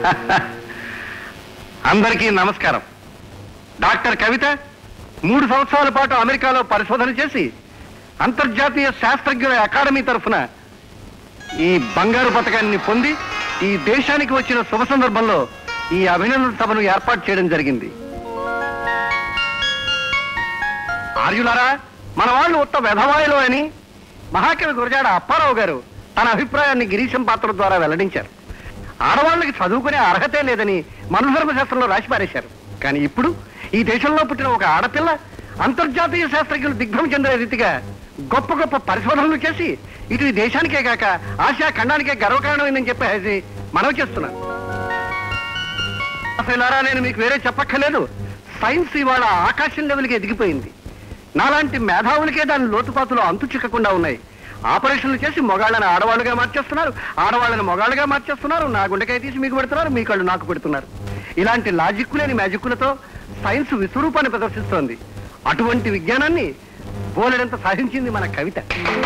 అందరికీ నమస్కారం డాక్టర్ కవిత మూడు సంవత్సరాల పాటు అమెరికాలో పరిశోధన చేసి అంతర్జాతీయ శాస్త్రజ్ఞుల అకాడమీ తరఫున ఈ బంగారు పథకాన్ని పొంది ఈ దేశానికి వచ్చిన శుభ సందర్భంలో ఈ అభినందన సభను ఏర్పాటు చేయడం జరిగింది ఆర్యులారా మన వాళ్ళు ఉత్త వెధవాయిలో అని మహాకవి గురజాడ అప్పారావు గారు తన అభిప్రాయాన్ని గిరీశం పాత్ర ద్వారా వెల్లడించారు ఆడవాళ్ళకి చదువుకునే అర్హతే లేదని మనుధర్మ శాస్త్రంలో రాసి పారేశారు కానీ ఇప్పుడు ఈ దేశంలో పుట్టిన ఒక ఆడపిల్ల అంతర్జాతీయ శాస్త్రజ్ఞులు దిగ్భ్రమ చెందే రీతిగా గొప్ప గొప్ప పరిశోధనలు చేసి ఇటు ఈ దేశానికే కాక ఆసియా ఖండానికే గర్వకారణమైందని చెప్పేసి మనవి చేస్తున్నాను అసలారా నేను మీకు వేరే చెప్పక్కర్లేదు సైన్స్ ఇవాళ ఆకాశం లెవెల్కి ఎదిగిపోయింది నాలాంటి మేధావులకే దాని లోతుపాతులు అంతు చిక్కకుండా ఉన్నాయి ఆపరేషన్లు చేసి మొగాళ్ళని ఆడవాళ్ళుగా మార్చేస్తున్నారు ఆడవాళ్ళని మొగాళ్ళుగా మార్చేస్తున్నారు నా గుండెకాయ తీసి మీకు పెడుతున్నారు మీ కళ్ళు నాకు పెడుతున్నారు ఇలాంటి లాజిక్ లేని మ్యాజిక్కులతో సైన్స్ విశ్వరూపాన్ని ప్రదర్శిస్తోంది అటువంటి విజ్ఞానాన్ని బోలెడంత సాధించింది మన కవిత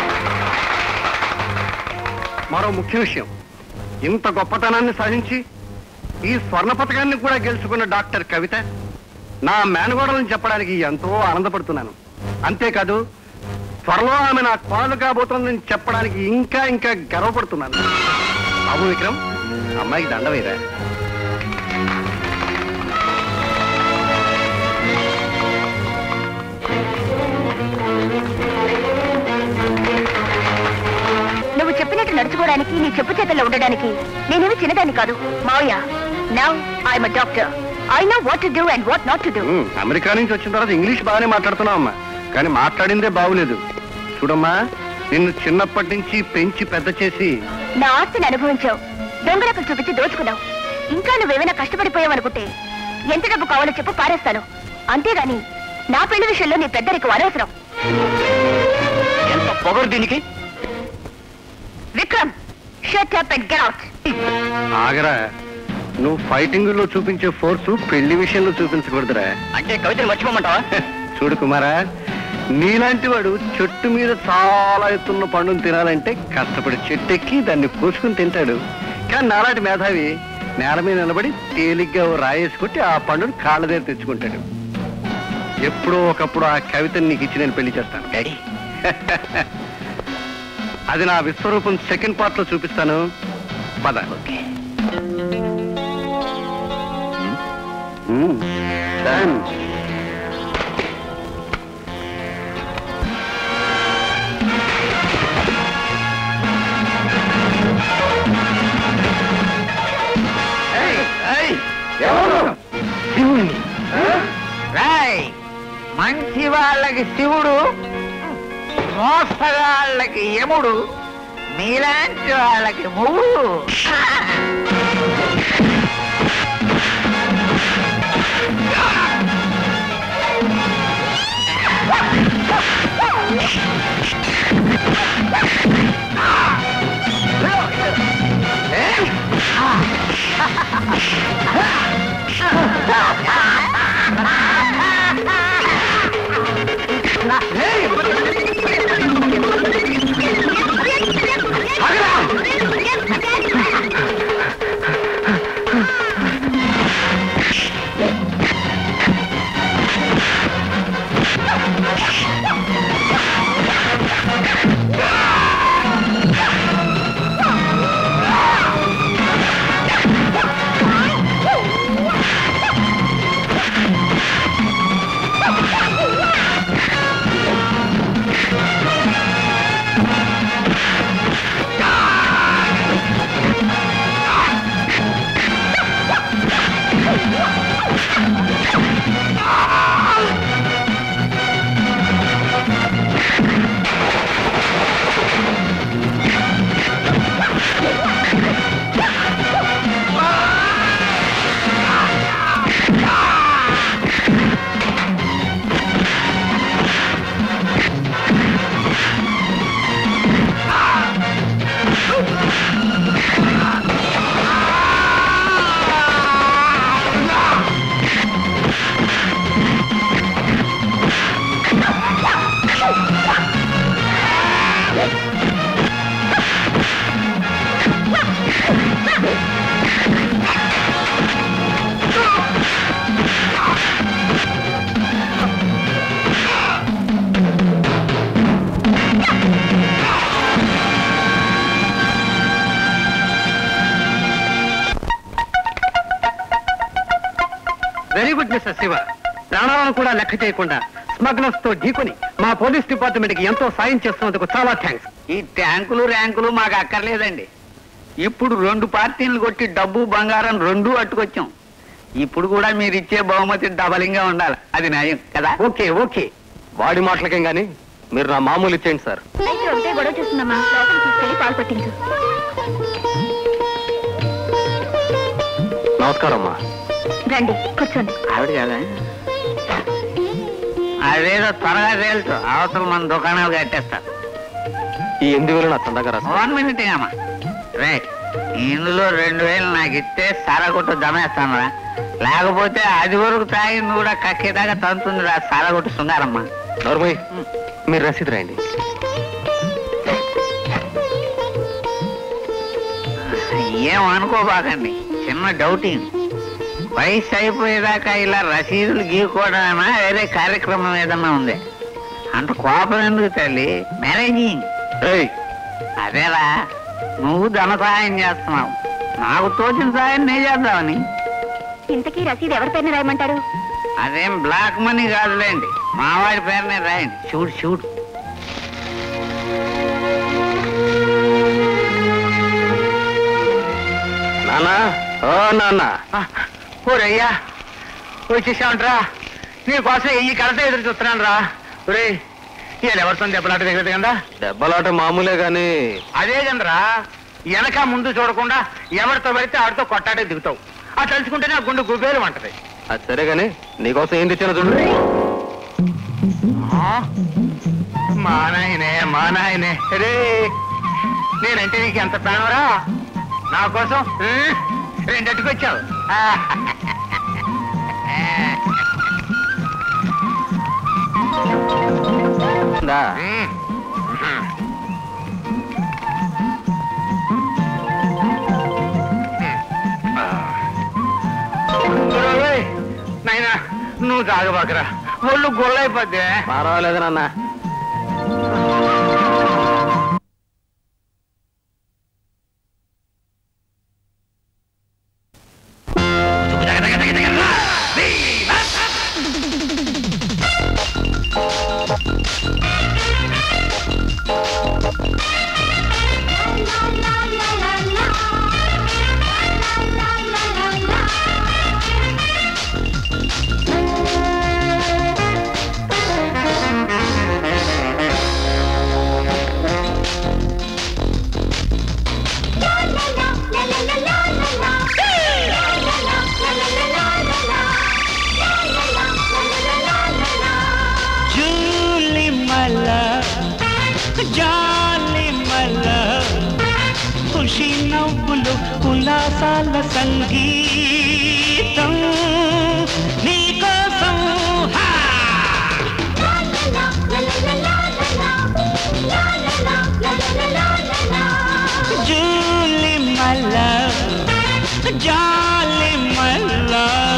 మరో ముఖ్య విషయం ఇంత గొప్పతనాన్ని సాధించి ఈ స్వర్ణ పథకాన్ని కూడా గెలుచుకున్న డాక్టర్ కవిత నా మేనగోడలను చెప్పడానికి ఎంతో ఆనందపడుతున్నాను అంతేకాదు త్వరలో ఆమె నా కోడలు కాబోతోందని చెప్పడానికి ఇంకా ఇంకా గర్వపడుతున్నాను బాబు విక్రమ్ అమ్మాయికి దండవేరా నువ్వు చెప్పినట్టు నడుచుకోవడానికి నీ చెప్పు చేతల్లో ఉండడానికి నేనేమి చిన్నదాన్ని కాదు మావయ్య now I'm doctor I know what to do and what not to do um, America నుంచి వచ్చిన తర్వాత ఇంగ్లీష్ బాగానే మాట్లాడుతున్నావు అమ్మా కానీ మాట్లాడిందే బాగులేదు చూడమ్మా నిన్ను చిన్నప్పటి నుంచి పెంచి పెద్ద చేసి నా ఆస్తిని అనుభవించావు దొంగలకు చూపించి దోచుకున్నావు ఇంకా నువ్వేమైనా కష్టపడిపోయావు అనుకుంటే ఎంత డబ్బు కావాలో చెప్పు పారేస్తాను అంతేగాని నా పెళ్లి విషయంలో నీ పెద్దరికం అనవసరం ఎంత పొగరు దీనికి Vikram shut up and get out ఆగరా నువ్వు ఫైటింగ్ లో చూపించే ఫోర్స్ పెళ్లి విషయంలో చూపించకూడదురా అంటే కవితను మర్చిపోమంటావా చూడు కుమారా నీలాంటి వాడు చెట్టు మీద చాలా ఎత్తున్న పండును తినాలంటే కష్టపడి చెట్టు ఎక్కి దాన్ని కోసుకుని తింటాడు కానీ నాలాంటి మేధావి నేల మీద నిలబడి తేలిగ్గా ఓ రాయేసి కొట్టి ఆ పండుని కాళ్ళ దగ్గర తెచ్చుకుంటాడు ఎప్పుడో ఒకప్పుడు ఆ కవితని నీకు ఇచ్చి నేను పెళ్లి చేస్తాను డాడీ అది నా విశ్వరూపం సెకండ్ పార్ట్ లో చూపిస్తాను పద ఓకే ఉమ్, done. శివుణ్ణి రాయ్ మంచి వాళ్ళకి శివుడు మోసగాళ్ళకి యముడు మీలాంటి వాళ్ళకి మూడు లెక్క చేయకుండా స్మగ్లర్స్ తో ఢీకొని మా పోలీస్ డిపార్ట్మెంట్ కి ఎంతో సాయం చేస్తున్నందుకు చాలా థ్యాంక్స్ ఈ ట్యాంకులు ర్యాంకులు మాకు అక్కర్లేదండి ఇప్పుడు రెండు పార్టీలు కొట్టి డబ్బు బంగారం రెండూ అట్టుకొచ్చాం ఇప్పుడు కూడా మీరు ఇచ్చే బహుమతి డబలింగా ఉండాలి అది న్యాయం కదా ఓకే ఓకే వాడి మాటలకేం గాని మీరు నా మామూలు ఇచ్చేయండి సార్ అయితే ఒకటే గొడవ చేస్తుందమ్మా లోపలికి తీసుకెళ్ళి పాలు పట్టించు నమస్కారం అమ్మా రండి కూర్చోండి ఆవిడ కదా అదేదో త్వరగా తేల్చు అవతల మన దుకాణాలు కట్టేస్తారు ఈ ఎనిమిది వేలు నా చందాగా రాసు వన్ మినిట్ అమ్మా రే ఇందులో రెండు వేలు నాకు ఇస్తే సరగొట్టు జమేస్తాను రా లేకపోతే అది వరకు తాగి నువ్వు కూడా కక్కేదాకా తంతుంది రా సరగొట్టు శృంగారమ్మా నోర్మయ్ మీరు రసీదు రాయండి ఏం అనుకోబాకండి చిన్న డౌటింగ్ వయసు అయిపోయేదాకా ఇలా రసీదులు గీకోవడమేనా వేరే కార్యక్రమం ఏదన్నా ఉంది అంత కోపం ఎందుకు తల్లి మేనేజింగ్ ఏయ్ అదేలా నువ్వు ధన సహాయం చేస్తున్నావు నాకు తోచిన సహాయం నే చేద్దామని ఇంతకీ రసీదు ఎవరిపైన రాయమంటారు అదేం బ్లాక్ మనీ కాదులేండి మావాడి పేరునే రాయండి చూడు చూడు నానా ఓ నాన్న ఓరయ్యా వచ్చేసామంటరా నీకోసం ఈ కడత ఎదురు చూస్తున్నాను రా ఒరే ఎవరితో దెబ్బలాట దిగదు కదా దెబ్బలాట మామూలే గాని అదే కదరా వెనక ముందు చూడకుండా ఎవరితో పడితే ఆడితో కొట్టాడే దిగుతావు ఆ తలుచుకుంటే నా గుండె గుబేలు అంటది అది సరే గాని నీకోసం ఏం తెచ్చానో చూడు మా నాయనే మా నాయనే రే నేనంటే నీకు ఎంత ప్రాణవరా నా కోసం ఉమ్, రెండట్టుకు వచ్చావు ఉందా? ఉమ్. ఓయ్, నాయనా నువ్వు తాగబాకరా ఒళ్ళు గొల్లైపోద్ది పర్వాలేదు నాన్న జూలి మల్ల జాలి మల్ల ఖుషి నవ్వులు కులాసాల సంగీతం నీకోసం హా! జూలి మల్ల జాలి మల్ల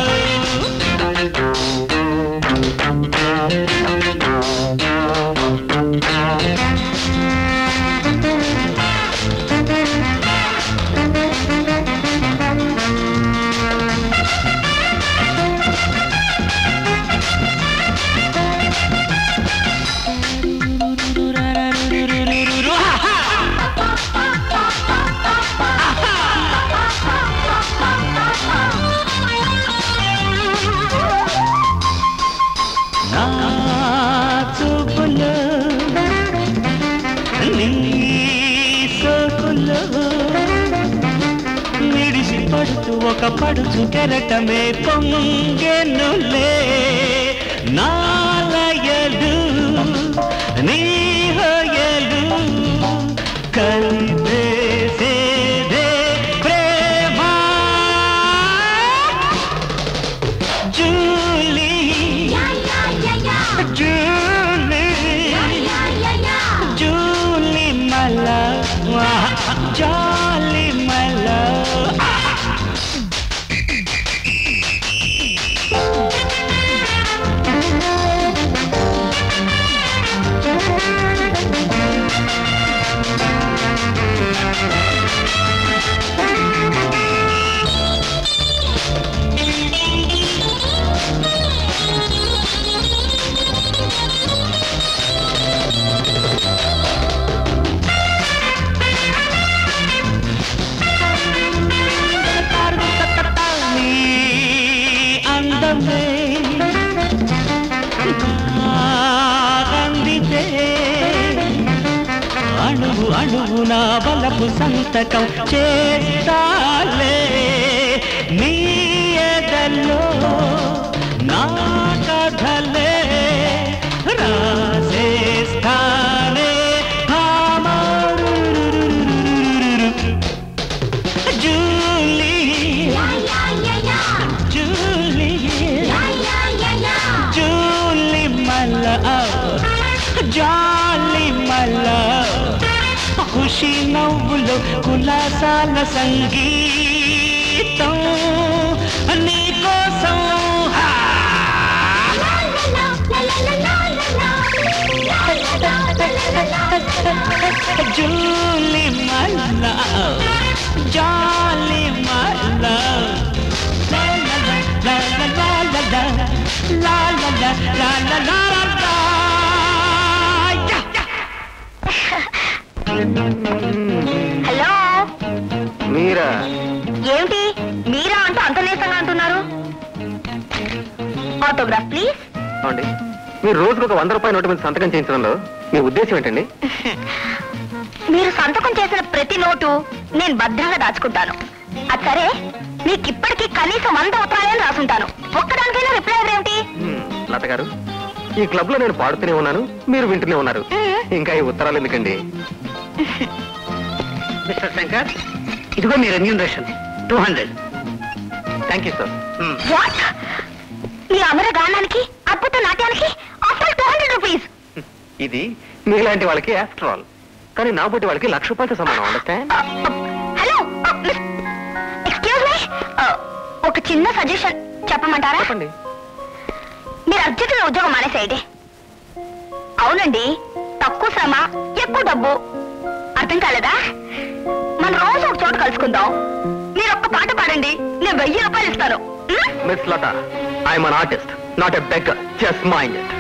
నా చూపులు నీ సోకులు మిడిసి పడుతూ ఒక పడుచు కెరటమే పొంగెనులే నాలయలు నీ హయలు కలిపేసేదే ప్రేమ జూలీ జూలీ జూలీ మల్ల జాలి మల్ల అణువు అణువు నా బలపు సంతకం చేస్తాలే నీ ఎదలో నా కథలే రాసేస్తానే భామారు జూలీ జూలీ జూలీ మల్ల జాలి మల్ల ఖుషి నవ్వులు కులాసాల సంగీతం నీకోసం హా! జూలి మల్ల జాలి మల్ల లా లా లా లా లా లా లా లా లా లా లా లా లా లా లా యా యా హలో మీరా ఏమిటి మీరా అంటూ అంత నీరసంగా అంటున్నారు ఆటోగ్రాఫ్ ప్లీజ్ అవునండి మీరు రోజుకు ఒక వంద రూపాయల నోటు మీద సంతకం చేయించడంలో మీ ఉద్దేశం ఏంటండి మీరు సంతకం చేసిన ప్రతి నోటు నేను భద్రంగా దాచుకుంటాను అది సరే మీకు ఇప్పటికీ కనీసం వంద ఉత్తరాలను రాసుంటాను ఒక్కదానికైనా రిప్లై ఎవరేమిటి హ్మ్, లత గారు ఈ క్లబ్ లో నేను పాడుతూనే ఉన్నాను మీరు వింటూనే ఉన్నారు ఇంకా ఈ ఉత్తరాలు ఎందుకండి మిస్టర్ శంకర్ ఇదిగో మీ remuneration two hundred thank you sir what మీ అమర గానానికి అద్భుత నాట్యానికి ఆఫర్ టూ హండ్రెడ్ రూపీస్ ఇది మీలాంటి వాళ్ళకి ఆఫ్టర్ ఆల్ కానీ నా బోటి వాళ్ళకి లక్ష రూపాయలతో సమానం అండర్స్టాండ్ హలో ఎక్స్క్యూజ్ మీ ఒక చిన్న సజెషన్ చెప్పమంటారా చెప్పండి మీరు అర్జెంటుగా ఉద్యోగం మానేసేయండి అవునండి తక్కువ శ్రమ ఎక్కువ డబ్బు అర్థం కాలేదా మనం రోజు ఒక చోట కలుసుకుందాం మీరు ఒక్క పాట పాడండి నేను వెయ్యి రూపాయలు ఇస్తాను ఉం? Miss Lata I'm an artist not a beggar just mind it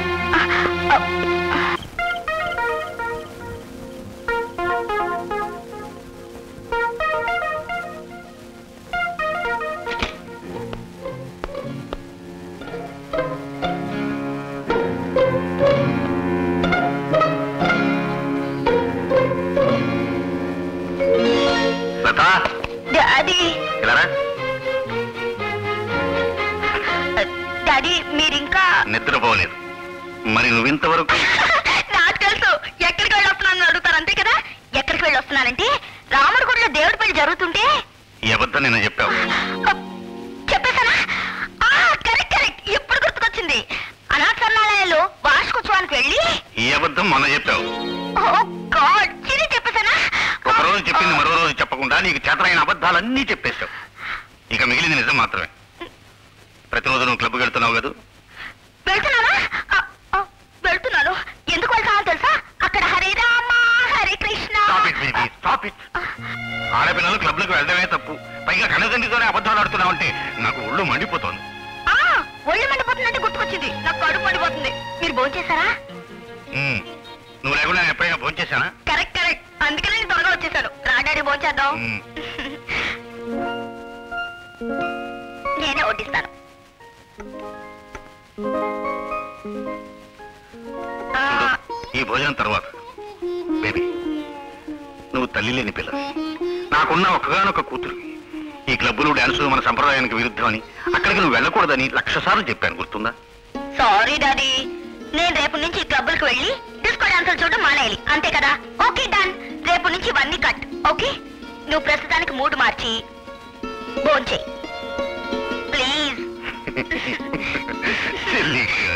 Lata daddy ఇలా డాడీ మీరింకా నిద్రపోలేదు మరి నువ్వింతవరకు నాకు తెలుసు ఎక్కడికి వెళ్ళి వస్తున్నానని అడుగుతారు అంతే కదా ఎక్కడికి వెళ్ళి వస్తున్నానంటే రాముడి గుడిలో దేవుడి పెళ్లి జరుగుతుంటే ఈ అబద్ధం నేను చెప్పావు అప్, చెప్పేశానా ఆ, కరెక్ట్ కరెక్ట్ ఇప్పుడు గుర్తుకొచ్చింది అనాథ సన్నాలయంలో వార్షికోత్సవానికి వెళ్ళి ఈ అబద్ధం మొన్న చెప్పావు ఓ గాడ్ చిరి చెప్పేశానా ఒక రోజు చెప్పింది మరో రోజు చెప్పకుండా నీకు చేతనైన అబద్ధాలన్నీ చెప్పేశావు ఇక మిగిలింది నిజం మాత్రమే ప్రతిరోజు నువ్వు క్లబ్కి వెళ్తున్నావు కదా వెళ్తున్నానా ఆ, ఆ, వెళ్తున్నాను ఎందుకు వెళ్తానో తెలుసా అక్కడ Hare Rama Hare Krishna stop it baby stop it ఆడపిల్లలు క్లబ్లకు వెళ్ళడమే తప్పు పైగా కన్నతండ్రితోనే అబద్ధాలు ఆడుతున్నావు అంటే నాకు ఒళ్ళు మండిపోతోంది ఆ, ఒళ్ళు మండిపోతుందంటే గుర్తుకొచ్చింది నాకు కడుపు మండిపోతుంది మీరు భోంచేశారా ఉమ్. నువ్వు లేకుండా నేను ఎప్పుడైనా ఫోన్ చేశానా కరెక్ట్ కరెక్ట్ అందుకనే నేను త్వరగా వచ్చేసాను రాడాడి భోంచేద్దాం ఉమ్. నేనే వడ్డిస్తాను ఆ, ఈ భోజనం తర్వాత బేబీ నువ్వు తల్లి లేని పిల్ల నాకున్న ఒక్కగానొక్క కూతురు ఈ క్లబ్బులు డాన్సులు మన సంప్రదాయానికి విరుద్ధమని అక్కడికి నువ్వు వెళ్ళకూడదని లక్ష సార్లు చెప్పాను గుర్తుందా సారీ డాడీ నేను రేపు నుంచి క్లబ్బులకు వెళ్ళి డిస్కో డాన్సులు చూడడం మానేయాలి అంతే కదా ఓకే డన్ రేపు నుంచి ఇవన్నీ కట్ ఓకే నువ్వు ప్రస్తుతానికి మూడు మార్చి భోంచే ప్లీజ్ Silly girl.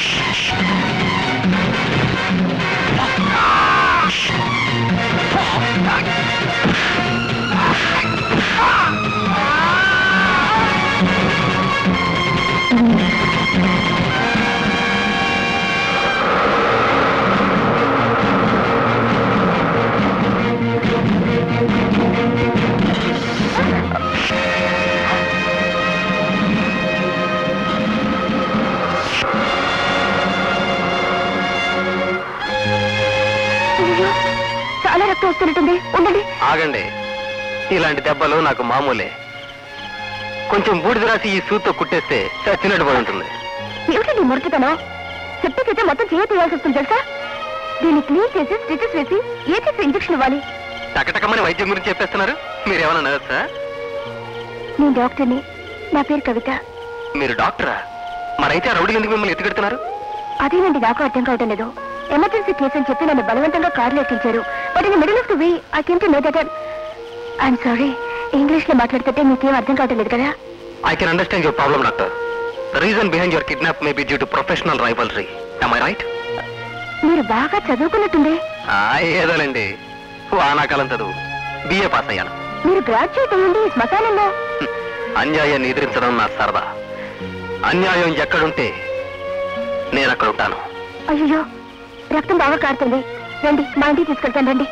అయ్యో చాలా రక్తం వస్తున్నట్టుంది ఉండండి ఆగండి ఇలాంటి దెబ్బలు నాకు మామూలే కొంచెం బూడిద రాసి ఈ సూతో కుట్టేస్తే చచ్చినట్టు పడి ఉంటుంది ఏమిటండి మురికితనం చెప్పేకైతే మొత్తం చేయ తీయాల్సి వస్తుంది తెలుసా దీన్ని క్లీన్ చేసి స్టిచెస్ వేసి ఏసీస్ ఇంజెక్షన్ ఇవ్వాలి టకటకమని వైద్యం గురించి చెప్పేస్తున్నారు మీరేమన్నా నర్సా నేను డాక్టర్ని నా పేరు కవిత మీరు డాక్టరా మరైతే ఆ రౌడీలు ఎందుకు మిమ్మల్ని ఎత్తుకెడుతున్నారు అదేనండి నాకు అర్థం కావటం లేదు ఎమర్జెన్సీ కేసు అని చెప్పి నన్ను బలవంతంగా కారులో ఎక్కించారు but in middle of the way I came to know that I'm sorry English లో మాట్లాడుతుంటే మీకేం అర్థం కావటం లేదు కదా I can understand your problem doctor the reason behind your kidnap may be due to professional rivalry I right మీరు బాగా చదువుకున్నట్టుంది ఏదోలేండి వానాకాలం చదువు బిఏ పాస్ అయ్యాను మీరు గ్రాడ్యుయేట్ అయ్యండి ఈ శ్మశానంలో హ్మ్. అన్యాయాన్ని ఎదిరించడం నా సరదా అన్యాయం ఎక్కడుంటే నేను అక్కడ ఉంటాను అయ్యో రక్తం బాగా కారుతుంది రండి మా ఇంటికి తీసుకెళ్తాను రండి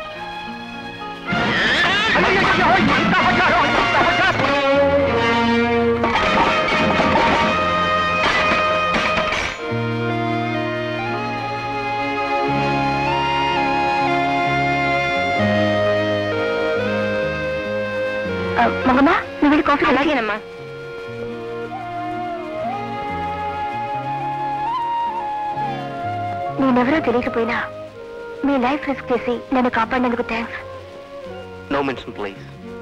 మగమ్మా నువ్వు వెళ్ళి కాఫీ అలాగేనమ్మా నేనెవరో తెలియకపోయినా మీ లైఫ్ రిస్క్ చేసి నన్ను కాపాడినందుకు thanks no mention please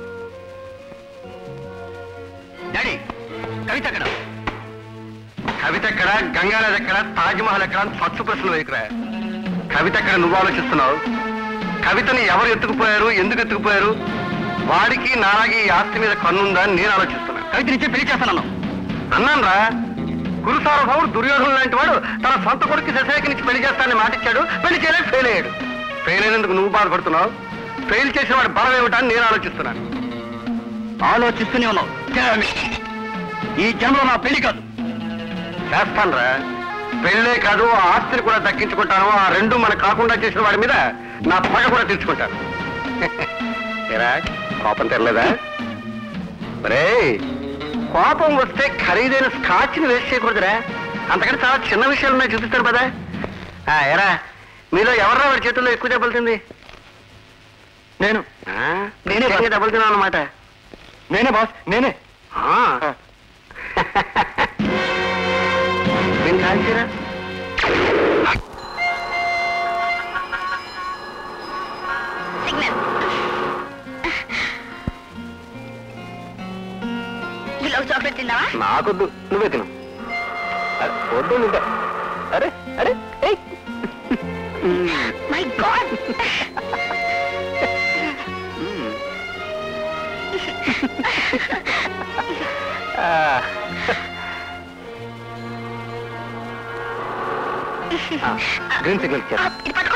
daddy Kavitha ఎక్కడ కవిత ఎక్కడ గంగానది ఎక్కడ తాజ్మహల్ ఎక్కడ అని ఫస్ట్ ప్రశ్నలు వేయకురా కవిత ఎక్కడ నువ్వు ఆలోచిస్తున్నావు కవితని ఎవరు ఎత్తుకుపోయారు ఎందుకు ఎత్తుకుపోయారు వాడికి నాలాగి ఈ ఆస్తి మీద కన్నుందా అని నేను ఆలోచిస్తున్నాను కవిత నుంచే పెళ్లి చేస్తాను అన్నాను రా గురుసార్వభౌముడు దుర్యోధను లాంటి వాడు తన సొంత కొడుకు శశాఖ నుంచి పెళ్లి చేస్తానని మాటిచ్చాడు పెళ్లి చేయలేదు ఫెయిల్ అయ్యాడు ఫెయిల్ అయినందుకు నువ్వు బాధపడుతున్నావు ఫెయిల్ చేసిన వాడి బలం ఏమిటని నేను ఆలోచిస్తున్నాను ఆలోచిస్తూనే ఉన్నావు ఈ జన్మలో నా పెళ్లి కాదు చేస్తాను రా పెళ్ళే కాదు ఆ ఆస్తిని కూడా దక్కించుకుంటాను ఆ రెండు మన కాకుండా చేసిన వాడి మీద నా పగ కూడా తీర్చుకుంటాను ఏరా కోపం తెరలేదా మరే కోపం వస్తే ఖరీదైన స్కాచ్ని వేస్ట్ చేయకూడదురా అంతకంటే చాలా చిన్న విషయాలు ఉన్నాయి చూపిస్తాను కదా ఆ, ఎరా మీలో ఎవర్రా వాడి చేతుల్లో ఎక్కువ దెబ్బలు తింది నేను నేనే దెబ్బలు తిన్నాను అనమాట నేనే బాస్ నేనే నేను కాల్చారా సిగ్నల్ ఇలా చాక్లెట్ తిందావా నాకొద్దు నువ్వే తిను అరే, వద్దు నువ్వే అరే అరే ఏయ్. My god hmm. ఆ. ఆ, గ్రీన్ సిగ్నల్ ఇచ్చారు ఇది పట్టుకో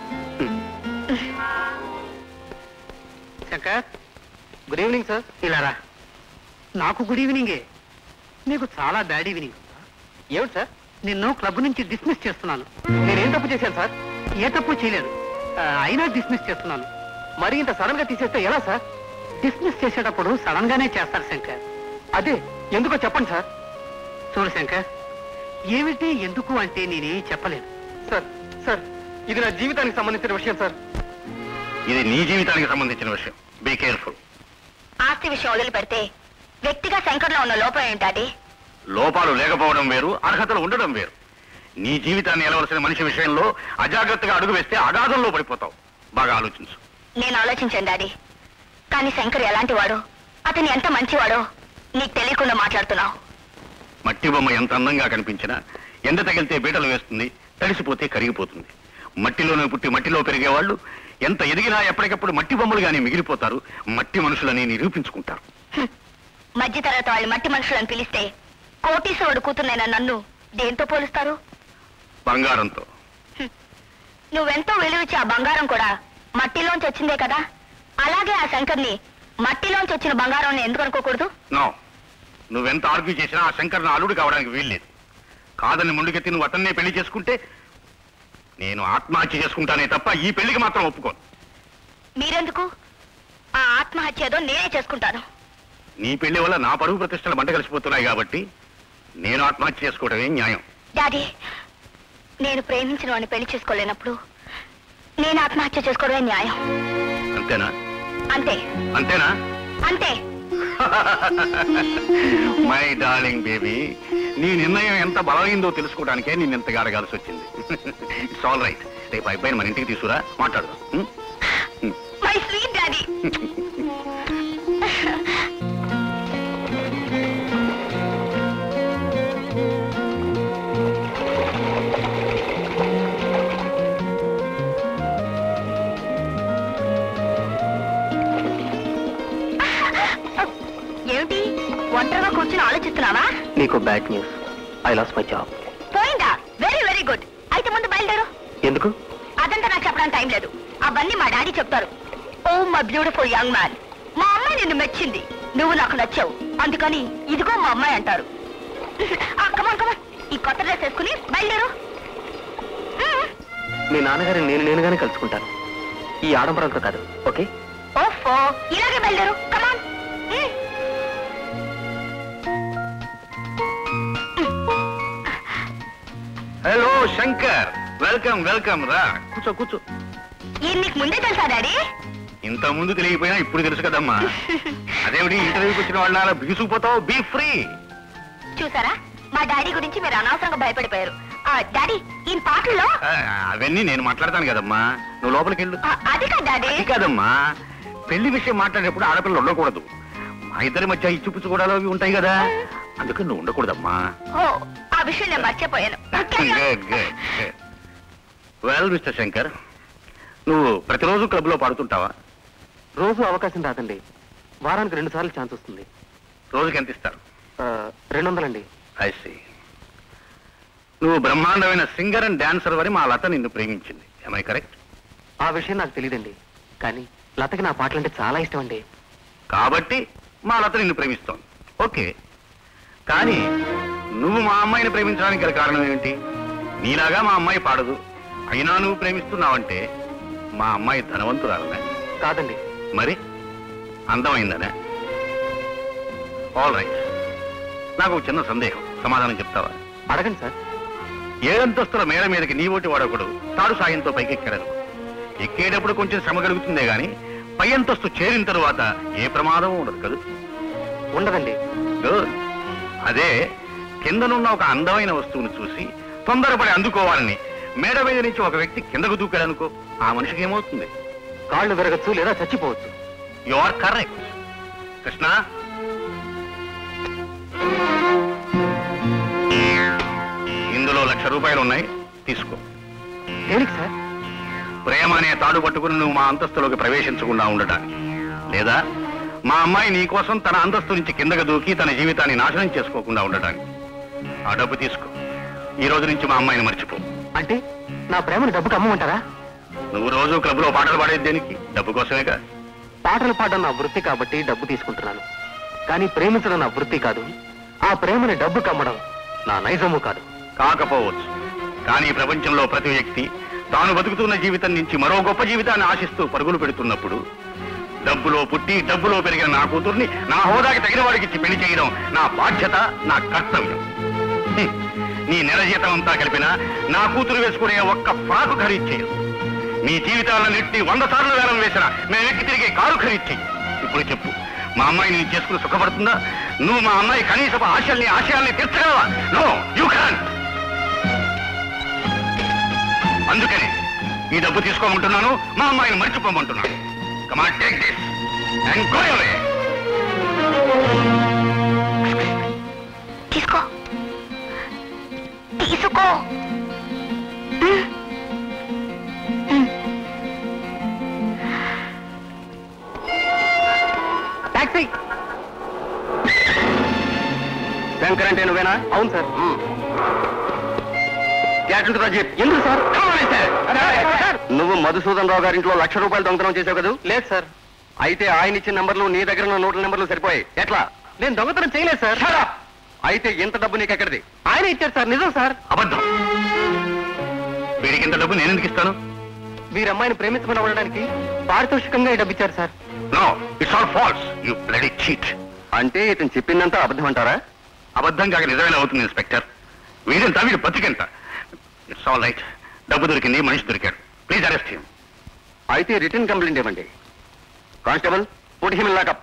శంకర్ గుడ్ ఈవినింగ్ సార్ ఇలా రా నాకు గుడ్ ఈవినింగే నీకు చాలా బ్యాడ్ ఈవినింగ్ ఏమిటి సార్ నిన్ను క్లబ్ నుంచి డిస్మిస్ చేస్తున్నాను నేనేం తప్పు చేశాను సార్ ఏ తప్పు చేయలేదు ఆ, అయినా డిస్మిస్ చేస్తున్నాను మరి ఇంత సడన్ గా తీసేస్తే ఎలా సార్ డిస్మిస్ చేసేటప్పుడు సడన్ గానే చేస్తారు శంకర్ అదే ఎందుకో చెప్పండి సార్ చూడు శంకర్ ఏమిటి ఎందుకు అంటే నేనేం చెప్పలేను సార్ సార్ ఇది నా జీవితానికి సంబంధించిన విషయం సార్ ఇది నీ జీవితానికి సంబంధించిన విషయం బీ కేర్ఫుల్ ఆస్తి విషయం వదిలిపెడితే వ్యక్తిగా శంకర్లో ఉన్న లోపం ఏంటాది లోపాలు లేకపోవడం వేరు అర్హతలు ఉండడం వేరు నీ జీవితాన్ని ఎలవలసిన మనిషి విషయంలో అజాగ్రత్తగా అడుగు వేస్తే అగాధంలో పడిపోతావు బాగా ఆలోచించు నేను ఆలోచించాను డాడీ కానీ శంకర్ ఎలాంటి వాడో అతను ఎంత మంచివాడో నీకు తెలియకుండా మాట్లాడుతున్నావు మట్టి బొమ్మ ఎంత అందంగా కనిపించినా ఎండ తగిలితే బీటలు వేస్తుంది తడిసిపోతే కరిగిపోతుంది మట్టిలోనే పుట్టి మట్టిలో పెరిగేవాళ్ళు ఎంత ఎదిగినా ఎప్పటికప్పుడు మట్టి బొమ్మలుగానే మిగిలిపోతారు మట్టి మనుషులని నిరూపించుకుంటారు హ్మ్. మధ్య తరగతి వాళ్ళు మట్టి మనుషులను పిలిస్తే కోటీశ్వరుడు కూతురునైన నన్ను దేంతో పోలుస్తారు బంగారంతో నువ్వెంతో విలువిచ్చే ఆ బంగారం కూడా మట్టిలోంచి వచ్చిందే కదా అలాగే ఆ శంకర్ని మట్టిలోంచి వచ్చిన బంగారం ఎందుకు అనుకోకూడదు నో నువ్వెంత ఆర్గ్యూ చేసినా ఆ శంకర్ నా అల్లుడు కావడానికి వీల్లేదు కాదని ముందుకెత్తి నువ్వు అతన్నే పెళ్లి చేసుకుంటే నేను ఆత్మహత్య చేసుకుంటానే తప్ప ఈ పెళ్లికి మాత్రం ఒప్పుకోను మీరెందుకు ఆ ఆత్మహత్య ఏదో నేనే చేసుకుంటాను నీ పెళ్లి వల్ల నా పరువు ప్రతిష్టలు మంట కలిసిపోతున్నాయి కాబట్టి నేను ఆత్మహత్య చేసుకోవడమే న్యాయం డాడీ నేను ప్రేమించిన వాడిని పెళ్లి చేసుకోలేనప్పుడు నేను ఆత్మహత్య చేసుకోవడమే న్యాయం అంతేనా అంతే అంతేనా అంతే మై డార్లింగ్ బేబీ నీ నిర్ణయం ఎంత బలమైందో తెలుసుకోవడానికే నేను ఇంతగా అడగాల్సి వచ్చింది ఇట్స్ ఆల్ రైట్ రేపు ఆ అబ్బాయిని మన ఇంటికి తీసుకురా మాట్లాడదాం ఉం? మై స్వీట్ డాడీ ఏమిటి ఒంటరిగా కూర్చుని ఆలోచిస్తున్నావా నీకు bad news I loss my job పోయిందా వెరీ వెరీ గుడ్ అయితే ముందు బయలుదేరు ఎందుకు అదంతా నాకు చెప్పడానికి టైం లేదు అవన్నీ మా డాడీ చెప్తారు oh my beautiful young man మా అమ్మాయి నిన్ను మెచ్చింది నువ్వు నాకు నచ్చావు అందుకని ఇదిగో మా అమ్మాయి అంటారు కమాన్ కమాన్ ఈ కొత్త డ్రెస్ వేసుకుని బయలుదేరు మ్మ్. మీ నాన్నగారిని నేను నేనుగానే కలుసుకుంటాను ఈ ఆడంబరంతో కాదు ఓకే ఓఫో ఇలాగే బయలుదేరు come on hello Shankar welcome welcome రా కూర్చో కూర్చో ఇది నీకు ముందే తెలుసా డాడీ ఇంత ముందు తెలియకపోయినా ఇప్పుడు తెలుసు కదమ్మా అదేమిటి ఇంటర్వ్యూకి వచ్చిన వాళ్ళ అలా బిగుసుకుపోతావు బీ ఫ్రీ చూసారా మా డాడీ గురించి మీరు అనవసరంగా భయపడిపోయారు ఆ, డాడీ ఈ పాటల్లో అవన్నీ నేను మాట్లాడతాను కదమ్మా నువ్వు లోపలికి వెళ్ళు ఆ, అది కాదు డాడీ అది కాదమ్మా పెళ్లి విషయం మాట్లాడేటప్పుడు ఆడపిల్లలు ఉండకూడదు మా ఇద్దరి మధ్య ఇచ్చిపుచ్చుకోవడాలు అవి ఉంటాయి కదా అందుకని నువ్వు ఉండకూడదమ్మా ఓ ఆ విషయం నేను మర్చిపోయాను good good well mister Shankar నువ్వు ప్రతిరోజు క్లబ్ లో పాడుతుంటావా రోజు అవకాశం రాదండి వారానికి రెండు సార్లు ఛాన్స్ వస్తుంది రోజుకి ఎంత ఇస్తారు రెండు వందలండి ఐసి నువ్వు బ్రహ్మాండమైన సింగర్ అండ్ డాన్సర్ వరి మా లత నిన్ను ప్రేమించింది ఐ కరెక్ట్ ఆ విషయం నాకు తెలియదండి కానీ లతకి నా పాటలంటే చాలా ఇష్టం అండి కాబట్టి మా లత నిన్ను ప్రేమిస్తోంది ఓకే కానీ నువ్వు మా అమ్మాయిని ప్రేమించడానికి గల కారణం ఏమిటి నీలాగా మా అమ్మాయి పాడదు అయినా నువ్వు ప్రేమిస్తున్నావంటే మా అమ్మాయి ధనవంతురాలనే కాదండి మరి అందమైందనే ఆల్ రైట్ నాకు ఒక చిన్న సందేహం సమాధానం చెప్తావా అడగండి సార్ ఏడంతస్తుల మేడ మీదకి నీ ఓటి వాడొకడు తాడు సాయంతో పైకెక్కాడు ఎక్కేటప్పుడు కొంచెం శ్రమ కలుగుతుందే గాని పై అంతస్తు చేరిన తరువాత ఏ ప్రమాదం ఉండదు కదా ఉండదండి గుడ్ అదే కిందనున్న ఒక అందమైన వస్తువును చూసి తొందరపడి అందుకోవాలని మేడ మీద నుంచి ఒక వ్యక్తి కిందకు దూకాడనుకో ఆ మనిషికి ఏమవుతుంది కాళ్ళు విరగచ్చు లేదా చచ్చిపోవచ్చు యు ఆర్ కరెక్ట్ కృష్ణ ఇందులో లక్ష రూపాయలు ఉన్నాయి తీసుకో దేనికి సార్ ప్రేమ అనే తాడు పట్టుకుని నువ్వు మా అంతస్తులోకి ప్రవేశించకుండా ఉండటానికి లేదా మా అమ్మాయి నీ కోసం తన అంతస్తు నుంచి కిందకు దూకి తన జీవితాన్ని నాశనం చేసుకోకుండా ఉండటానికి ఆ డబ్బు తీసుకో ఈ రోజు నుంచి మా అమ్మాయిని మర్చిపో అంటే నా ప్రేమను డబ్బుకి అమ్మమంటారా నువ్వు రోజు క్లబ్లో పాటలు పాడేది దేనికి డబ్బు కోసమేగా పాటలు పాడడం నా వృత్తి కాబట్టి డబ్బు తీసుకుంటున్నాను కానీ ప్రేమించడం నా వృత్తి కాదు ఆ ప్రేమని డబ్బు కమ్మడం నా నైజము కాదు కాకపోవచ్చు కానీ ఈ ప్రపంచంలో ప్రతి వ్యక్తి తాను బతుకుతున్న జీవితం నుంచి మరో గొప్ప జీవితాన్ని ఆశిస్తూ పరుగులు పెడుతున్నప్పుడు డబ్బులో పుట్టి డబ్బులో పెరిగిన నా కూతుర్ని నా హోదాకి తగిన వాడికి ఇచ్చి పెళ్లి చేయడం నా బాధ్యత నా కర్తవ్యం హ్మ్. నీ నెల జీతం అంతా కలిపినా నా కూతురు వేసుకునే ఒక్క ఫ్రాకు ఖరీదు చేయదు మీ జీవితాలన్నింటినీ వంద సార్లు వేలం వేసినా మేము ఎక్కి తిరిగే కారు ఖరీదు చెయ్యి ఇప్పుడు చెప్పు మా అమ్మాయిని నేను చేసుకుని సుఖపడుతుందా నువ్వు మా అమ్మాయి కనీసపు ఆశల్ని ఆశయాల్ని తీర్చగలవా నో యూ కాంట్ అందుకని ఈ డబ్బు తీసుకోమంటున్నాను మా అమ్మాయిని మర్చిపోమంటున్నాను come on take this and go away తీసుకో తీసుకో మ్మ్. మ్మ్. టాక్సీ శంకర్ అంటే నువ్వేనా అవును సార్ ఎందుకు సార్ నువ్వు మధుసూదన్ రావు గారింట్లో లక్ష రూపాయలు దొంగతనం చేసావు కదా లేదు సార్ అయితే ఆయన ఇచ్చిన నంబర్లు నీ దగ్గర ఉన్న నోట్ల నంబర్లు సరిపోయాయి ఎట్లా నేను దొంగతనం చేయలేదు సార్ అయితే ఇంత డబ్బు నీకు ఎక్కడిది ఆయన ఇచ్చారు సార్ నిజం సార్ అబద్ధం వీడికి ఇంత డబ్బు నేను ఎందుకు ఇస్తాను మీరు అమ్మాయిని ప్రేమించమని ఉండడానికి పారితోషికంగా ఈ డబ్బు ఇచ్చారు sir no it's all false you bloody cheat అంటే ఇతను చెప్పిందంతా అబద్ధం అంటారా అబద్ధం కాక నిజమైన అవుతుంది ఇన్స్పెక్టర్ వీడంతా వీడు బతికెంత ఇట్స్ ఆల్ రైట్ డబ్బు దొరికింది మనిషి దొరికాడు ప్లీజ్ అరెస్ట్ హిమ్ అయితే రిటర్న్ కంప్లైంట్ ఇవ్వండి కానిస్టేబుల్ పుట్ హిమ్ లాకప్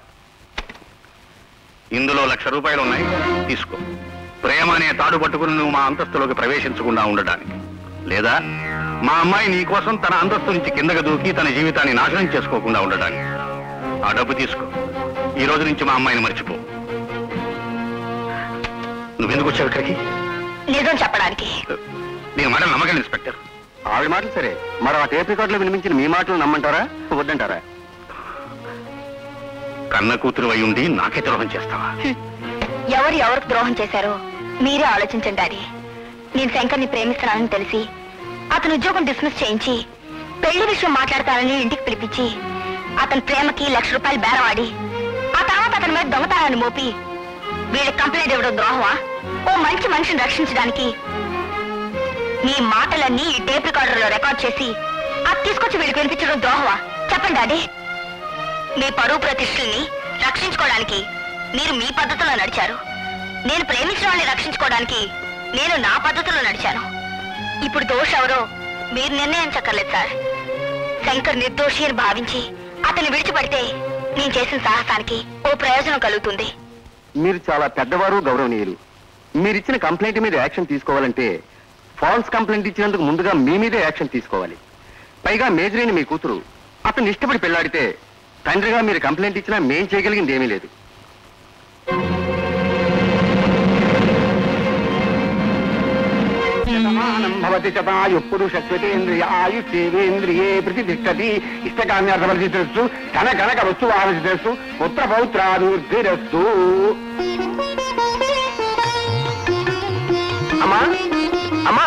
ఇందులో లక్ష రూపాయలు ఉన్నాయి తీసుకో ప్రేమ అనే తాడు పట్టుకుని నువ్వు మా అంతస్తులోకి ప్రవేశించకుండా ఉండడానికి లేదా మా అమ్మాయి నీ కోసం తన అంతస్తు నుంచి కిందకు దూకి తన జీవితాన్ని నాశనం చేసుకోకుండా ఉండడానికి ఆ డబ్బు తీసుకో ఈ రోజు నుంచి మా అమ్మాయిని మర్చిపో నువ్వెందుకు వచ్చావు ఇక్కడికి నిజం చెప్పడానికి నేను మాట నమ్మకండి ఇన్స్పెక్టర్ ఆవిడ మాటలు సరే మరి ఆ టేప్ రికార్డులో వినిపించిన మీ మాటలు నమ్మంటారా వద్దంటారా కన్న కూతురు అయి ఉండి నాకే ద్రోహం చేస్తావా ఎవరు ఎవరికి ద్రోహం చేశారో మీరే ఆలోచించండి అది నేను శంకర్ని ప్రేమిస్తున్నానని తెలిసి అతను ఉద్యోగం డిస్మిస్ చేయించి పెళ్లి విషయం మాట్లాడతానని ఇంటికి పిలిపించి అతని ప్రేమకి లక్ష రూపాయలు బేరవాడి ఆ తర్వాత అతని మీద దొంగతనాన్ని మోపి వీళ్ళకి కంప్లైంట్ ఇవ్వడం ద్రోహమా ఓ మంచి మనిషిని రక్షించడానికి మీ మాటలన్నీ ఈ టేప్ రికార్డర్లో రికార్డ్ చేసి అది తీసుకొచ్చి వీళ్ళకి వినిపించడం ద్రోహమా చెప్పండి అది మీ పరువు ప్రతిష్టల్ని రక్షించుకోవడానికి మీరు మీ పద్ధతిలో నడిచారు నేను ప్రేమించిన వాళ్ళని రక్షించుకోవడానికి నేను నా పద్ధతిలో నడిచాను ఇప్పుడు దోష ఎవరో మీరు నిర్ణయించక్కర్లేదు సార్ శంకర్ నిర్దోషి అని భావించి అతన్ని విడిచిపెడితే నేను చేసిన సాహసానికి ఓ ప్రయోజనం కలుగుతుంది మీరు చాలా పెద్దవారు గౌరవనీయులు మీరిచ్చిన కంప్లైంట్ మీద యాక్షన్ తీసుకోవాలంటే ఫాల్స్ కంప్లైంట్ ఇచ్చినందుకు ముందుగా మీ మీదే యాక్షన్ తీసుకోవాలి పైగా మేజరైన మీ కూతురు అతను ఇష్టపడి పెళ్లాడితే తండ్రిగా మీరు కంప్లైంట్ ఇచ్చినా మేం చేయగలిగింది ఏమీ లేదు భవతి చతాయు పురుషత్వేంద్రియ ఆయుష్యేంద్రియే ప్రతిష్టతి ఇష్టకామ్యార్థవర్జితస్సు ధన కనక వస్తు ఆవర్జితస్సు పుత్ర పౌత్రాభివృద్ధిరస్తు అమ్మా అమ్మా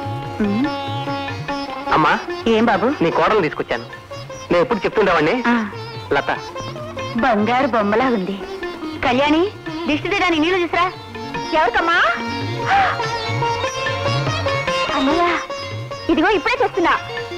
అమ్మా ఏం బాబు నీ కోడలు తీసుకొచ్చాను నేను ఎప్పుడు చెప్తుండేవాడిని లత బంగారు బొమ్మలా ఉంది కళ్యాణి దిష్టి తీయడానికి నీళ్లు తీసురా ఎవరికమ్మా అమ్మయ్య ఇదిగో ఇప్పుడే చేస్తున్నా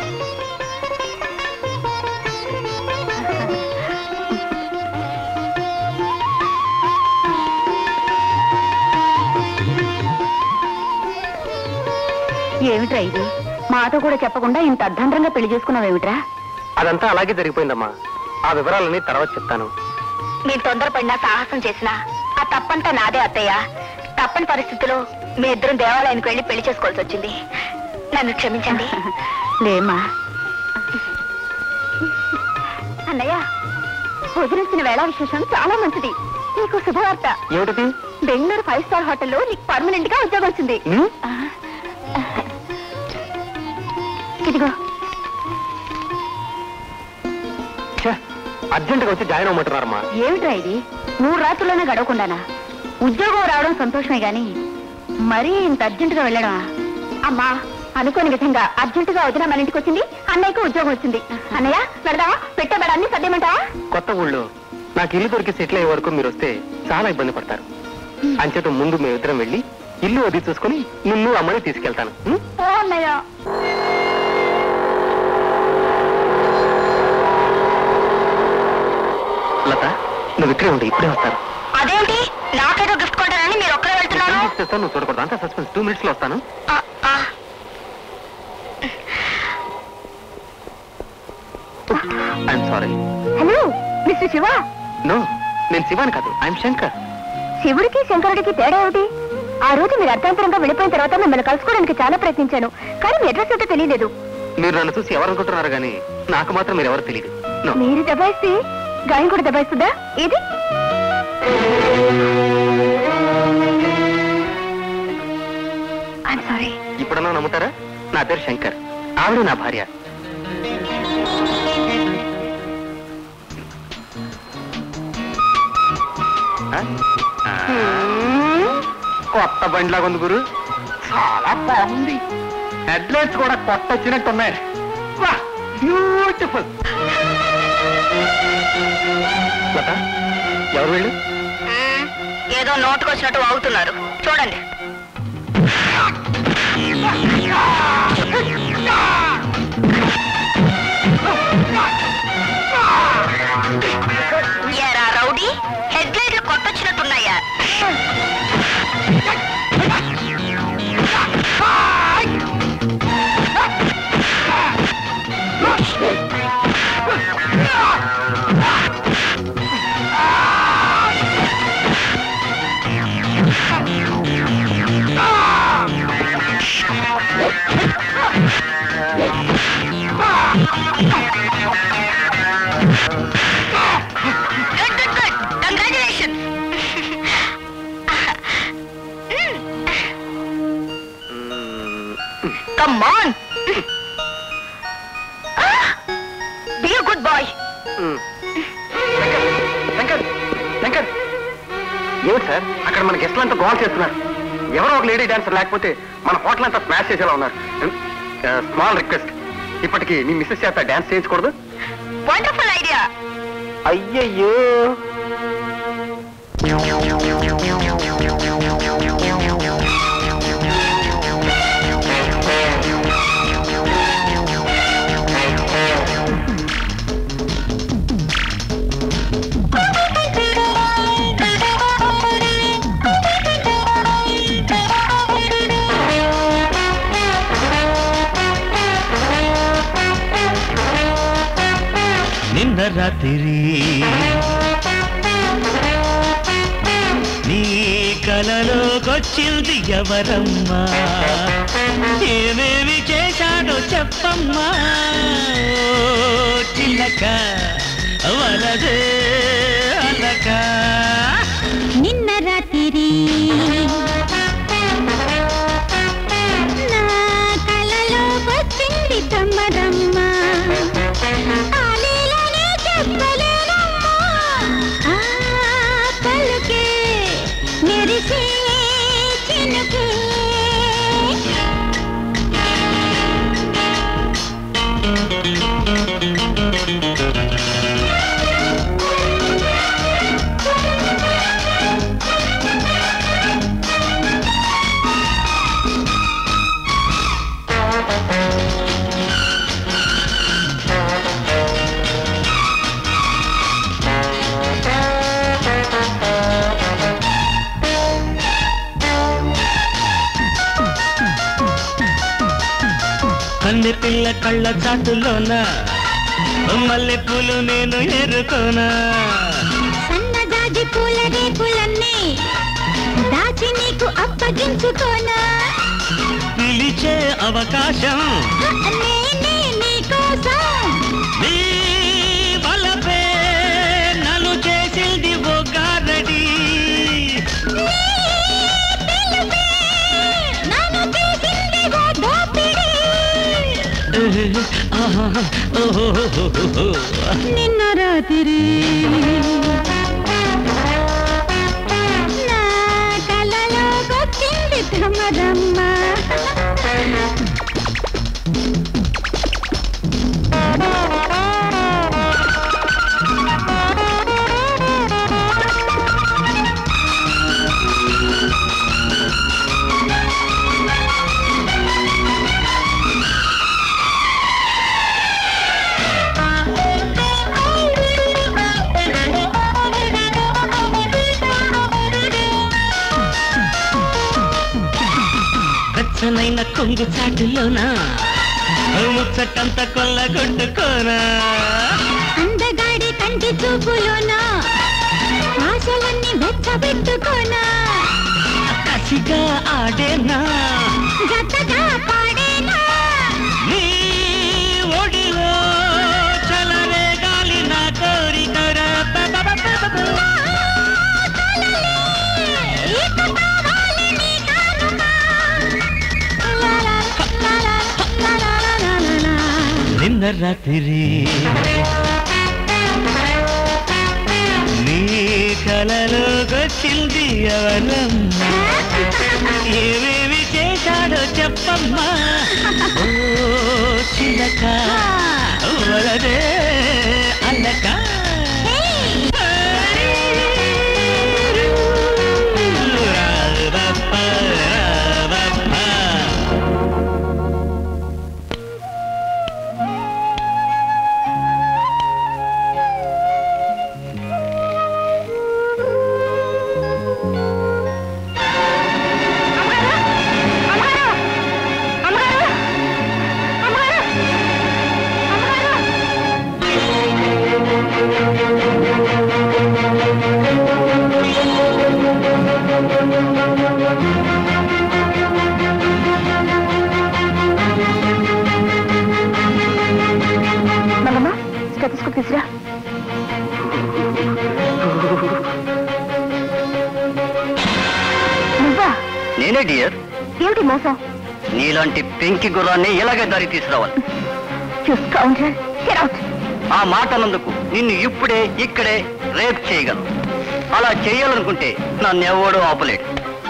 ఏమిట్రా ఇది మాతో కూడా చెప్పకుండా ఇంత అర్ధంతరంగా పెళ్లి చేసుకున్నావేమిట్రా అదంతా అలాగే జరిగిపోయిందమ్మా ఆ వివరాలన్నీ తర్వాత చెప్తాను మీరు తొందరపడినా సాహసం చేసినా ఆ తప్పంతా నాదే అత్తయ్య తప్పని పరిస్థితిలో మీ ఇద్దరం దేవాలయానికి వెళ్ళి పెళ్లి చేసుకోవాల్సి వచ్చింది నన్ను క్షమించండి లేమా అన్నయ్య వదిలించిన వేళ విశేషం చాలా మంచిది నీకు శుభవార్త ఏమిటి బెంగళూరు ఫైవ్ స్టార్ హోటల్లో నీకు పర్మనెంట్ గా ఉద్యోగం వచ్చింది ఆ. ఇదిగో అర్జెంటుగా వచ్చి జాయిన్ అవ్వమంటున్నారమ్మా ఏమిట్రా ఇది మూడు రాత్రుల్లోనే గడవకుండానా ఉద్యోగం రావడం సంతోషమే గాని మరీ ఇంత అర్జెంటుగా వెళ్ళడమా అమ్మా అనుకోని విధంగా అర్జెంటుగా వదిన మన ఇంటికి వచ్చింది అన్నయ్యకు ఉద్యోగం వచ్చింది అన్నయ్య పెడదావా పెట్టే బెడ అన్ని సర్దేమంటావా కొత్త ఊళ్ళో నాకు ఇల్లు దొరికి సెటిల్ అయ్యే వరకు మీరు వస్తే చాలా ఇబ్బంది పడతారు అంచేత ముందు మేమిద్దరం వెళ్ళి ఇల్లు అది చూసుకుని నిన్ను అమ్మని తీసుకెళ్తాను ఉం? ఓ అన్నయ్య లత నువ్వు ఇక్కడే ఉండి ఇప్పుడే వస్తాను అదేంటి నాకేదో గిఫ్ట్ కొంటానని మీరు ఒక్కరే వెళ్తున్నారు చేస్తాను నువ్వు చూడకూడదు అంతా సస్పెన్స్ టూ మినిట్స్ లో వస్తాను ఆ, ఆ. I'm sorry hello mister Siva no నేను శివాని కాదు ఐఎమ్ శంకర్ శివుడికి శంకరుడికి తేడా ఏమిటి ఆ రోజు మీరు అర్థాంతరంగా వెళ్ళిపోయిన తర్వాత మిమ్మల్ని కలుసుకోవడానికి చాలా ప్రయత్నించాను కానీ మీ అడ్రస్ ఏంటో తెలియలేదు మీరు నన్ను చూసి ఎవరు అనుకుంటున్నారు కానీ నాకు మాత్రం మీరు ఎవరు తెలియదు నో మీరు దబాయిస్తే గాయం కూడా దబాయిస్తుందా ఏది సారీ ఇప్పుడన్నా నమ్ముతారా నా పేరు శంకర్ ఆవిడ నా భార్య ఆ? ఆ. కొత్త బండిలాగా ఉంది గురు చాలా బాగుంది హెడ్ లైట్స్ కూడా కొట్టొచ్చినట్టు ఉన్నాయి బ్యూటిఫుల్ లత ఎవరు వీళ్ళు మ్మ్, ఏదో నోటుకొచ్చినట్టు అవుతున్నారు చూడండి ఏరా రౌడీ హెడ్ లైట్లు కొట్టొచ్చినట్టున్నాయా good good good congratulation come on be good boy Shankar Shankar ఏమిటి సార్ అక్కడ మన గెస్ట్లు అంతా గోల్ చేస్తున్నారు ఎవరో ఒక లేడీ డాన్సర్ లేకపోతే మన హోటల్ అంతా స్మాష్ చేసేలా ఉన్నారు స్మాల్ రిక్వెస్ట్ ఇప్పటికి మీ మిస్సెస్ చేత డాన్స్ చేయించకూడదు వండర్ఫుల్ ఐడియా అయ్యయ్యో నిన్న రాత్రి నీ కలలోకొచ్చింది ఎవరమ్మా ఏమేమి చేశాడో చెప్పమ్మా ఓ చిలక వలదే అలక నిన్న రాత్రి నా కలలో వచ్చింది తమ్మరమ్మ ఆలీలనే చెప్పలేనమ్మా ఆ పలుకే మెరిసే చినుకే కన్నె పిల్ల కళ్ళ చాటులోన మల్లె పూలు నేను ఎరుకోనా సన్నజాజి పూల రేకులన్నీ దాచి నీకు అప్పగించుకోనా పిలిచే అవకాశం నేనే నీకోసం నీ బలపే నన్ను చేసింది ఓ గారడి పిలుపే నన్ను చేసింది ఓ దోపిడీ ఆహా, ఓహోహోహోహో. నిన్న రాత్రి నా కలలో వచ్చింది తమరమ్మ వెచ్చనైన కొంగు చాటులోనా ముచ్చటంత కొల్లగొట్టుకోనా అందగాడి కంటి చూపులోనా ఆశలన్నీ వెచ్చబెట్టుకోనా కసిగా ఆడేనా జతగా పాడేనా నీ ఒడిలో చలరే గాలి నా కోరికరా ఇక కావాలి నీ కానుక. లా లా లా లా లా లా లా లా లా లా. నిన్న రాత్రి నీ కలలోకొచ్చింది ఎవరమ్మా ఏమేమి చేశాడో చెప్పమ్మా ఓ చిలక వలదే అల్లక రాబప్ప, రాబప్ప. మల్లమ్మ స్టెటస్కోప్ తీసురా నువ్వా నేనే డియర్ ఏమిటి మోసం నీలాంటి పెంకి గుర్రాన్ని ఇలాగే దారి తీసుకురావాలి యు స్కౌండర్ గెట్ అవుట్ ఆ మాట అన్నందుకు నిన్ను ఇప్పుడే ఇక్కడే రేప్ చేయగలను అలా చేయాలనుకుంటే నన్ను ఎవడూ ఆపలేడు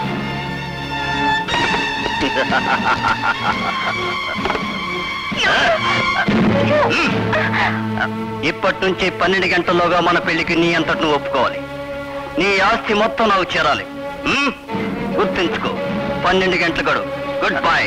ఇప్పటి నుంచి పన్నెండు గంటల్లోగా మన పెళ్లికి నీ అంతటి నువ్వు ఒప్పుకోవాలి నీ ఆస్తి మొత్తం నాకు చేరాలి ఉమ్? గుర్తుంచుకో పన్నెండు గంటల గడు గుడ్ బై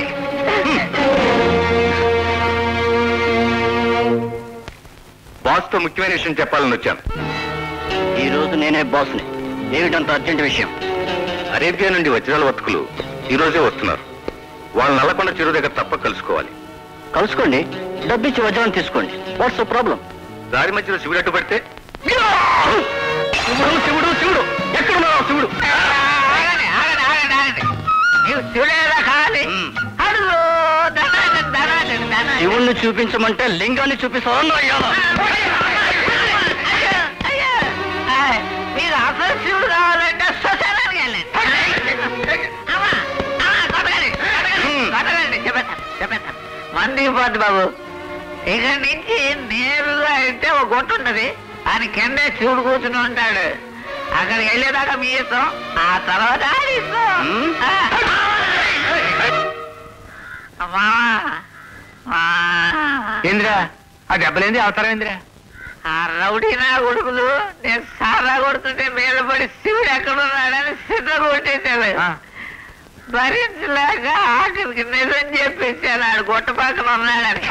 బాస్తో ముఖ్యమైన విషయం చెప్పాలని వచ్చాను ఈ రోజు నేనే బాస్ని ఏమిటంత అర్జెంట్ విషయం అరేబియా నుండి వజ్రాల వర్తకులు ఈ రోజే వస్తున్నారు వాళ్ళు నల్లకొండ చెరువు దగ్గర తప్పక కలుసుకోవాలి కలుసుకోండి డబ్బిచ్చి వజ్రం తీసుకోండి వాట్స్ ద ప్రాబ్లం దారి మధ్యలో శివుడు అడ్డు పడితే శివుడు శివుడు శివుడు ఎక్కడున్నావు శివుడు ఆగండి ఆగండి ఆగండి ఆగండి నీవు చూడేలా కావాలి మ్. అడుగు ధనాన్ని ధనాన్ని ధనాన్ని శివుణ్ణి చూపించమంటే లింగాన్ని చూపిస్తాను అయ్యాలా అయ్యో, అయ్యో. ఆయ్, మీరు అసలు శివుడు కావాలంటే శ్మశానానికి వెళ్ళండి అమ్మా, అమ్మా, కొట్టకండి, కొట్టకండి, కొట్టకండి. చెప్పేస్తాను, చెప్పేస్తాను. మంది పోద్ది బాబు ఇక్కడి నుంచి నేరుగా అయితే ఒక గొట్టు ఉంటది ఆయన కిందే శివుడు కూర్చుని ఉంటాడు అక్కడికి వెళ్ళేదాకా మీ ఇష్టం ఆ తర్వాత ఆడి ఇష్టం మ్. ఆ. అమ్మా అమ్మా. ఏందిరా ఆ దెబ్బలేంది అవతారం ఏందిరా ఆ రౌడీ నా కొడుకులు నేను సారా కొడుతుంటే మీద పడి శివుడు ఎక్కడున్నాడని సిద్ధ కొట్టేశాడు భరించలేక ఆఖరికి నిజం చెప్పేశాడు ఆడు గుట్ట పక్కన ఉన్నాడని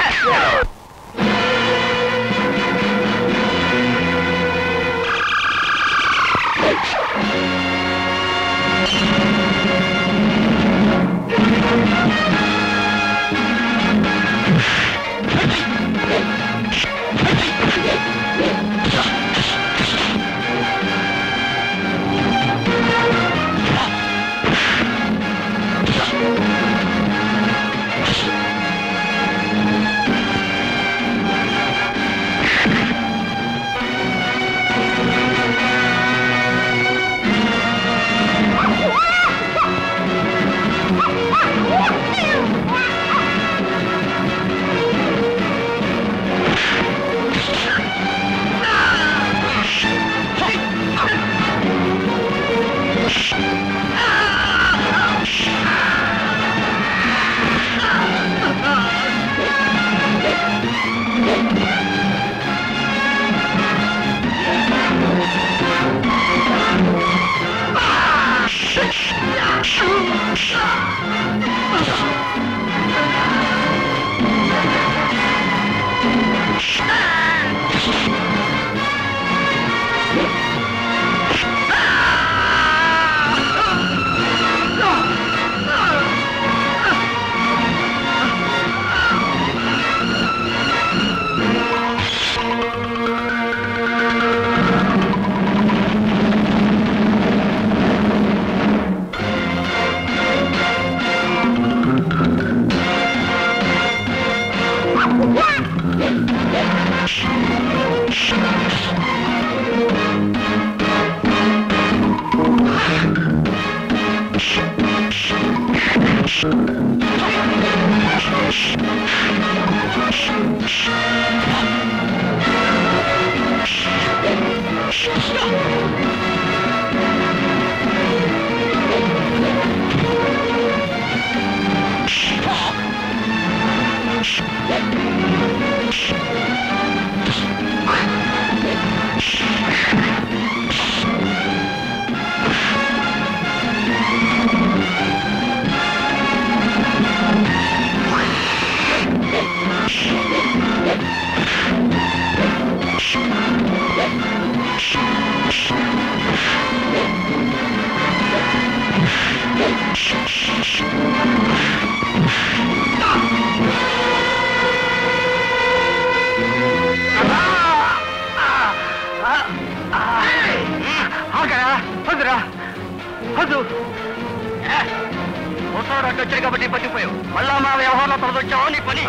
మాటలు వచ్చాయి కాబట్టి బతికిపోయావు మళ్ళా మా వ్యవహారంలో తొలగొచ్చావు నీ పని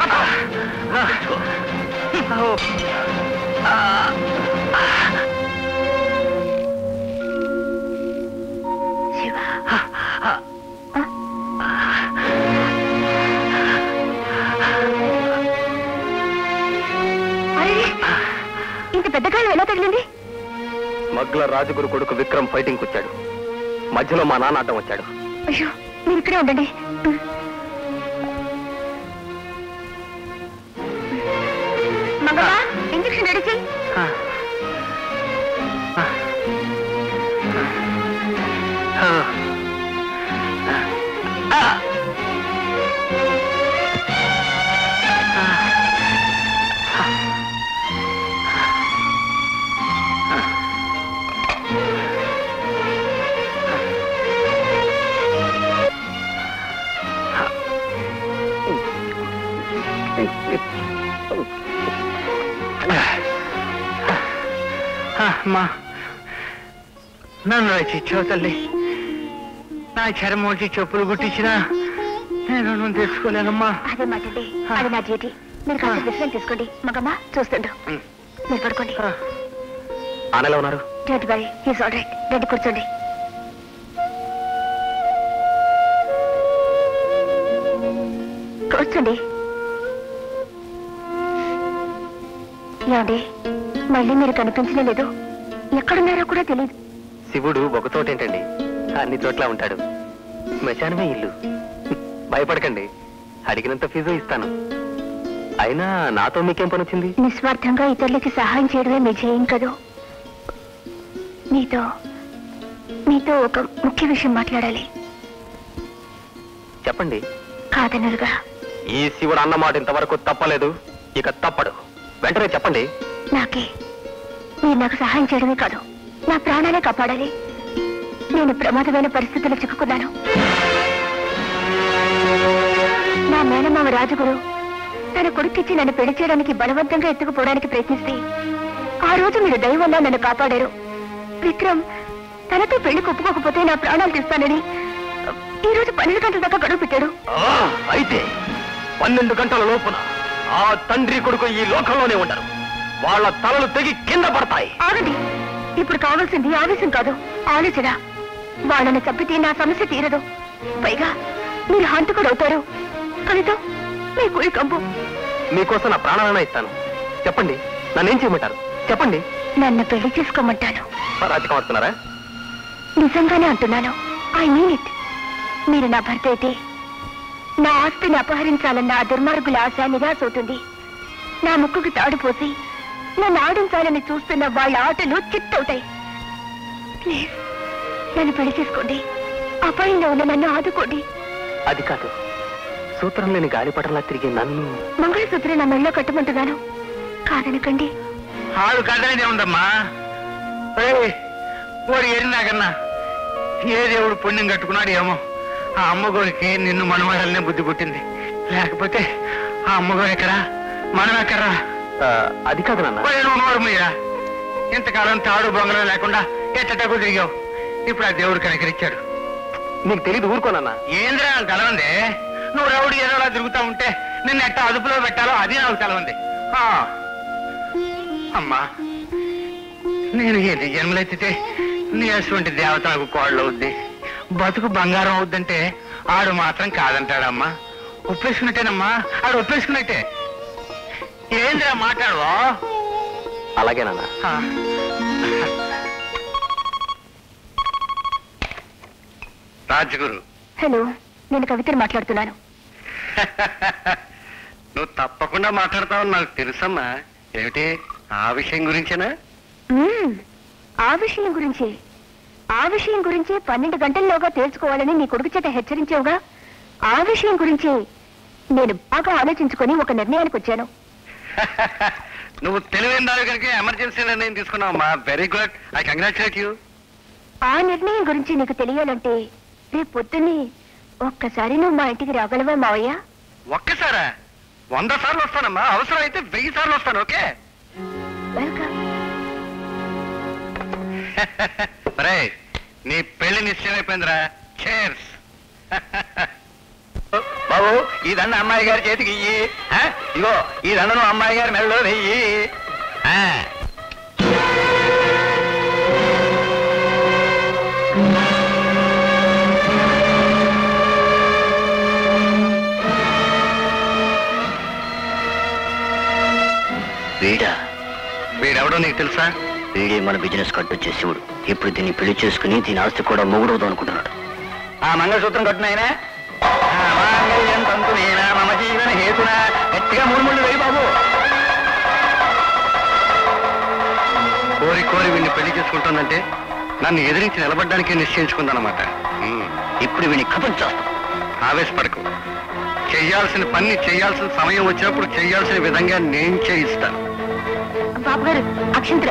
శివ అరే, ఇంత పెద్ద గాయం ఎలా తగిలింది స్మగ్లర్ రాజగురు కొడుకు విక్రమ్ ఫైటింగ్ వచ్చాడు మధ్యలో మా నాన్న అడ్డం వచ్చాడు అయ్యో మీరు ఇక్కడే ఉండండి మంగమ్మ ఇంజక్షన్ రెడీ చెయ్యి అమ్మా నన్ను రచించావు తల్లి నా చర్మోచి చెప్పులు కుట్టించినా నేను రుణం తెచ్చుకోలేనమ్మా అదే మాటండి అది నా డ్యూటీ మీరు కాస్త విశ్రాంతి తీసుకోండి మగమ్మ చూస్తుండ్రు మీరు పడుకోండి ఆనలో ఉన్నారు don't worry he's all right రండి కూర్చోండి కూర్చోండి ఏమండి మళ్ళీ మీరు కనిపించనే లేదు ఎక్కడున్నారో కూడా తెలియదు శివుడు ఒక చోట ఏంటండి అన్ని చోట్ల ఉంటాడు శ్మశానమే ఇల్లు భయపడకండి అడిగినంత ఫీజు ఇస్తాను అయినా నాతో మీకేం పని వచ్చింది నిస్వార్థంగా ఇతరులకి సహాయం చేయడమే మీ జయం కదూ మీతో మీతో ఒక ముఖ్య విషయం మాట్లాడాలి చెప్పండి కాదనరుగా ఈ శివుడు అన్న మాట ఇంతవరకు తప్పలేదు ఇక తప్పడు వెంటనే చెప్పండి నాకే మీరు నాకు సహాయం చేయడమే కాదు నా ప్రాణాలే కాపాడాలి నేను ప్రమాదమైన పరిస్థితుల్లో చిక్కుకున్నాను నా మేనమామ రాజుగురు తన కొడుకిచ్చి నన్ను పెళ్లి చేయడానికి బలవంతంగా ఎత్తుకుపోవడానికి ప్రయత్నిస్తే ఆ రోజు మీరు దైవంలో నన్ను కాపాడారు విక్రమ్ తనతో పెళ్లి ఒప్పుకోకపోతే నా ప్రాణాలు తీస్తానని ఈ రోజు పన్నెండు గంటల దాకా గడువు పెట్టాడు ఆ, అయితే పన్నెండు గంటల లోపున ఆ తండ్రి కొడుకు ఈ లోకంలోనే ఉండరు వాళ్ళ తలలు తెగి కింద పడతాయి ఆగండి ఇప్పుడు కావాల్సింది ఆవేశం కాదు ఆలోచన వాళ్ళని చంపితే నా సమస్య తీరదు పైగా మీరు హంతకుడు అవుతారు కనుక మీ కుడి కంపు మీకోసం నా ప్రాణాలైనా ఇస్తాను చెప్పండి నన్నేం చేయమంటారు చెప్పండి నన్ను పెళ్లి చేసుకోమంటాను రాజకం వస్తున్నారా నిజంగానే అంటున్నాను ఐ మీన్ ఇట్ మీరు నా భర్త అయితే నా ఆస్తిని అపహరించాలన్న ఆ దుర్మార్గుల ఆశ నిరాశ అవుతుంది నా ముక్కుకి తాడు పోసి నన్ను ఆడించాలని చూస్తున్న వాళ్ళ ఆటలు చిత్తవుతాయి ప్లీజ్ నన్ను పెళ్లి చేసుకోండి అపాయంలో ఉన్న నన్ను ఆదుకోండి అది కాదు సూత్రం లేని గాలిపటంలా తిరిగి నన్ను మంగళసూత్రం నా మెళ్ళలో కట్టమంటున్నాను కాదనకండి ఆడు కదలేదే ఉందమ్మా ఓడి ఏరినాకన్నా ఏ దేవుడు పుణ్యం కట్టుకున్నాడు ఏమో ఆ అమ్మగోరికి నిన్ను మనమడాలనే బుద్ధి పుట్టింది లేకపోతే ఆ అమ్మగోరు ఎక్కడా మనం ఎక్కడా ఆ, అది కాదు నాన్న పోయి నువ్వు నోరు మీరా ఇంతకాలం తాడు బొంగరం లేకుండా ఎట్టటకు తిరిగావు ఇప్పుడు ఆ దేవుడు కనికరించాడు నీకు తెలియదు ఊరుకోనన్నా ఏంద్రా నాకు తెలవంది నువ్వు రౌడీ ఏదోలా తిరుగుతా ఉంటే నిన్ను ఎట్ట అదుపులో పెట్టాలో అది నాకు తెలవంది ఆ. అమ్మా నేను ఎన్ని జన్మలెత్తితే నీ అటువంటి దేవత నాకు కోళ్ళు అవుద్ది బతుకు బంగారం అవుద్దంటే ఆడు మాత్రం కాదంటాడమ్మా ఒప్పేసుకున్నట్టేనమ్మా ఆడు ఒప్పేసుకున్నట్టే ఏంద్రా మాట్లాడవా అలాగే నాన్న ఆ. రాజగురు హలో నేను కవితని మాట్లాడుతున్నాను నువ్వు తప్పకుండా మాట్లాడతావని నాకు తెలుసమ్మా ఏమిటి ఆ విషయం గురించేనా మ్మ్. ఆ విషయం గురించి ఆ విషయం గురించి పన్నెండు గంటల్లోగా తేల్చుకోవాలని నీ కొడుకు చేత హెచ్చరించావుగా ఆ విషయం గురించి నేను బాగా ఆలోచించుకొని ఒక నిర్ణయానికి వచ్చాను నువ్వు తెలివైన దాని కనుక ఎమర్జెన్సీ నిర్ణయం తీసుకున్నావమ్మా very good I congratulate you ఆ నిర్ణయం గురించి నీకు తెలియాలంటే రేపు పొద్దున్నే ఒక్కసారి నువ్వు మా ఇంటికి రాగలవా మావయ్య ఒక్కసారా వంద సార్లు వస్తానమ్మా అవసరం అయితే వెయ్యి సార్లు వస్తాను ఓకే వెల్కమ్ రే నీ పెళ్లి నిశ్చయం అయిపోయిందిరా చేర్స్ ఈ దండ అమ్మాయి గారి చేతికి ఇయ్యి ఆ, ఇగో ఈ దండను అమ్మాయి గారి మెడలో వెయ్యి ఆ. వీడా వీడెవడో నీకు తెలుసా వీడే మన బిజినెస్ కట్టొచ్చే శివుడు ఇప్పుడు దీన్ని పెళ్లి చేసుకుని దీని ఆస్తి కూడా మొగుడవుదాం అనుకుంటున్నాడు ఆ మంగళసూత్రం కట్టునైనా మాంగళ్యం తంతునేనా మమ జీవన హేతున గట్టిగా మూడు ముళ్ళు వేయి బాబు కోరి కోరి వీడిని పెళ్లి చేసుకుంటుందంటే నన్ను ఎదిరించి నిలబడ్డానికే నిశ్చయించుకుందనమాట ఇప్పుడు వీడిని కథం చేస్తాం ఆవేశపడకు చెయ్యాల్సిన పని చెయ్యాల్సిన సమయం వచ్చినప్పుడు చెయ్యాల్సిన విధంగా నేను చేయిస్తాను బాబు గారు అక్షంత్ర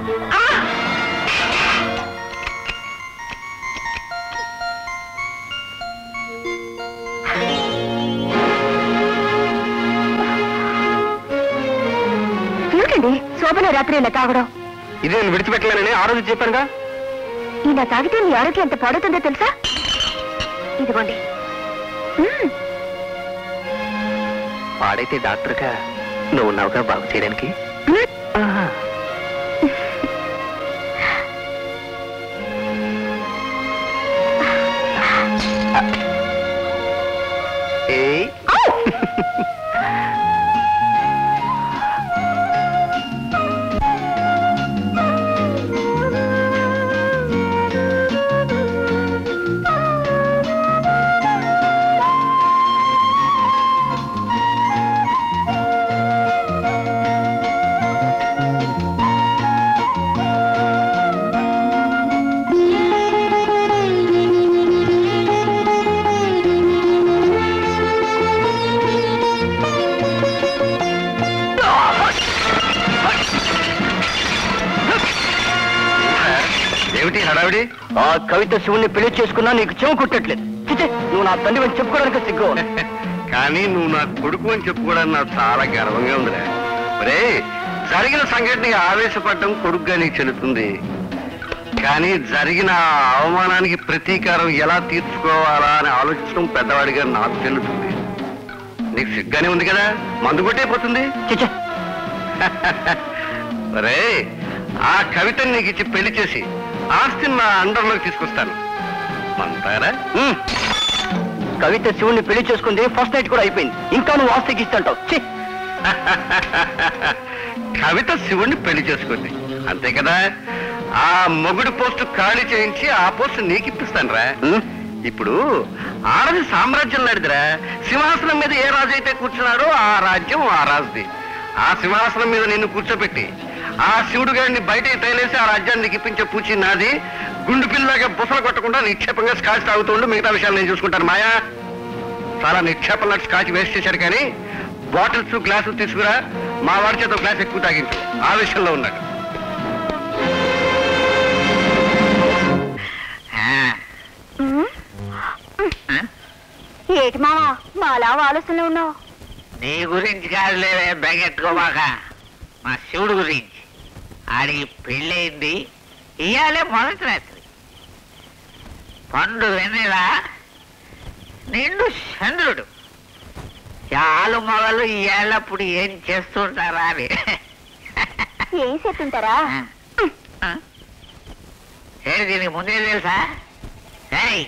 ఏమిటండి శోభన రాత్రి ఇలా తాగడం ఇది నేను విడిచిపెట్టలేనని ఆ రోజు చెప్పానుగా ఇలా తాగితే మీ ఆరోగ్యం ఎంత పాడుతుందో తెలుసా ఇదిగోండి మ్మ్. వాడైతే డాక్టర్గా నువ్వు ఉన్నావుగా బాగు చేయడానికి మ్మ్. ఏయ్ ఏమిటి హడావిడి ఆ కవిత శివుణ్ణి పెళ్లి చేసుకున్నా నీకు చెవు కుట్టట్లేదు చిచ్చే నువ్వు నా తండ్రి అని చెప్పుకోవడానికి సిగ్గు కానీ నువ్వు నా కొడుకు అని చెప్పుకోవడానికి నాకు చాలా గర్వంగా ఉందిరా ఒరే జరిగిన సంఘటన ఆవేశపడడం కొడుకుగా నీకు చెల్లుతుంది కానీ జరిగిన ఆ అవమానానికి ప్రతీకారం ఎలా తీర్చుకోవాలా అని ఆలోచించడం పెద్దవాడిగా నాకు చెల్లుతుంది నీకు సిగ్గానే ఉంది కదా మందు కొట్టే పోతుంది చిచ్చే ఒరే ఆ కవితని నీకు ఇచ్చి పెళ్లి చేసి ఆస్తిని నా అండర్లోకి తీసుకొస్తాను మంటారా ఉమ్. కవిత శివుణ్ణి పెళ్లి చేసుకుంది ఫస్ట్ నైట్ కూడా అయిపోయింది ఇంకా నువ్వు ఆస్తికి ఇస్తాంటావు ఛీ కవిత శివుణ్ణి పెళ్లి చేసుకుంది అంతే కదా ఆ మొగుడు పోస్టు ఖాళీ చేయించి ఆ పోస్టు నీకు ఇప్పిస్తాను రా ఉమ్. ఇప్పుడు ఆడది సామ్రాజ్యం నడిదిరా సింహాసనం మీద ఏ రాజు అయితే కూర్చున్నాడో ఆ రాజ్యం ఆ రాజుది ఆ సింహాసనం మీద నిన్ను కూర్చోబెట్టి ఆ శివుడు గారిని బయట తైలేసి ఆ రాజ్యాన్ని నీకు ఇప్పించే పూచి నాది గుండు పిల్లగా బుసలు కొట్టకుండా నిక్షేపంగా స్కాచ్ తాగుతుండు మిగతా విషయాలు నేను చూసుకుంటాను మాయా చాలా నిక్షేపంగా స్కాచ్ వేస్ట్ చేశాడు కానీ బాటిల్స్ గ్లాసులు తీసుకురా మా వాడి చేత ఒక గ్లాస్ ఎక్కువ తాగించు ఆ విషయంలో ఉన్నాడు మ్మ్. ఏటి మావా మాలా ఆలోచనలో ఉన్నావు నీ గురించి కాదులేవే బెగెట్టుకోమాక మా శివుడు గురించి ఆడికి పెళ్ళయింది ఇయాలే మొదటి రాత్రి పండు వెన్నెల నిండు చంద్రుడు చాలు మొగలు ఇయాళ్ళప్పుడు ఏం చేస్తుంటారా అని ఏం చెప్తుంటారా ఆ? ఏంటి దీనికి ముందే తెలుసా ఏయ్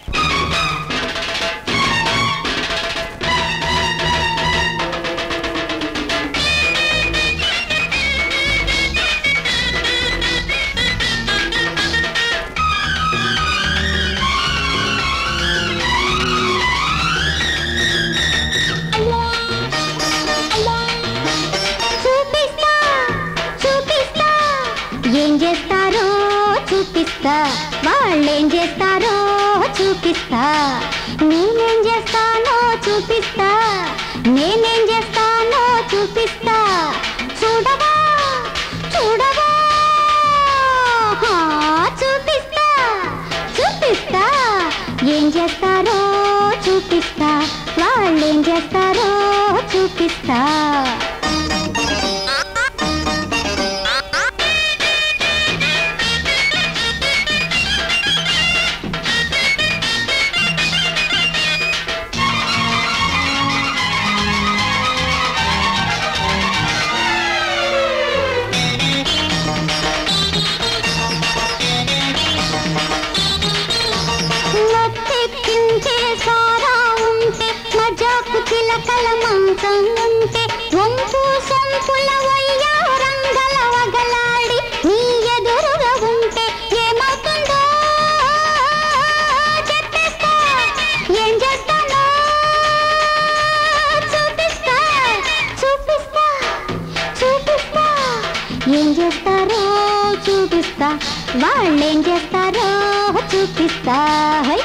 చూపిస్తా చూపిస్తా ఏం చేస్తారో చూపిస్తా వాళ్ళేం చేస్తారో చూపిస్తా నేనేం చేస్తానో చూపిస్తా నేనేం చేస్తానో చూపిస్తా చూడవా చూడవా హా, చూపిస్తా చూపిస్తా ఏం చేస్తారో చూపిస్తా వాళ్ళేం చేస్తారో చూపిస్తా చిలకల మంచం ఉంటే వంపు సొంపుల వయ్యారంగల వగలాడి నీ ఎదురుగా ఉంటే ఏమవుతుందో చెప్పేస్తా ఏం చేస్తానో చూపిస్తా చూపిస్తా చూపిస్తా ఏం చేస్తారో చూపిస్తా వాళ్ళేం చేస్తారో చూపిస్తా హై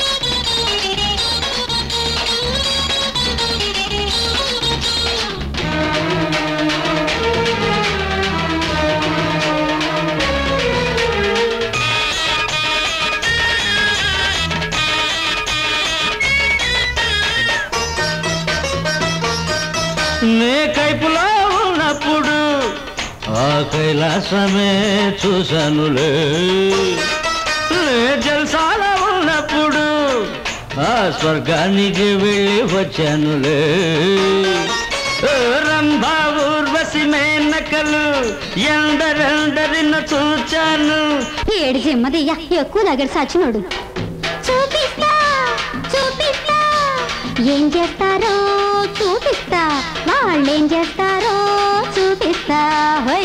నే కైపులో ఉన్నప్పుడు ఆ కైలాసమే చూశానులే నే జల్సాల ఉన్నప్పుడు ఆ స్వర్గానికి వెళ్ళి వచ్చానులే ఓ రంభా ఊర్వశి మేనకలు ఎందరెందరిన చూచాను ఏడు జిమ్మదయ్యా ఎక్కువ దగ్గర సచ్చినోడు చూపిస్తా చూపిస్తా ఏం చేస్తారో చూపిస్తా వాళ్ళేం చేస్తారో చూపిస్తా హై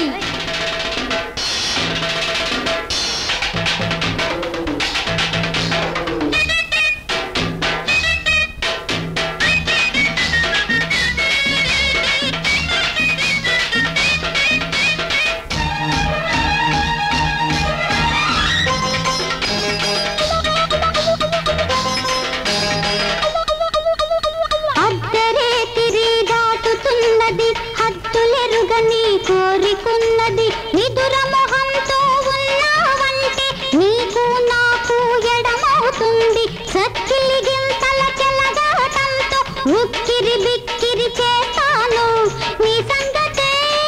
అద్దరే తిరి దాటుతున్నది హద్దులెరుగని కోరికున్నది నిదుర మొహంతో ఉన్నావంటే నీకు నాకు ఎడమవుతుంది సక్కిలి గింతల చెలగాటంతో ఉక్కిరి బిక్కిరి చేస్తాను నీ సంగతే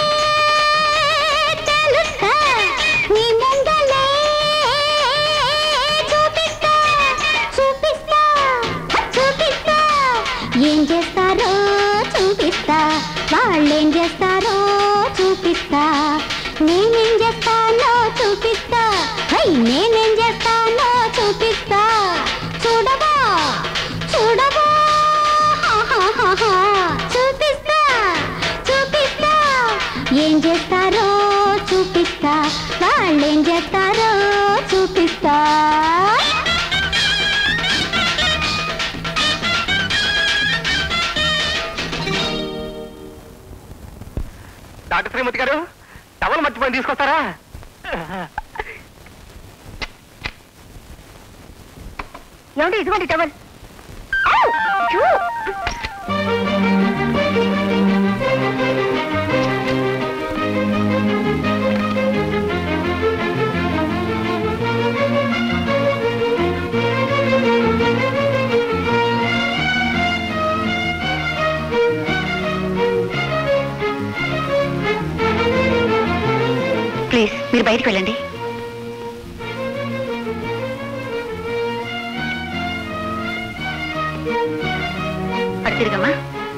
తెలుస్తా నీ ముందలే చూపిస్తా చూపిస్తా చూపిస్తా ఏం చేస్తారో చూపిస్తా వాళ్ళేం చేస్తారో చూపిస్తా నేనేం చేస్తానో చూపిస్తా హై నేనేం చేస్తానో చూపిస్తా చూడవా చూడవా హాహాహాహా. చూపిస్తా చూపిస్తా ఏం చేస్తారో చూపిస్తా వాళ్ళేం చేస్తారో చూపిస్తా డాక్టర్ శ్రీమతి గారు టవల్ మర్చిపోయి తీసుకొస్తారా ఏమండి ఇదిగోండి టవల్ ప్లీజ్ మీరు బయటికి వెళ్ళండి అటు తిరిగమ్మా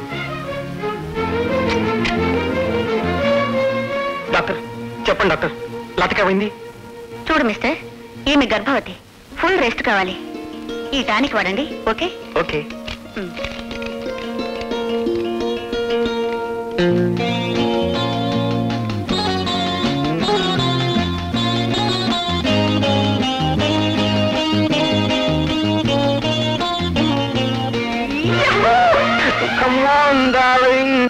డాక్టర్ చెప్పండి డాక్టర్ లతకేమైంది చూడు మిస్టర్ ఈమె గర్భవతి ఫుల్ రెస్ట్ కావాలి ఈ టానిక్ వాడండి okay okay hmm. Come on, darling.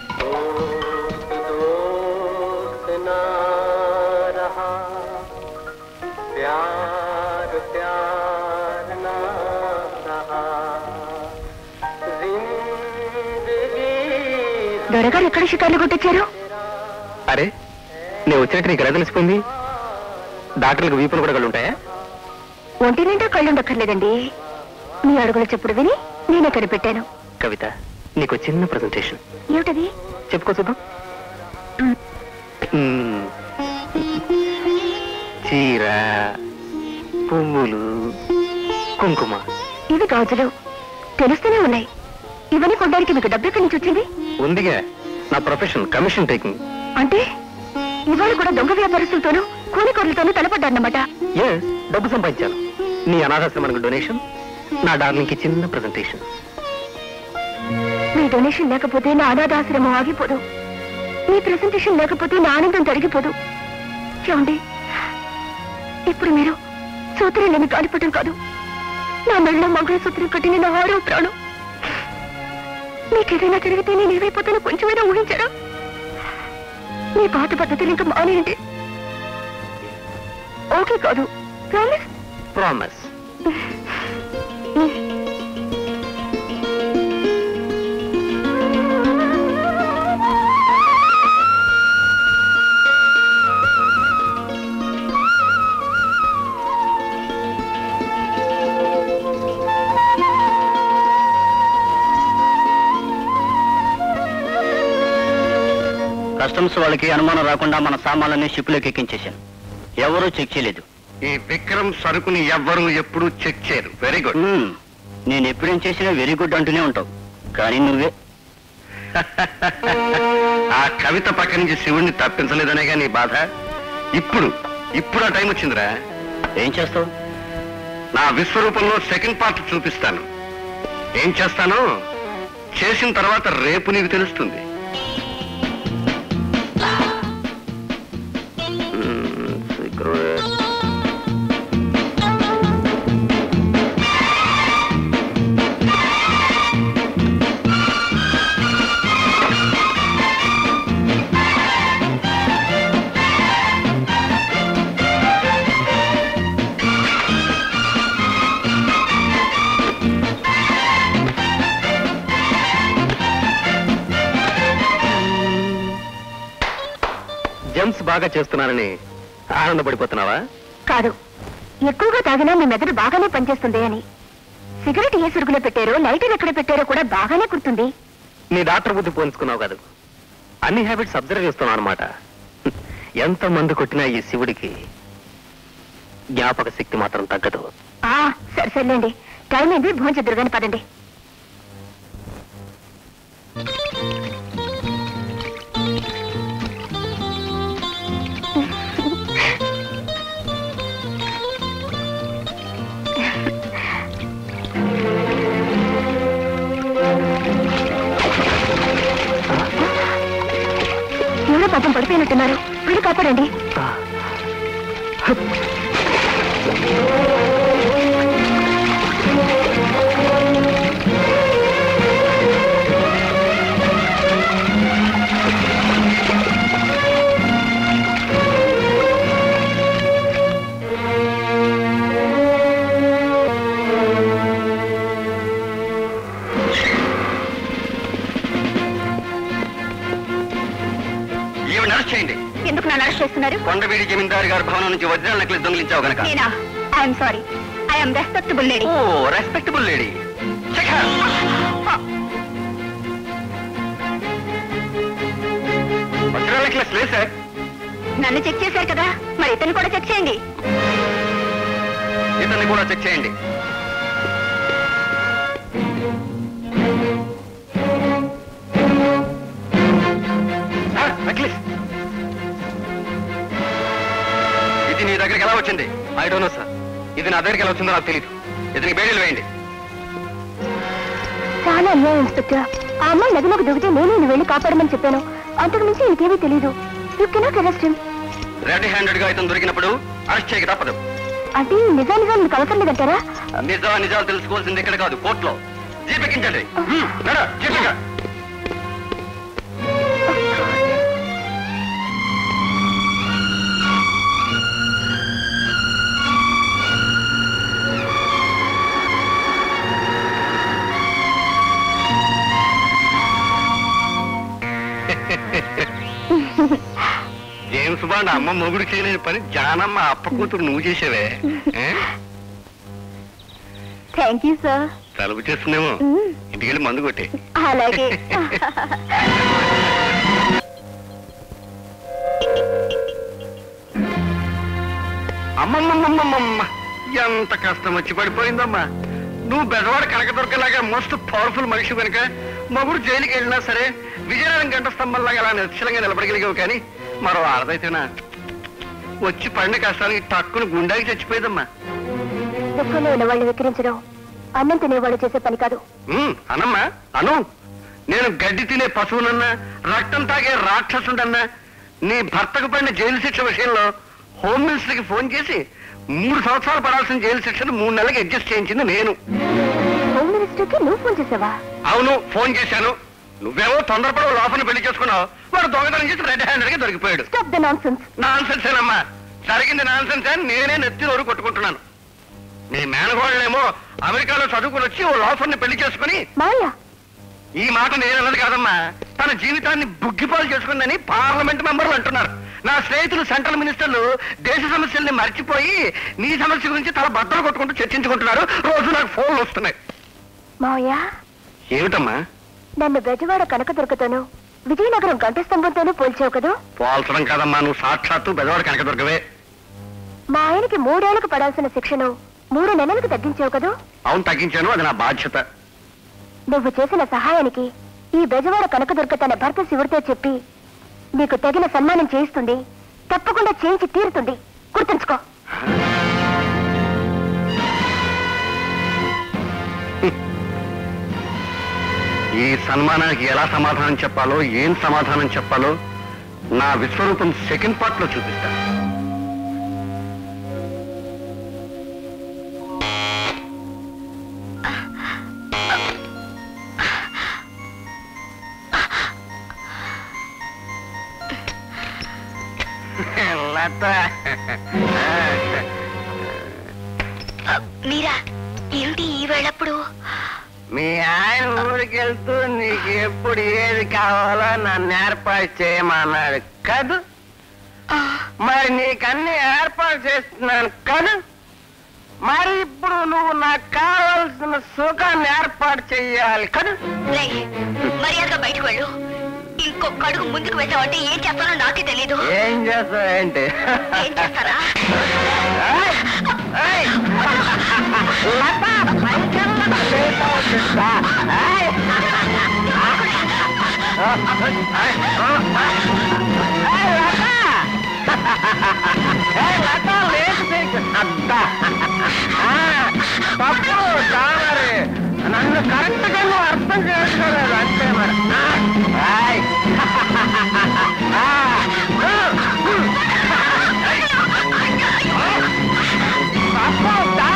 దొరగారు ఎక్కడ షికార్లు కొట్టొచ్చారు అరే నేను వచ్చినట్టు నీకు ఎలా తెలిసిపోయింది డాక్టర్లకు వీపులు కూడా కళ్ళు ఉంటాయా ఒంటి నిండా కళ్ళు ఉండక్కర్లేదండి మీ అడుగుల చెప్పుడు విని నేనే కనిపెట్టాను కవిత నీకు చిన్న ప్రజెంటేషన్ ఏమిటది చెప్పుకో చూద్దాం మ్. మ్మ్. చీర పువ్వులు కుంకుమ ఇవి గాజులు తెలుస్తూనే ఉన్నాయి ఇవన్నీ కొనడానికి మీకు డబ్బు ఎక్కడి నుంచి వచ్చింది ఉందిగా నా ప్రొఫెషన్ కమిషన్ టేకింగ్ అంటే ఇవాళ కూడా దొంగ వ్యాపారస్తులతోనూ కూలికోర్లతోనూ తలపడ్డారన్నమాట ఏ డబ్బు సంపాదించాను నీ అనాథాశ్రమానికి డొనేషన్ నా డార్లింగ్కి చిన్న ప్రజెంటేషన్ మీ డొనేషన్ లేకపోతే నా అనాథాశ్రమం ఆగిపోదు మీ ప్రెసెంటేషన్ లేకపోతే నా ఆనందం తరిగిపోదు చూడండి ఇప్పుడు మీరు సూత్రం నేను గాలిపటం కాదు నా మెళ్ళలో మంగళసూత్రం కట్టిన నా ఆరో ప్రాణం మీకేదైనా జరిగితే నేను ఏమైపోతానో కొంచెమైనా ఊహించారా మీ పాత పద్ధతులు ఇంకా మానేయండి ఓకే కాదు ప్రామిస్ ప్రామిస్ కస్టమ్స్ వాళ్ళకి అనుమానం రాకుండా మన సామాన్లన్నీ షిప్లోకి ఎక్కించేశాను ఎవరూ చెక్ చేయలేదు ఈ విక్రమ్ సరుకుని ఎవ్వరూ ఎప్పుడూ చెక్ చేయరు వెరీ గుడ్ మ్మ్. నేను ఎప్పుడేం చేసినా వెరీ గుడ్ అంటూనే ఉంటావు కానీ నువ్వే ఆ కవిత పక్క నుంచి శివుణ్ణి తప్పించలేదనేగా నీ బాధ ఇప్పుడు ఇప్పుడు ఆ టైం వచ్చిందిరా ఏం చేస్తావు నా విశ్వరూపంలో సెకండ్ పార్ట్ చూపిస్తాను ఏం చేస్తానో చేసిన తర్వాత రేపు నీకు తెలుస్తుంది మ్మ్, secret. జంప్స్ బాగా చేస్తున్నానని ఆనందపడిపోతున్నావా కాదు ఎక్కువగా తాగినా మీ మెదడు బాగానే పనిచేస్తుంది అని సిగరెట్ ఏ సురుగులో పెట్టారో లైటర్ ఎక్కడ పెట్టారో కూడా బాగానే గుర్తుంది నీ డాక్టర్ బుద్ధి పోల్చుకున్నావు కాదు అన్ని హ్యాబిట్స్ అబ్జర్వ్ చేస్తున్నావు అనమాట ఎంత మందు కొట్టినా ఈ శివుడికి జ్ఞాపక శక్తి మాత్రం తగ్గదు ఆ సరే సర్లేండి టైం అయింది భోంచెద్దురు గాని పదండి ఎవరో పాపం పడిపోయినట్టున్నారు వీళ్ళు కాపాడండి ఈవిడ అరెస్ట్ చేయండి ఎందుకు నన్ను అరెస్ట్ చేస్తున్నారు కొండవీడి జమీందారు గారి భవనం నుంచి వజ్రాల నకిలీ దొంగిలించావు గనక నేనా I'm sorry I'm respectable lady oh respectable lady వజ్రాల నెక్లెస్ లేదు సార్ నన్ను చెక్ చేశారు కదా మరి ఇతను కూడా చెక్ చేయండి ఇతన్ని కూడా చెక్ చేయండి సార్, నెక్లెస్ ఇది నీ దగ్గరికి ఎలా వచ్చింది ఐ డోంట్ నో సార్ ఇది నా దగ్గరికి ఎలా వచ్చిందో నాకు తెలియదు ఇతనికి బేడీలు వేయండి చాలా అన్యాయం ఇన్స్పెక్టర్ ఆ అమ్మాయి నదిలోకి దిగితే నేను ఈయన వెళ్ళి కాపాడమని చెప్పాను అంతకు మించి ఇంకేమీ తెలియదు you cannot arrest him red handed గా ఇతను దొరికినప్పుడు అరెస్ట్ చేయక తప్పదు అంటే ఈ నిజా నిజాలు మీకు అవసరం లేదంటారా నిజా నిజాలు తెలుసుకోవాల్సింది ఇక్కడ కాదు కోర్టులో జీపెక్కించండి నడ, జీపెక్క. జేమ్స్ బాండ్ అమ్మ మొగుడు చేయలేని పని జానమ్మ అప్ప కూతురు నువ్వు చేసేవే ఏ? థ్యాంక్ యూ సార్ తలుపు చేస్తుందేమో ఇంటికి వెళ్ళి మందు కొట్టే అలాగే అమ్మమ్మమ్మమ్మమ్మ ఎంత కష్టం వచ్చి పడిపోయిందమ్మా నువ్వు బెదవాడ కనకదుర్గలాగా మోస్ట్ పవర్ఫుల్ మనిషి కనుక మగుడు జైలుకి వెళ్ళినా సరే విజయనగరం గంట స్తంభంలాగా అలా నిశ్చలంగా నిలబడగలిగావు కానీ మరో ఆడదైతేనా వచ్చి పడిన కష్టానికి టక్కును గుండాకి చచ్చిపోయేదమ్మా దుఃఖంలో ఉన్న వాళ్ళని విక్రించడం అన్నం తినేవాళ్ళు చేసే పని కాదు ఉమ్, అనమ్మా అను నేను గడ్డి తినే పశువునన్నా రక్తం తాగే రాక్షసుడన్నా నీ భర్తకు పడిన జైలు శిక్ష విషయంలో హోమ్ మినిస్టర్కి ఫోన్ చేసి మూడు సంవత్సరాలు పడాల్సిన జైలు శిక్షను మూడు నెలలకు అడ్జస్ట్ చేయించింది నేను హోమ్ మినిస్టర్ కి నువ్వు ఫోన్ చేసావా అవును ఫోన్ చేశాను నువ్వేమో తొందరపడి లోపల పెళ్లి చేసుకున్నావు వాడు దొంగతనం చేసి రెడ్ హ్యాండెడ్ గా దొరికిపోయాడు స్టాప్ ద నాన్ సెన్స్ నాన్ సెన్సేనమ్మా జరిగింది నాన్ సెన్స్ అని నేనే నెత్తి నోరు కొట్టుకుంటున్నాను నీ మేనగోళ్ళేమో అమెరికాలో చదువుకుని వచ్చి ఓ లాఫర్ని పెళ్లి చేసుకుని మావయ్య ఈ మాట నేను అన్నది కాదమ్మా తన జీవితాన్ని బుగ్గిపాలు చేసుకుందని పార్లమెంట్ మెంబర్లు అంటున్నారు నా స్నేహితులు సెంట్రల్ మినిస్టర్లు దేశ సమస్యల్ని మర్చిపోయి నీ సమస్య గురించి తల బద్దలు కొట్టుకుంటూ చర్చించుకుంటున్నారు రోజు నాకు ఫోన్లు వస్తున్నాయి మావయ్య ఏమిటమ్మా నన్ను బెజవాడ కనకదుర్గతోనూ విజయనగరం గంట స్తంభంతోనూ పోల్చావు కదూ పోల్చడం కాదమ్మా నువ్వు సాక్షాత్తు బెదవాడ కనకదుర్గవే మా ఆయనకి మూడేళ్లకు పడాల్సిన శిక్షను మూడు నెలలకు తగ్గించావు కదూ అవును తగ్గించాను అది నా బాధ్యత నువ్వు చేసిన సహాయానికి ఈ బెజవాడ కనకదుర్గ తన భర్త శివుడితో చెప్పి నీకు తగిన సన్మానం చేయిస్తుంది తప్పకుండా చేయించి తీరుతుంది గుర్తుంచుకో ఈ సన్మానానికి ఎలా సమాధానం చెప్పాలో ఏం సమాధానం చెప్పాలో నా విశ్వరూపం సెకండ్ పార్ట్ లో చూపిస్తా లత మీరా ఏమిటి ఈ వేళప్పుడు మీ ఆయన ఊరికి వెళ్తూ నీకు ఎప్పుడు ఏది కావాలో నన్ను ఏర్పాటు చేయమన్నాడు కదూ మరి నీకన్నీ ఏర్పాటు చేస్తున్నాను కదూ మరి ఇప్పుడు నువ్వు నాకు కావాల్సిన సుఖాన్ని ఏర్పాటు చెయ్యాలి కదూ మర్యాదగా బయటకు వెళ్ళు ఇంకొక అడుగు ముందుకు వేసావంటే ఏం చేస్తానో నాకే తెలీదు ఏం చేస్తావేంటి ఏం చేస్తారా ఏయ్! ఏయ్! లత, పైకెళ్ళకు, లేట్ అవుతుందా? ఏయ్! ఏయ్, లత! ఏయ్, లత, లేట్ చేయకు. అబ్బా. ఆ, తప్పు కావాలి నన్ను కరెక్ట్ గా నువ్వు అర్థం చేసుకోలేదు అంతే మరి ఆ, ఏయ్. ఆ, తప్పు, దా.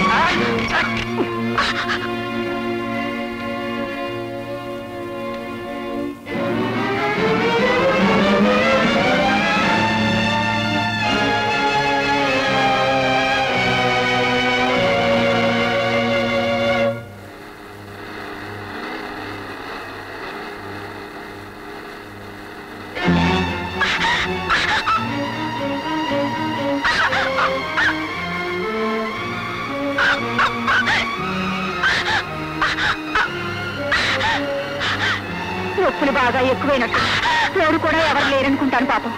నొప్పులు బాగా ఎక్కువైనట్టు తోడు కూడా ఎవరు లేరనుకుంటాను పాపం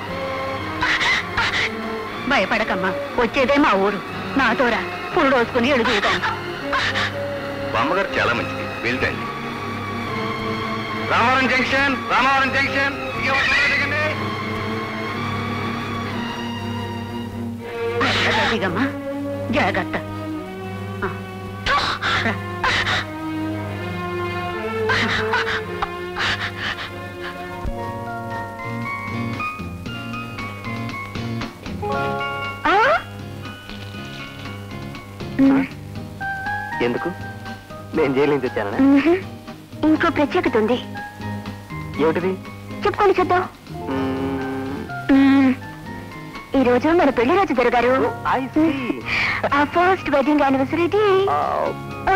భయపడకమ్మా వచ్చేదే మా ఊరు నాతోరా పురుడు రోజుకుని ఎడుగుతాను బామ్మగారు చాలా మంచిది వెళ్తండి రామవరం జంక్షన్ రామవరం జంక్షన్ దిగవద్దు, దిగండి. దిగమ్మా జాగ్రత్త ఆ. రా. ఆ? ఉమ్, ఎందుకు నేను జైలు నుంచి వచ్చానా ఉమ్హు. ఇంకో ప్రత్యేకత ఉంది ఏమిటిది చెప్పుకొని చూద్దాం మ్మ్, ఉమ్, ఈ రోజు మన పెళ్లి రోజు జరగారు I see. ఆ ఫస్ట్ వెడ్డింగ్ యానివర్సరీ ఆ,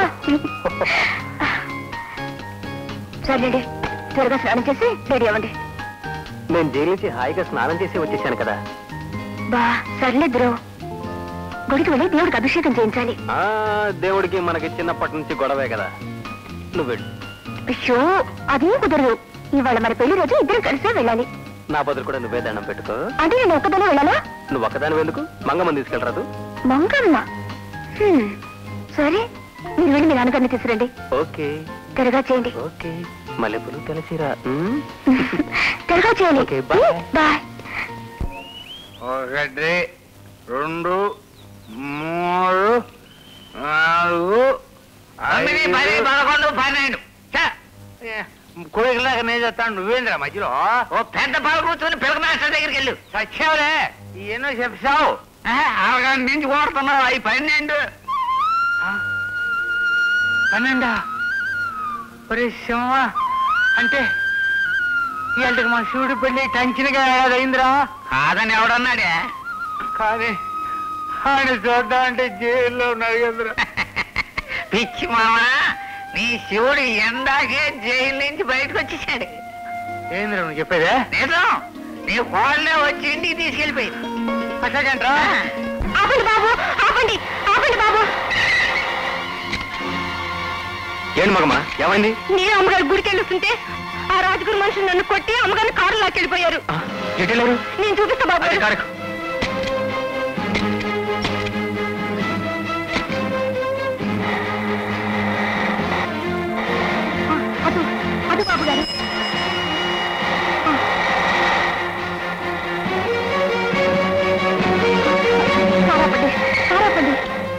సర్లేండి త్వరగా స్నానం చేసి రెడీ అవ్వండి నేను జైలు నుంచి హాయిగా స్నానం చేసి వచ్చేసాను కదా బా సర్లే బ్రో గుడికి వెళ్ళి దేవుడికి అభిషేకం చేయించాలి ఆ దేవుడికి మనకి చిన్నప్పటి నుంచి గొడవే కదా నువ్వు వెళ్ళు అయ్యో అదేం కుదరదు ఇవాళ మన పెళ్లి రోజు ఇద్దరు కలిసే వెళ్ళాలి నా బదులు కూడా నువ్వే దండం పెట్టుకో అంటే నేను ఒక్కదానే వెళ్ళాలా నువ్వు ఒక్కదాని ఎందుకు మంగమ్మని తీసుకెళ్ళరాదు మంగమ్మ హ్మ్, సరే మీరు వెళ్ళి మీ నాన్నగారిని తీసుకురండి ఓకే త్వరగా చేయండి ఓకే మల్లెపూలు కలిసిరా మ్మ్? త్వరగా చేయండి ఓకే, బాయ్. బాయ్ ఒకటి రెండు మూడు నాలుగు తొమ్మిది పది ఐదు. పదకొండు పన్నెండు ఛ! కోరికలాగా నేను చెప్తాను నువ్వేంద్రా మధ్యలో ఓ పెద్ద పాలు కూర్చొని పిల్లక మాస్టర్ దగ్గరికి వెళ్ళు సచ్చావులే ఎన్నో చెప్తావు అరగంట నుంచి కోరుతున్నావు అవి పన్నెండు ఆ, పన్నెండా ఒరే సింహ అంటే ఇవాళకి మా శివుడి పెళ్లి టంచినగా అయిందిరా కాదని ఎవడన్నాడే కానీ ఆయన చూద్దాం అంటే జైల్లో ఉన్నాడు కదరా పిచ్చి మామ నీ శివుడు ఎందాకే జైలు నుంచి బయటకు వచ్చేసాడు ఏంద్ర నువ్వు చెప్పేదే నిజం నీ కోళ్ళే వచ్చి ఇంటికి తీసుకెళ్ళిపోయింది అట్లాగంట్రా ఆపండి బాబు ఆపండి ఆపండి బాబు ఏంటి మగమ్మా ఏమైంది నేను అమ్మగారు గుడికి వెళ్ళొస్తుంటే ఆ రాజుగారు మనుషులు నన్ను కొట్టి అమ్మగారిని కారు లాక్కెళ్ళిపోయారు ఎటెళ్ళారు నేను చూపిస్తా బాబు గారు. కారకు అటు అటు బాబు గారు కారాపండి కారాపండి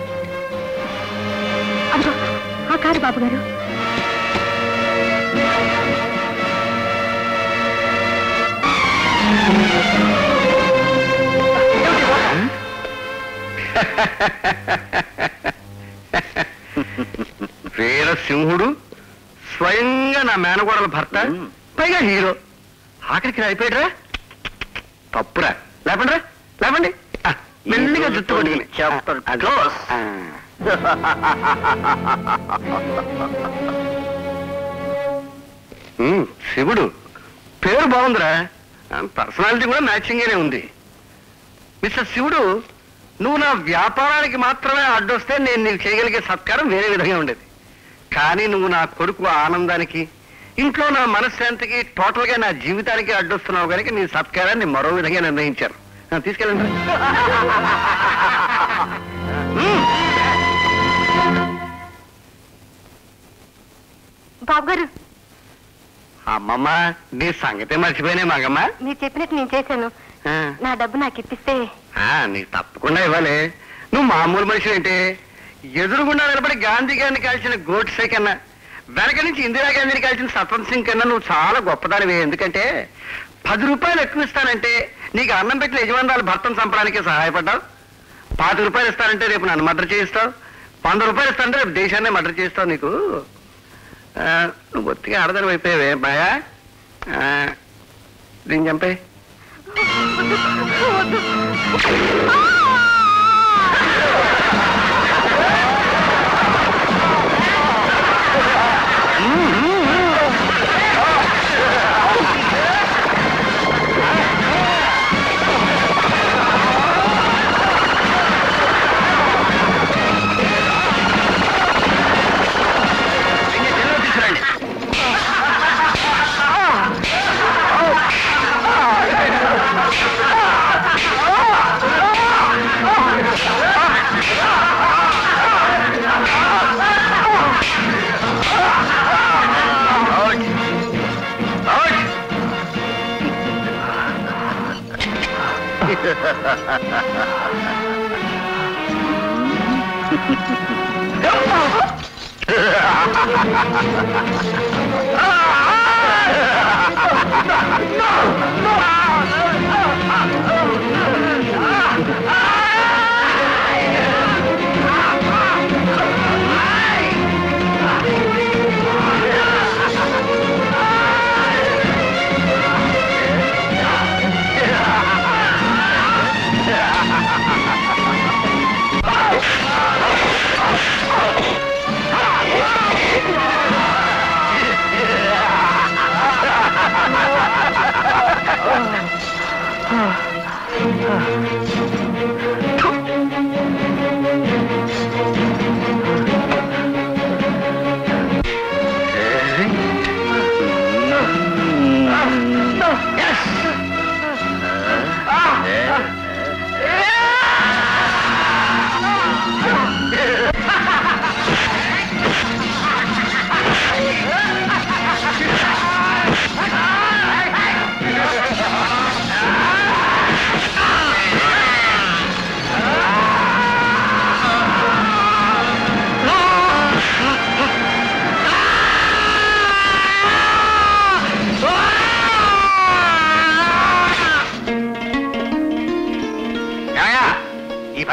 అదిగో ఆ కారు బాబు గారు వీరసింహుడు స్వయంగా నా మేనగోడల భర్త పైగా హీరో ఆఖరికి అయిపోయాడురా తప్పురా లేపండి రా లేపండి ఆ, మెల్లిగా జుట్టు పట్టుకుని Chapter close. ఆ. ఉమ్, శివుడు పేరు బాగుందిరా పర్సనాలిటీ కూడా మ్యాచింగ్ గానే ఉంది మిస్టర్ శివుడు నువ్వు నా వ్యాపారానికి మాత్రమే అడ్డొస్తే నేను నీకు చేయగలిగే సత్కారం వేరే విధంగా ఉండేది కానీ నువ్వు నా కొడుకు ఆనందానికి ఇంట్లో నా మనశ్శాంతికి టోటల్ గా నా జీవితానికి అడ్డొస్తున్నావు కనుక నీ సత్కారాన్ని మరో విధంగా నిర్ణయించారు ఆ, తీసుకెళ్ళండి ఉమ్. బాబు గారు అమ్మమ్మ నీ సంగతే మర్చిపోయినా మగమ్మ మీరు చెప్పినట్టు నేను చేశాను ఆ. నా డబ్బు నాకు ఇప్పిస్తే ఆ, నీకు తప్పకుండా ఇవ్వాలి నువ్వు మామూలు మనిషి అంటే ఎదురుగుండా నిలబడి గాంధీ గారిని కాల్చిన గోడ్సే కన్నా వెనక నుంచి ఇందిరాగాంధీని కాల్చిన సత్వంత్ సింగ్ కన్నా నువ్వు చాలా గొప్పదానివే ఎందుకంటే పది రూపాయలు ఎక్కువ ఇస్తానంటే నీకు అన్నం పెట్టిన యజమానురాలు భర్తను చంపడానికి సహాయపడ్డావు పాతి రూపాయలు ఇస్తానంటే రేపు నన్ను మర్డర్ చేయిస్తావు వంద రూపాయలు ఇస్తానంటే రేపు దేశాన్ని మర్డర్ చేస్తావు నీకు ఆ, నువ్వు బొత్తిగా ఆడదాని అయిపోయావే మాయా ఆ, దీన్ని చంపే తీసుకురండి ఆ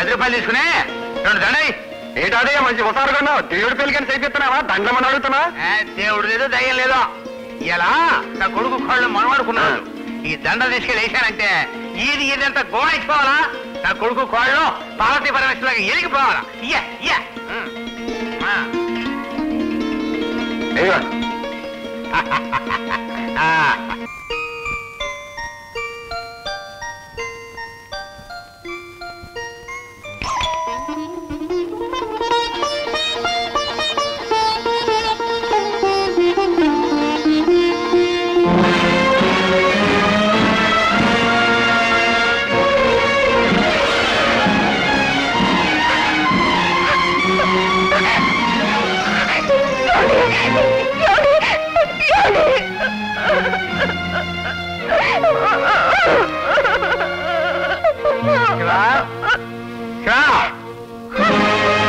పది రూపాయలు తీసుకునే రెండు దండై ఏటాదే మంచి ఉసారు కన్నా దేవుడి పెళ్ళికని చేపిస్తున్నావా దండమని అడుగుతున్నా దేవుడు లేదో దయ్యం లేదో ఇలా నా కొడుకు కాళ్ళు మనవాడుకున్నాడు ఈ దండ తీసుకెళ్ళి వేశానంటే ఈది ఇదంతా గోయించుకోవాలా నా కొడుకు కాళ్ళు పార్వతీ పరమేశ్వరులకు ఎలిగిపోవాలా ఇయ్య ఇయ్య ఉం. ఆ. ఇదిగో. ఆ. శివా శివా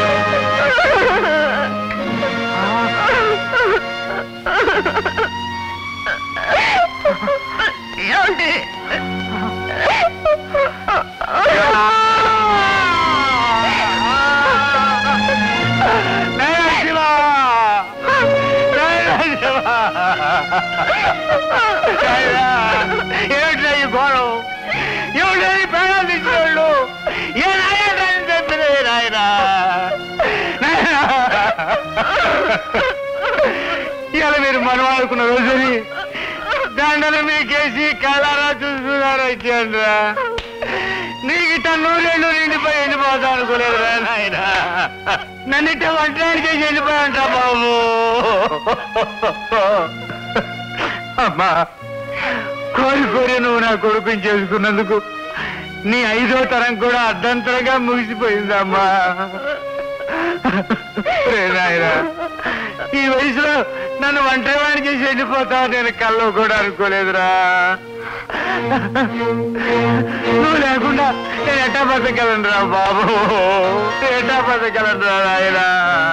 ఏమిటా ఈ ఘోరం ఏమిటా ఈ ప్రాణాలు తీసుకోళ్ళు ఏ నాయన చెప్పిన నాయన ఇలా మీరు మనవాడుకున్న రోజుని దండలు మీకేసి కళ్ళారా చూస్తున్నారా ఇచ్చానురా నీకు ఇట్ట నూరేళ్ళు నిండిపోయి ఎండిపోతా అనుకోలేదురా నాయన నన్ను ఇట్ట వంటడానికి చేసి వెళ్ళిపోయాంటా బాబు అమ్మా కోరి కోరి నువ్వు నా కొడుకుని చేసుకున్నందుకు నీ ఐదో తరం కూడా అర్ధంతరంగా ముగిసిపోయిందమ్మా రే నాయనా, ఈ వయసులో నన్ను ఒంటరివాణి చేసి వెళ్ళిపోతావు నేను కల్లో కూడా అనుకోలేదురా నువ్వు లేకుండా నేను ఎట్టా బతకగలను రా బాబు ఎట్టా బతకగలను రా నాయనా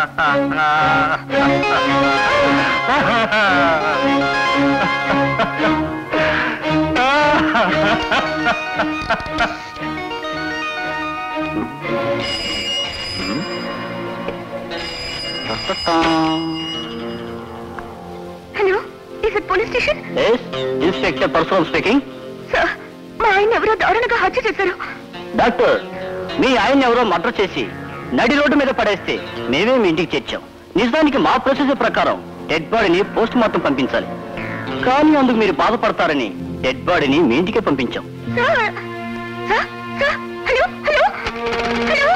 hello is it police station inspector Parashuram speaking sir మా ఆయన ఎవరో దారుణంగా హత్య చేశారు డాక్టర్ మీ ఆయన ఎవరో మర్డర్ చేసి నడి రోడ్డు మీద పడేస్తే మేమే మీ ఇంటికి చేర్చాం నిజానికి మా ప్రొసీజర్ ప్రకారం డెడ్ బాడీని పోస్ట్ మార్టం పంపించాలి కానీ అందుకు మీరు బాధపడతారని డెడ్ బాడీని మీ ఇంటికే పంపించాం sir sir sir hello hello hello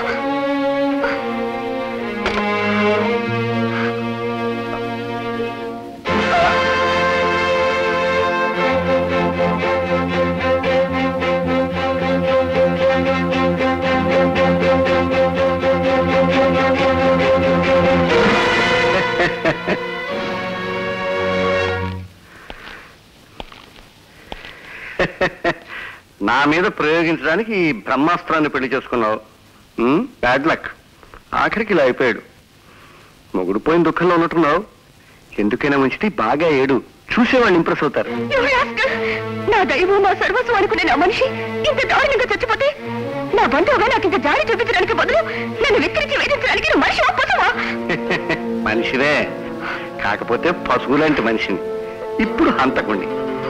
నా మీద ప్రయోగించడానికి ఈ బ్రహ్మాస్త్రాన్ని పెళ్లి చేసుకున్నావు బ్యాడ్ లక్ ఆఖరికి ఇలా అయిపోయాడు మొగుడు పోయిన దుఃఖంలో ఉన్నట్టున్నావు ఎందుకైనా మంచిది బాగా ఏడు చూసేవాళ్ళు ఇంప్రెస్ అవుతారు You rascal! నా దైవం నా సర్వస్వం అనుకునే నా మనిషి ఇంత దారుణంగా చచ్చిపోతే నా బంధువుగా నాకు ఇంత జారి చూపించడానికి బదులు నన్ను వెక్కిరించి వేధించడానికి నువ్వు మనిషి పశువా మనిషివే కాకపోతే పశువు లాంటి మనిషిని ఇప్పుడు హంతకుండి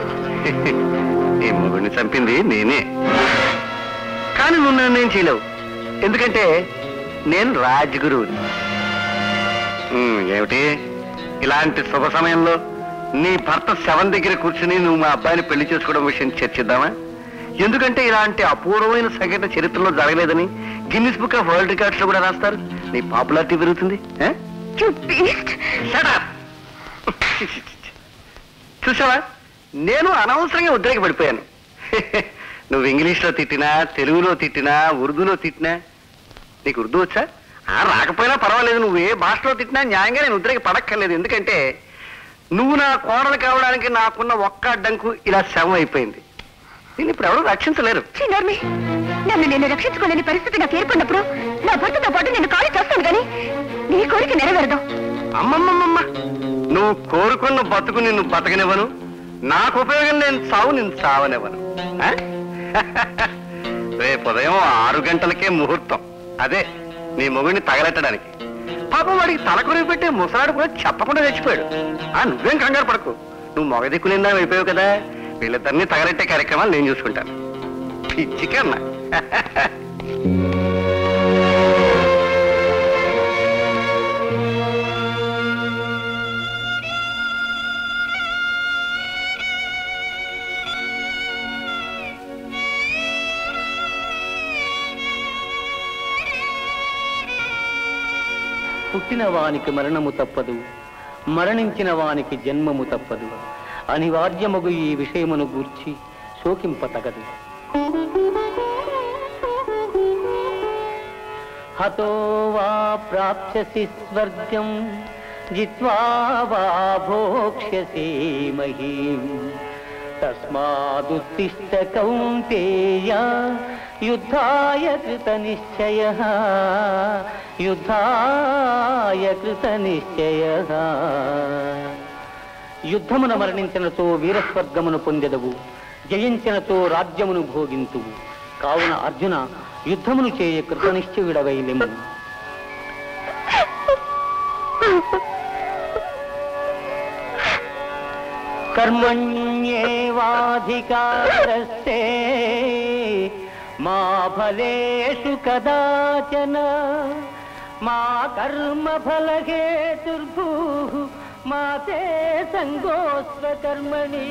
ఈ మొగుడిని చంపింది నేనే కానీ నువ్వు నిర్ణయం చేయలేవు ఎందుకంటే నేను రాజగురువుని ఉమ్, ఏమిటి ఇలాంటి శుభ సమయంలో నీ భర్త శవం దగ్గర కూర్చుని నువ్వు మా అబ్బాయిని పెళ్లి చేసుకోవడం విషయం చర్చిద్దామా ఎందుకంటే ఇలాంటి అపూర్వమైన సంఘటన చరిత్రలో జరగలేదని Guinness book of world records లో కూడా రాస్తారు నీ పాపులారిటీ పెరుగుతుంది ఆ? You beast! Shut up! చూసావా నేను అనవసరంగా ఉద్రేక పడిపోయాను నువ్వు ఇంగ్లీష్లో తిట్టినా తెలుగులో తిట్టినా ఉర్దూలో తిట్టినా నీకు ఉర్దూ వచ్చా ఆ రాకపోయినా పర్వాలేదు నువ్వు ఏ భాషలో తిట్టినా న్యాయంగా నేను ఉద్రేక పడక్కర్లేదు ఎందుకంటే నువ్వు నా కోడలు కావడానికి నాకున్న ఒక్క అడ్డంకు ఇలా శవం అయిపోయింది నేను ఇప్పుడు ఎవరు రక్షించలేరు చిన్నార్మి నన్ను నేను రక్షించుకోలేని పరిస్థితి నాకు ఏర్పడినప్పుడు నా భర్తతో పాటు నేను కాళీ చేస్తాను గాని నీ కోరిక నెరవేరదు అమ్మమ్మమ్మమ్మ నువ్వు కోరుకున్న బతుకు నిన్ను బతకనివ్వను నాకు ఉపయోగం నేను చావు నిన్ను చావనివ్వను ఆ? రేపు ఉదయం ఆరు గంటలకే ముహూర్తం అదే నీ మొగుడిని తగలెట్టడానికి పాపం వాడికి తల కొరివి పెట్టే ముసలాడు కూడా చెప్పకుండా చచ్చిపోయాడు ఆ నువ్వేం కంగారు పడకు నువ్వు మొగ దిక్కు నిండా అయిపోయావు కదా వీళ్ళిద్దరిని తగలెట్టే కార్యక్రమాలు నేను చూసుకుంటాను పిచ్చి కన్నా పుట్టిన వానికి మరణము తప్పదు మరణించిన వానికి జన్మము తప్పదు అనివార్యమగు ఈ విషయమును గూర్చి శోకింపతగదు హతో వా ప్రాప్స్యసి స్వర్గం జిత్వా వా భోక్ష్యసి మహీం తస్మాదుత్తిష్ట కౌంతేయ యుద్ధాయ కృత నిశ్చయ యుద్ధాయ కృత నిశ్చయ యుద్ధమున మరణించినతో వీరస్వర్గమును పొందెదవు జయించినతో రాజ్యమును భోగింతువు కావున అర్జున యుద్ధమును చేయ కృతనిశ్చయుడవై లెమ్ము కర్మణ్యేవాధికారస్తే మా ఫలేషు కదాచన మా కర్మ ఫలహేతుర్భూ మా తే సంగోస్వ కర్మణి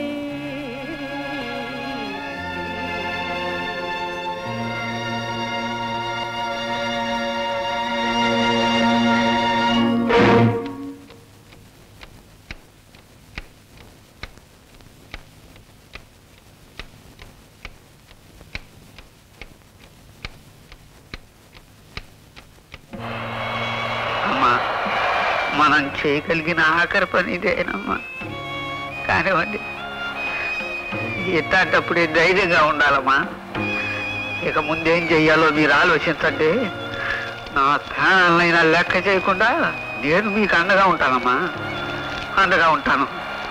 అమ్మా మనం చేయగలిగిన ఆఖరి పని ఇదేనమ్మా కానివ్వండి ఎత్తాటప్పుడే ధైర్యంగా ఉండాలమ్మా ఇక ముందేం చెయ్యాలో మీరు ఆలోచించండి నా ప్రాణాలైనా లెక్క చేయకుండా నేను మీకు అండగా ఉంటానమ్మా అండగా ఉంటాను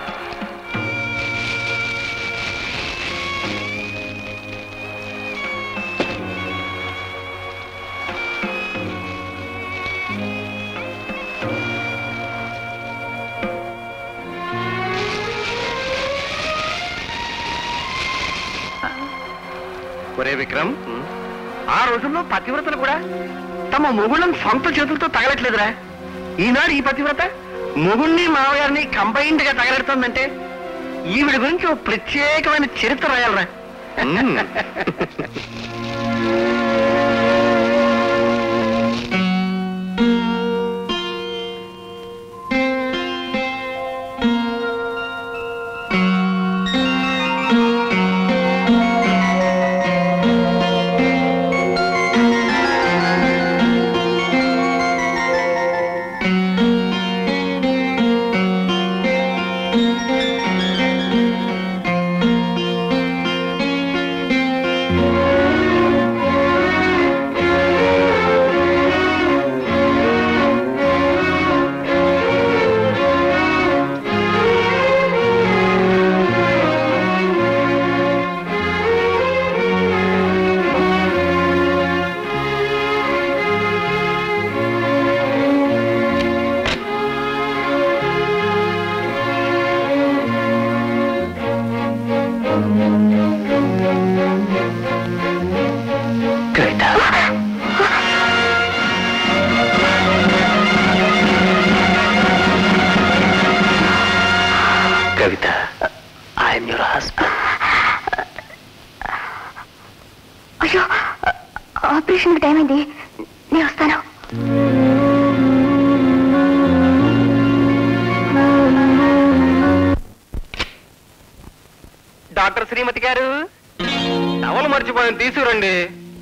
ఒరే విక్రమ్ ఆ రోజుల్లో పతివ్రతలు కూడా తమ మొగుళ్ళని సొంత చేతులతో తగలట్లేదురా ఈనాడు ఈ పతివ్రత మొగుణ్ణి మామగారిని కంబైన్డ్ గా తగలెడుతుందంటే ఈవిడ గురించి ఓ ప్రత్యేకమైన చరిత్ర రాయాలరా కవిత ఐఎమ్ యువర్ హస్బెండ్ అయ్యో ఆపరేషన్ టైం అయింది నేను వస్తాను డాక్టర్ శ్రీమతి గారు టవల్ మర్చిపోయాను తీసుకురండి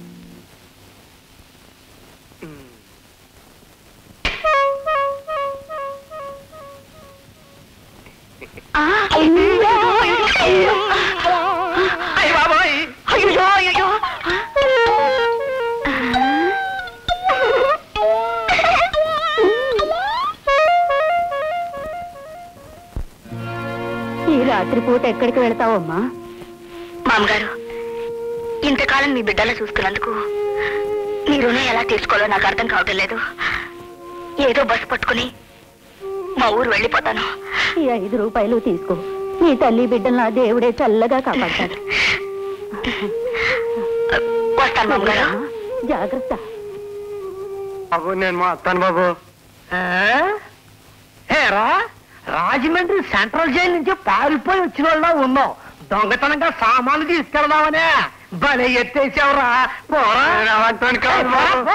అయ్య బాబోయ్ అయ్యో అయ్యో ఈ రాత్రిపూట ఎక్కడికి వెళ్తావమ్మా మామగారు ఇంతకాలం మీ బిడ్డలా చూసుకున్నందుకు మీ రుణం ఎలా తీసుకోవాలో నాకు అర్థం కావటం లేదు ఏదో బస్సు పట్టుకుని మా ఊరు వెళ్ళిపోతాను ఈ ఐదు రూపాయలు తీసుకో నీ తల్లి బిడ్డలను ఆ దేవుడే చల్లగా కాపాడతాడు వస్తాను మామగారు జాగ్రత్త బాబు నేను మా వస్తాను బాబు ఏరా రాజమండ్రి సెంట్రల్ జైలు నుంచి పారిపోయి వచ్చిన వాళ్ళ ఉన్నాం దొంగతనంగా సామాన్లు తీసుకెళ్దామనే భలే ఎత్తేసావురా పోరా నేను అవతాను కాదు బాబు.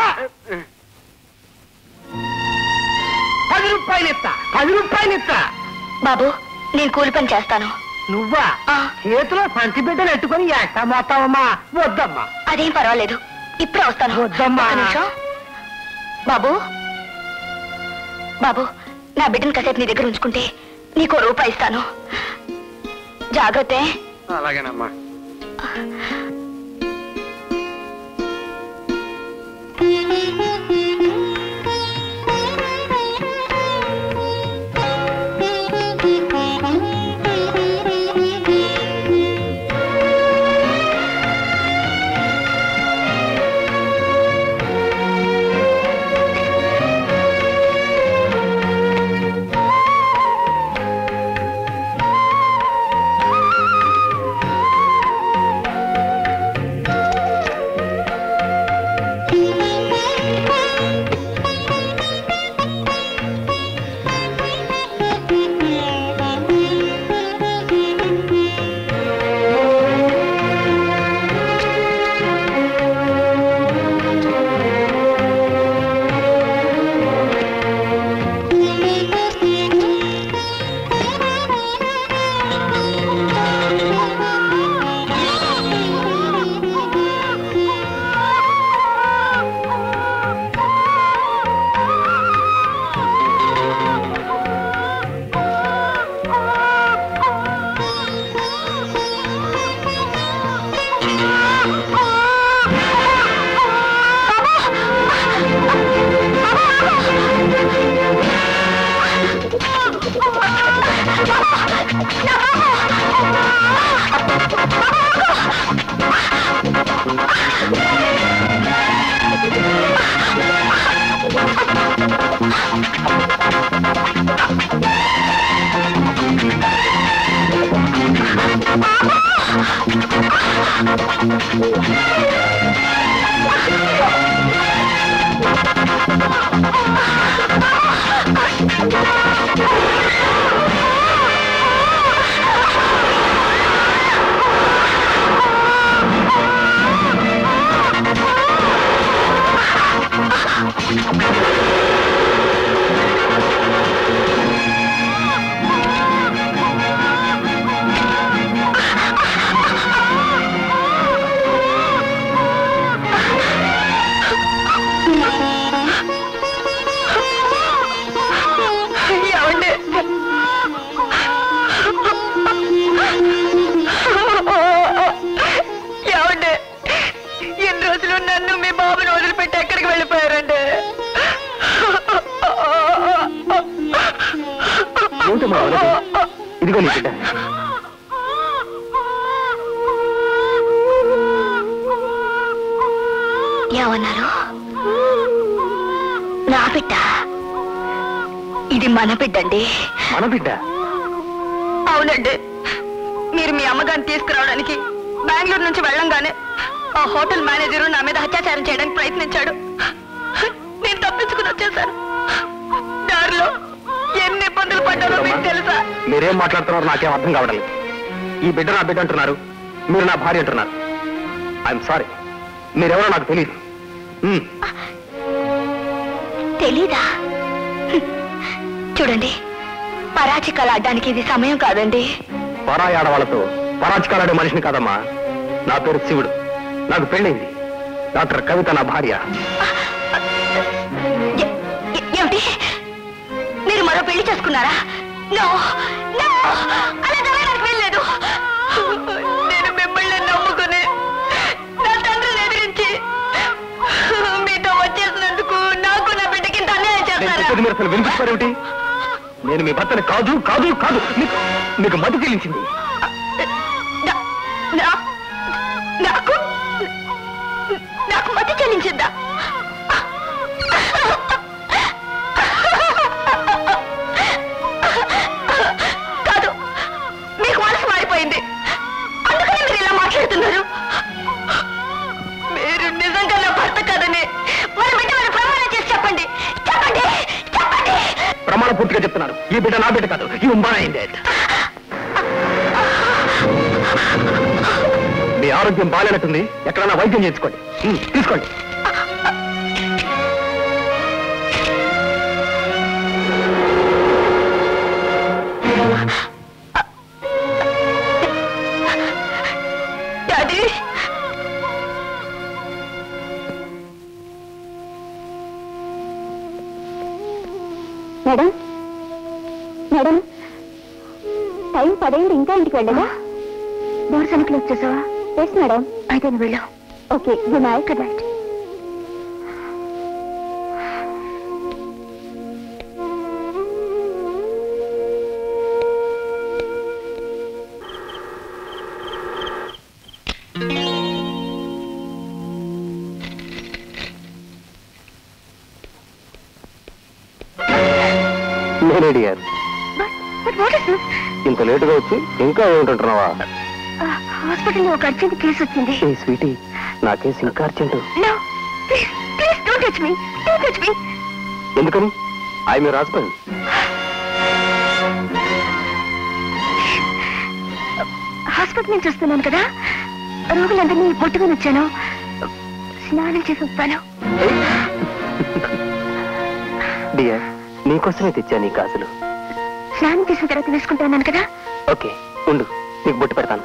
పది రూపాయలు ఇస్తా పది రూపాయలు ఇస్తా బాబు నేను కూలి పని చేస్తాను నువ్వా ఆ. చేతిలో సంచి బిడ్డలు ఎట్టుకుని ఎట్టా మోస్తావమ్మా వద్దమ్మా అదేం పర్వాలేదు ఇప్పుడే వస్తాను వద్దమ్మా. ఒక్క నిమిషం. బాబు బాబు నా బిడ్డను కాసేపు నీ దగ్గర ఉంచుకుంటే నీకో రూపాయి ఇస్తాను జాగ్రత్త అలాగేనమ్మా ఏమండి ఏమండి ఎన్ని రోజులు నన్ను మీ బాబుని వదిలిపెట్టి ఎక్కడికి వెళ్ళిపోయారండి ఏమిటమ్మా వదలదు? ఇదిగో నీ బిడ్డ ఏమన్నారు నా బిడ్డ ఇది మన బిడ్డండి మన బిడ్డ అవునండి మీరు మీ అమ్మగారిని తీసుకురావడానికి బెంగళూరు నుంచి వెళ్ళంగానే ఆ హోటల్ మేనేజరు నా మీద అత్యాచారం చేయడానికి ప్రయత్నించాడు నేను తప్పించుకుని వచ్చేసాను దారిలో ఎన్ని ఇబ్బందులు పడ్డారో మీకు తెలుసా మీరేం మాట్లాడుతున్నారో నాకేం అర్థం కావడం లేదు ఈ బిడ్డ నా బిడ్డ అంటున్నారు మీరు నా భార్య అంటున్నారు ఐఎమ్ సారీ మీరెవరో నాకు తెలియదు ఉమ్, తెలీదా హ్మ్. చూడండి పరాచికాలు ఆడడానికి ఇది సమయం కాదండి పరాయి ఆడవాళ్ళతో పరాచికాలాడే మనిషిని కాదమ్మా నా పేరు శివుడు నాకు పెళ్ళైంది డాక్టర్ కవిత నా భార్య ఏ- ఏ- ఏమిటి మీరు మరో పెళ్లి చేసుకున్నారా నో నో అలా జరగడానికి వెళ్ళలేదు నేను మిమ్మల్ని నమ్ముకుని నా తండ్రిని ఎదిరించి మీతో వచ్చేసినందుకు నాకు నా బిడ్డకి ఇంత అన్యాయం నేను చేస్తారా చెప్పేది మీరు అసలు వినిపించారేమిటి నేను మీ భర్తని కాదు కాదు కాదు మీకు మీకు మతి చెల్లించింది నా- నా- నాకు నాకు మతి చెల్లించిందా ఈ బిడ్డ నా బిడ్డ కాదు యు మైండ్ ఇట్ మీ ఆరోగ్యం బాగాలేనట్టుంది ఎక్కడైనా వైద్యం చేయించుకోండి ఉమ్, తీసుకోండి డాడీ మేడం మేడం టైం పదైంది ఇంకా ఇంటికి వెళ్ళదా దర్శనకి వచ్చేసావా ఎస్ మేడం అయితే నువ్వు వెళ్ళు okay good night good night నేనేడి గారు బట్ వాట్ ఇస్ దిస్ ఇంత లేటుగా వచ్చి ఇంకా ఏమిటంటున్నావా హాస్పిటల్లో ఒక అర్జెంట్ కేసు వచ్చింది ఏ స్వీటీ నా కేసు ఇంకా urgent no please please don't touch me don't touch me ఎందుకని ఐ మీ హస్బెండ్ హాస్పిటల్ నుంచి వస్తున్నాను కదా రోగులందరినీ ముట్టుకుని వచ్చాను స్నానం చేసి వస్తాను డియర్ నీకోసమే తెచ్చా నీ గాజులు స్నానం చేసిన తర్వాత వేసుకుంటాను కదా ఓకే ఉండు నీకు బొట్టు పెడతాను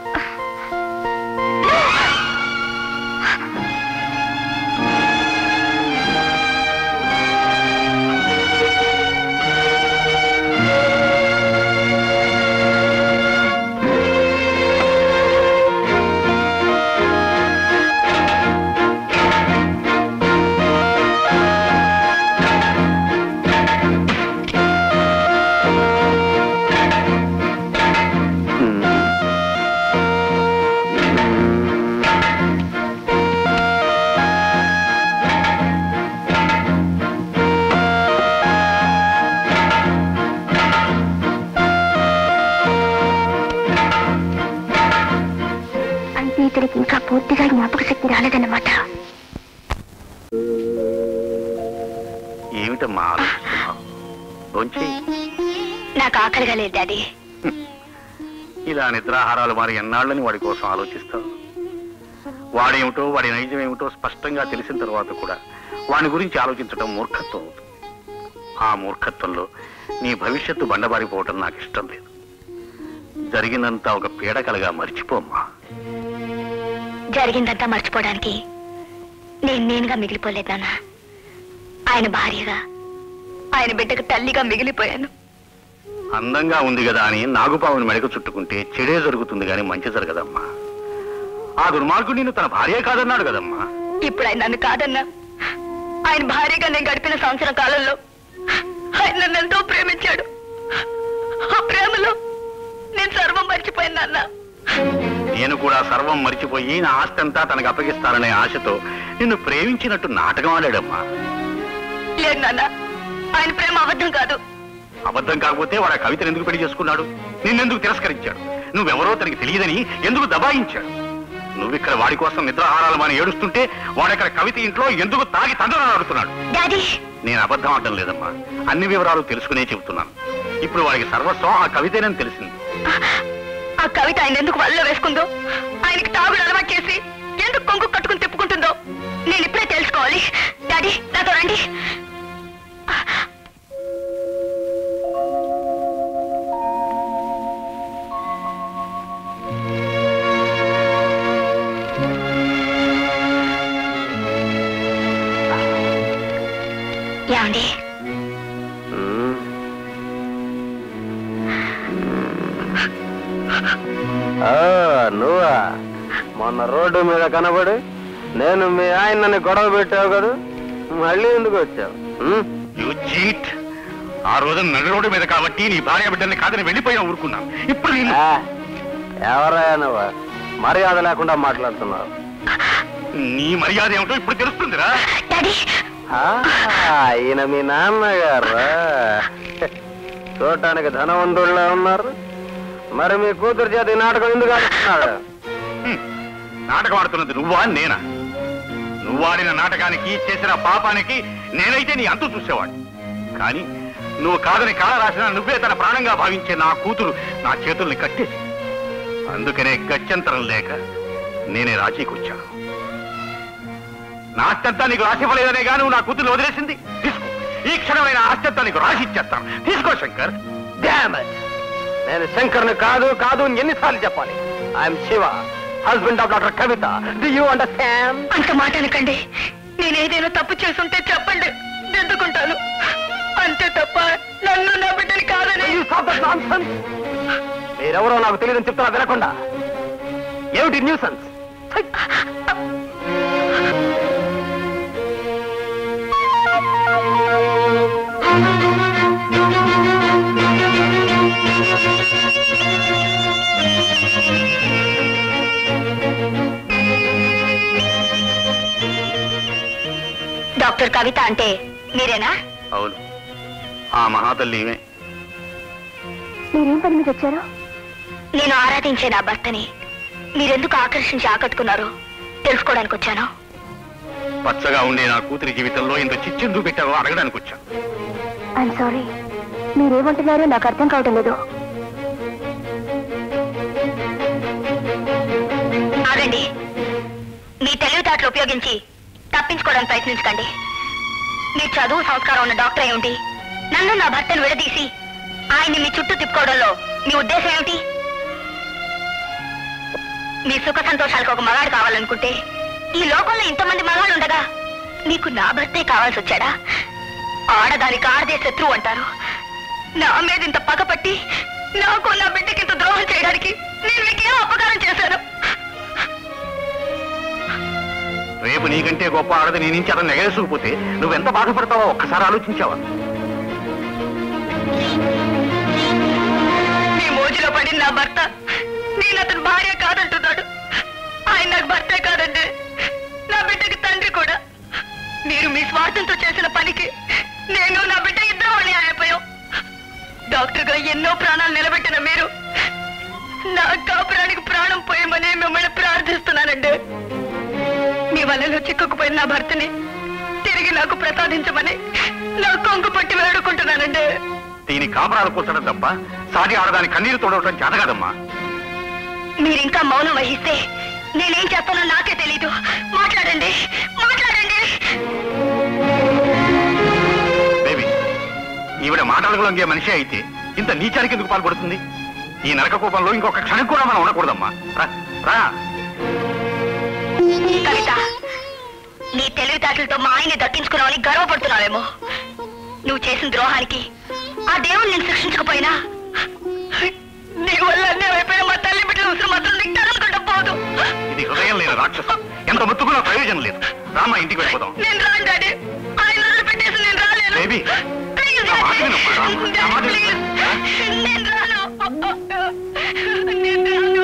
అయితే ఇతనికి ఇంకా పూర్తిగా జ్ఞాపక శక్తి రాలేదన్నమాట ఏమిటమ్మా ఆలోచిస్తున్నావు భోంచేయి. నాకు ఆకలిగా లేదు డాడీ ఇలా నిద్రాహారాలు మారి ఎన్నాళ్ళని వాడి కోసం ఆలోచిస్తావు వాడేమిటో వాడి నైజం ఏమిటో స్పష్టంగా తెలిసిన తర్వాత కూడా వాడి గురించి ఆలోచించడం మూర్ఖత్వం అవుతుంది ఆ మూర్ఖత్వంలో నీ భవిష్యత్తు బండబారిపోవటం నాకు ఇష్టం లేదు జరిగినంతా ఒక పీడకలగా మర్చిపోమ్మా జరిగిందంతా మర్చిపోవడానికి నేను నేనుగా మిగిలిపోలేదు నాన్న ఆయన భార్యగా ఆయన బిడ్డకు తల్లిగా మిగిలిపోయాను అందంగా ఉంది కదా అని నాగుపావుని మెడకు చుట్టుకుంటే చెడే జరుగుతుంది కానీ మంచి జరగదమ్మా ఆ దుర్మార్గుడు నిన్ను తన భార్య కాదన్నాడు కదమ్మా ఇప్పుడు ఆయన నన్ను కాదన్నా ఆయన భార్యగా నేను గడిపిన సంవత్సరం కాలంలో ఆయన నన్ను ఎంతో ప్రేమించాడు ఆ ప్రేమలో నేను సర్వం మర్చిపోయాను నాన్న నేను కూడా సర్వం మర్చిపోయి నా ఆస్తి అంతా తనకు అప్పగిస్తాననే ఆశతో నిన్ను ప్రేమించినట్టు నాటకం ఆడాడమ్మా లేదు నాన్న ఆయన ప్రేమ అబద్ధం కాదు అబద్ధం కాకపోతే వాడు ఆ కవితను ఎందుకు పెళ్లి చేసుకున్నాడు నిన్నెందుకు తిరస్కరించాడు నువ్వెవరో తనకి తెలియదని ఎందుకు దబాయించాడు నువ్విక్కడ వాడి కోసం నిద్రాహారాలు మాని ఏడుస్తుంటే వాడక్కడ కవిత ఇంట్లో ఎందుకు తాగి తండ్రి ఆడుతున్నాడు డాడీ నేను అబద్ధం ఆడటం లేదమ్మా అన్ని వివరాలు తెలుసుకునే చెబుతున్నాను ఇప్పుడు వాడికి సర్వస్వం ఆ కవితేనని తెలిసింది ఆ కవిత ఆయన ఎందుకు వల్ల వేసుకుందో ఆయనకి తాగుడు అలవాటు చేసి ఎందుకు కొంగు కట్టుకుని తిప్పుకుంటుందో నేను ఇప్పుడే తెలుసుకోవాలి డాడీ నాతో రండి ఏమండి నువ్వా మొన్న రోడ్డు మీద కనబడి నేను మీ ఆయనని గొడవ పెట్టావు కదా మళ్ళీ ఎందుకు వచ్చావు ఉమ్? You cheat. ఆ రోజు నడి రోడ్డు మీద కాబట్టి నీ భార్య బిడ్డల్ని కాదని వెళ్ళిపోయినా ఊరుకున్నాను ఇప్పుడు నేను ఆ, ఎవరయ్యా నువ్వు మర్యాద లేకుండా మాట్లాడుతున్నావు నీ మర్యాద ఏమిటో ఇప్పుడు తెలుస్తుందిరా డాడీ ఆ, ఈయన మీ నాన్నగారు చూడటానికి ధనవంతుళ్ళ ఉన్నారు మరి మీ కూతురు చేత ఈ నాటకం ఎందుకు ఆడుతున్నాడు హ్మ్. నాటకం ఆడుతున్నది నువ్వా నేనా నువ్వు ఆడిన నాటకానికి చేసిన పాపానికి నేనైతే నీ అంతు చూసేవాడు కానీ నువ్వు కాదని కాల రాసిన నువ్వే తన ప్రాణంగా భావించే నా కూతురు నా చేతుల్ని కట్టేసి అందుకనే గత్యంతరం లేక నేనే రాజీకి వచ్చాను నా ఆస్తంతా నీకు రాసి ఇవ్వలేదనే గా నువ్వు నా కూతురు వదిలేసింది తీసుకో ఈ క్షణమైన ఆస్తంతా నీకు రాసి ఇచ్చేస్తాను తీసుకో శంకర్ Damn it! నేను శంకర్ని కాదు కాదు అని ఎన్నిసార్లు చెప్పాలి I'm Siva husband of doctor Kavitha do you understand అంత మాట అనకండి నేనేదైనా తప్పు చేసుంటే చెప్పండి దిద్దుకుంటాను అంతే తప్ప నన్ను నా బిడ్డని కాదని మీరెవరో నాకు తెలియదని చెప్తున్నా వినకుండా ఏమిటి న్యూసెన్స్ డాక్టర్ కవిత అంటే మీరేనా అవును ఆ మహాతల్లి ఈమె. మీరేం పని మీద వచ్చారు నేను ఆరాధించే నా భర్తని మీరెందుకు ఆకర్షించి ఆకట్టుకున్నారో తెలుసుకోవడానికి వచ్చాను పచ్చగా ఉండే నా కూతురి జీవితంలో ఇంత చిచ్చెందుకు పెట్టావో అడగడానికి వచ్చా ఐఎమ్ సారీ మీరేమంటున్నారో నాకు అర్థం కావటం లేదు ఆగండి మీ తెలివితేటలు ఉపయోగించి తప్పించుకోవడానికి ప్రయత్నించకండి మీ చదువు సంస్కారం ఉన్న డాక్టర్ అయి ఉండి నన్ను నా భర్తను విడదీసి ఆయన్ని మీ చుట్టూ తిప్పుకోవడంలో మీ ఉద్దేశం ఏమిటి మీ సుఖ సంతోషాలకు ఒక మగాడు కావాలనుకుంటే ఈ లోకంలో ఇంతమంది మగాళ్ళు ఉండగా మీకు నా భర్తే కావాల్సి వచ్చాడా ఆడదానికి ఆడదే శత్రువు అంటారు నా మీద ఇంత పగపట్టి నాకు నా బిడ్డకి ఇంత ద్రోహం చేయడానికి నేను మీకేం అపకారం చేశాను రేపు నీకంటే గొప్ప ఆడది నీ నుంచి అతను ఎగరేసుకుపోతే నువ్వెంత బాధపడతావో ఒక్కసారి ఆలోచించావా మీ మోజులో పడిన నా భర్త నేను అతని భార్య కాదంటున్నాడు ఆయన నాకు భర్తే కాదండి నా బిడ్డకి తండ్రి కూడా మీరు మీ స్వార్థంతో చేసిన పనికి నేను నా బిడ్డ ఇద్దరు అని అయిపోయాం డాక్టర్ గా ఎన్నో ప్రాణాలు నిలబెట్టిన మీరు నా కాపురానికి ప్రాణం పోయమని మిమ్మల్ని ప్రార్థిస్తున్నానండి మీ వలలో చిక్కుకుపోయిన నా భర్తని తిరిగి నాకు ప్రసాదించమని నా కొంగు పట్టి వేడుకుంటున్నానండి దీని కాపురాలు కూర్చడం తప్ప సాటి ఆడదాని కన్నీరు తోడవటం చేత కదమ్మా మీరింకా మౌనం వహిస్తే నేనేం చేస్తానో నాకే తెలీదు మాట్లాడండి మాట్లాడండి బేబీ ఈవిడ మాటలకు లొంగే మనిషి అయితే ఇంత నీచానికి ఎందుకు పాల్పడుతుంది ఈ నరక కూపంలో ఇంకొక క్షణం కూడా మనం ఉండకూడదమ్మా రా, రా కవిత నీ తెలివితేటలతో మా ఆయన్ని దక్కించుకున్నావని గర్వపడుతున్నావేమో నువ్వు చేసిన ద్రోహానికి ఆ దేవుడు నేను శిక్షించకపోయినా నీ వల్ల అన్యాయం అయిపోయిన మా తల్లి బిడ్డల ఉసురు మాత్రం నీకు తగలకుండా పోదు ఇది హృదయం లేని రాక్షసం ఎంత ముత్తుకున్నా ప్రయోజనం లేదు రామా ఇంటికి వెళ్ళిపోదాం నేను రాను డాడీ ఆయన వదిలిపెట్టేసి నేను రాలేను బేబీ, ప్లీజ్ నా మాట వినమ్మా, రా. నా మాట డాడీ, విను. ప్లీజ్. నేను రాను నేను రాను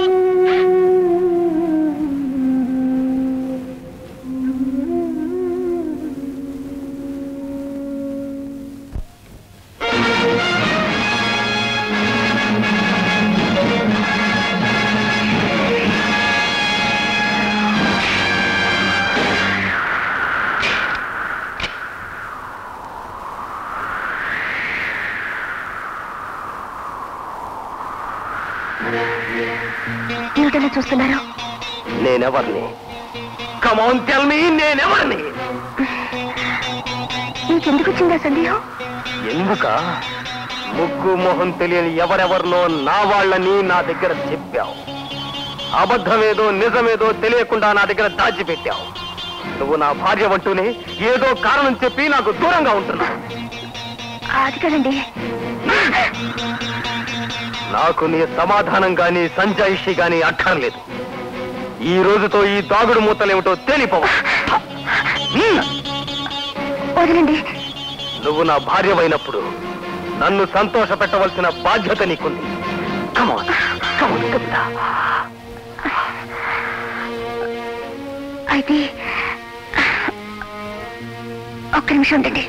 ఏమిటలా చూస్తున్నారు నేనెవరిని కమౌన్ టెల్ మీ నేనెవరిని నీకెందుకు వచ్చిందా సందేహం ఎందుక ముగ్గు మొహం తెలియని ఎవరెవరినో నా వాళ్ళని నా దగ్గర చెప్పావు అబద్ధమేదో నిజమేదో తెలియకుండా నా దగ్గర దాచిపెట్టావు నువ్వు నా భార్య అంటూనే ఏదో కారణం చెప్పి నాకు దూరంగా ఉంటున్నావు అది కదండి నాకు నీ సమాధానం గాని సంజాయిషి గాని అక్కర్లేదు ఈ రోజుతో ఈ దాగుడు మూతలేమిటో తేలిపోవ వదలండి నువ్వు నా భార్యవైనప్పుడు నన్ను సంతోష పెట్టవలసిన బాధ్యత నీకుంది Come on, come on, కవిత. అయితే ఒక్క నిమిషం ఉండండి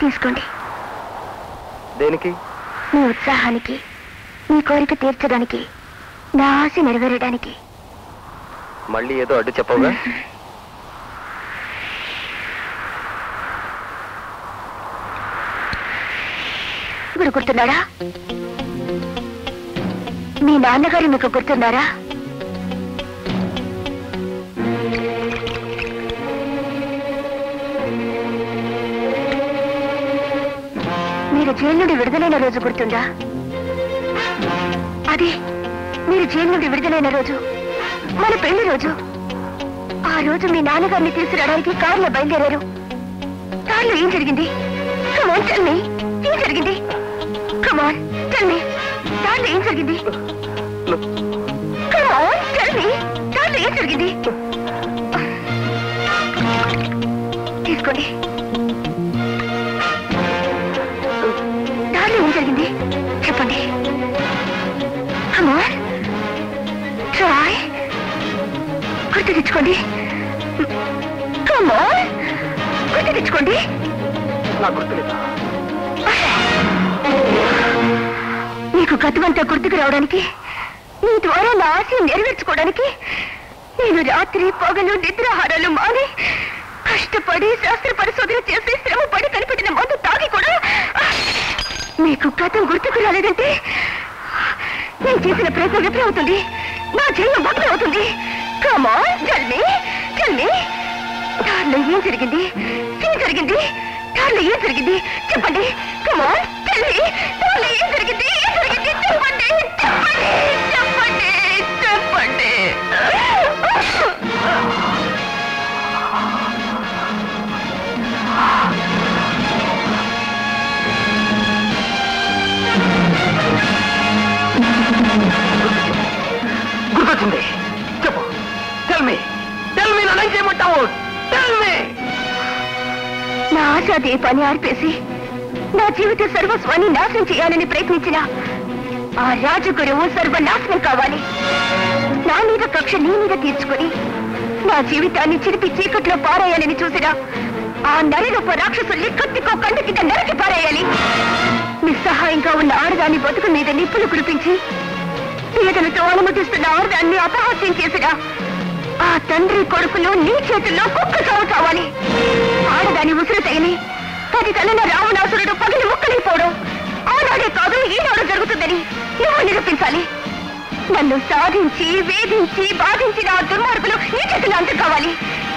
తీసుకోండి దేనికి మీ ఉత్సాహానికి మీ కోరిక తీర్చడానికి నా ఆశ నెరవేరడానికి మళ్ళీ ఏదో అడ్డు చెప్పవుగా ఇప్పుడు గుర్తున్నాడా మీ నాన్నగారు మీకు గుర్తున్నారా మీరు జైలు నుండి విడుదలైన రోజు గుర్తుందా అది మీరు జైలు నుండి విడుదలైన రోజు మన పెళ్లి రోజు ఆ రోజు మీ నాన్నగారిని తీసుకురావడానికి కారులో బయలుదేరారు కారులో ఏం జరిగింది కమాన్ టెల్ మీ ఏం జరిగింది కమాన్ టెల్ మీ దాంట్లో ఏం జరిగింది కమాన్ టెల్ మీ దాంట్లో ఏం జరిగింది తీసుకోండి దాంట్లో ఏం జరిగింది చెప్పండి కమాన్ ట్రై గుర్తు తెచ్చుకోండి కమాన్ గుర్తు తెచ్చుకోండి నాకు గుర్తులేదా నీకు గతమంతా గుర్తుకు రావడానికి నీ ద్వారా నా ఆశయం నెరవేర్చుకోవడానికి నేను రాత్రి పగలు నిద్రాహారాలు మాని కష్టపడి శాస్త్ర పరిశోధన చేసి శ్రమ పడి కనిపెట్టిన మందు తాగి కూడా మీకు గతం గుర్తుకు రాలేదంటే నేను చేసిన ప్రయత్నం విఫలమవుతుంది నా జయం భగ్నం అవుతుంది కమాన్ జల్మి జల్మి దారిలో ఏం జరిగింది ఏం జరిగింది దారిలో ఏం జరిగింది చెప్పండి కమాన్ జల్మి దారిలో ఏం జరిగింది ఏం జరిగింది చెప్పండి చెప్పండి చెప్పండి చెప్పండి గుర్తొచ్చింది చెప్పు టెల్ మీ టెల్ మీ నన్ను ఏం చేయమంటావు టెల్ మీ నా ఆశ దీపాన్ని ఆర్పేసి నా జీవిత సర్వస్వాన్ని నాశనం చేయాలని ప్రయత్నించిన ఆ రాజగురువు సర్వనాశనం కావాలి నా మీద కక్ష నీ మీద తీర్చుకుని నా జీవితాన్ని చిరిపి చీకట్లో పారేయాలని చూసిన ఆ నరరూప రాక్షసుల్ని కత్తికో కంటి కింద నరికి పారేయాలి నిస్సహాయంగా ఉన్న ఆడదాన్ని బతుకు మీద నిప్పులు కురిపించి పీడలతో అనుమతిస్తున్న ఆడదాన్ని అపహాస్యం చేసిన ఆ తండ్రి కొడుకులు నీ చేతుల్లో కుక్క చావు కావాలి ఆడదాని ఉసురు తగిలి పది తలన రావణాసురుడు పగిలి ముక్కలైపోవడం ఆనాడే కాదు ఈనాడు జరుగుతుందని నువ్వు నిరూపించాలి నన్ను సాధించి వేధించి బాధించిన ఆ దుర్మార్గులు నీ చేతులు అంత కావాలి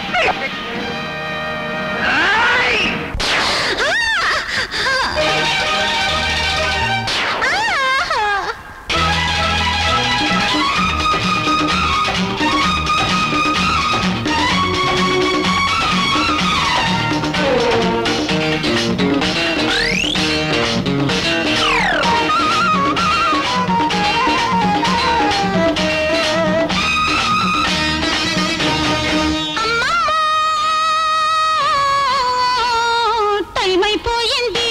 టైం అయిపోయింది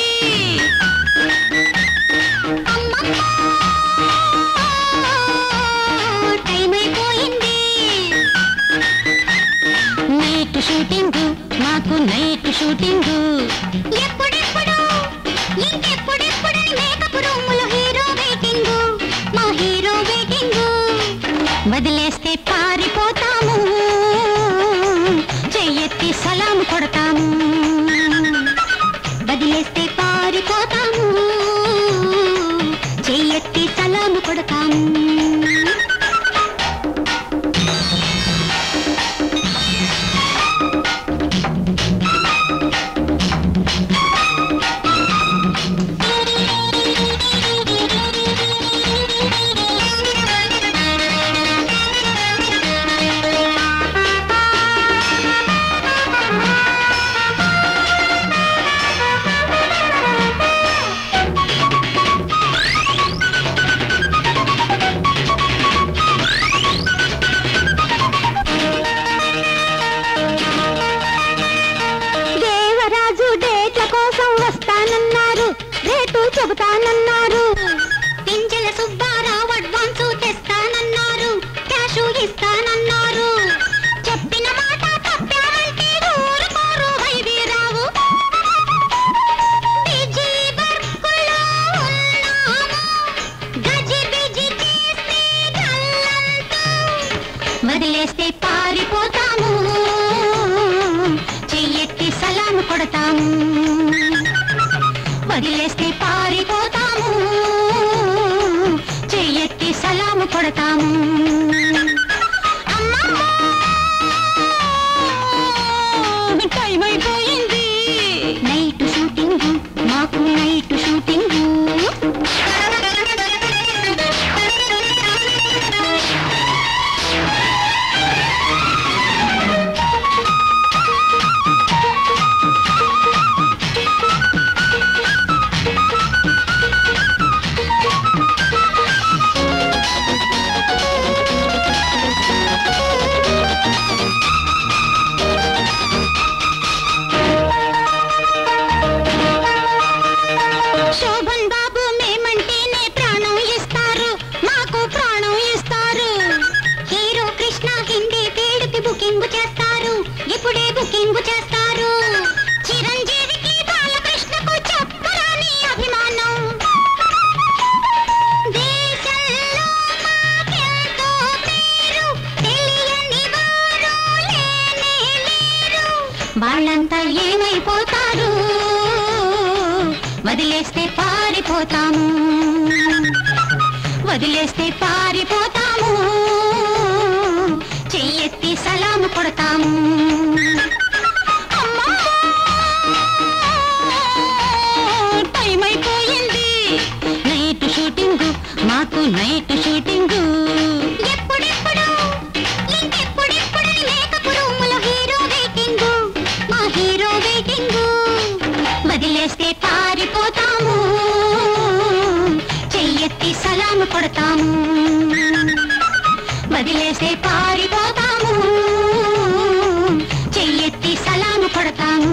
టైం అయిపోయింది నైట్ షూటింగ్ మాకు నైట్ షూటింగ్ ఎప్పుడెప్పుడు ఇంకెప్పుడెప్పుడు మేకప్ రూములో హీరో వెయిటింగ్ మా హీరో వెయిటింగ్ వదిలేస్తే పారిపోతాము చెయ్యెత్తి సలాం కొడతాము వదిలేస్తే పారిపోతాము చెయ్యెత్తి సలాము కొడతాము ఇప్పుడే బుకింగ్ చేస్తారు చిరంజీవికి బాలకృష్ణకు చెప్పరాని అభిమానం దేశంలో మాకెంతో పేరు తెలియని వారు లేనే లేరు వాళ్ళంతా ఏమైపోతారు వదిలేస్తే పారిపోతాము వదిలేస్తే పారిపోతాము చెయ్యెత్తి సలాము కొడతాము అమ్మా! టైం అయిపోయింది నైట్ షూటింగ్ మాకు నైట్ షూటింగ్ ఎప్పుడెప్పుడు ఇంకెప్పుడెప్పుడు మేకప్ రూములో హీరో వెయిటింగ్ మా హీరో వెయిటింగ్ వదిలేస్తే పారిపోతాము చెయ్యెత్తి సలాము కొడతాము వదిలేస్తే పారిపోతాము చెయ్యెత్తి సలాము కొడతాము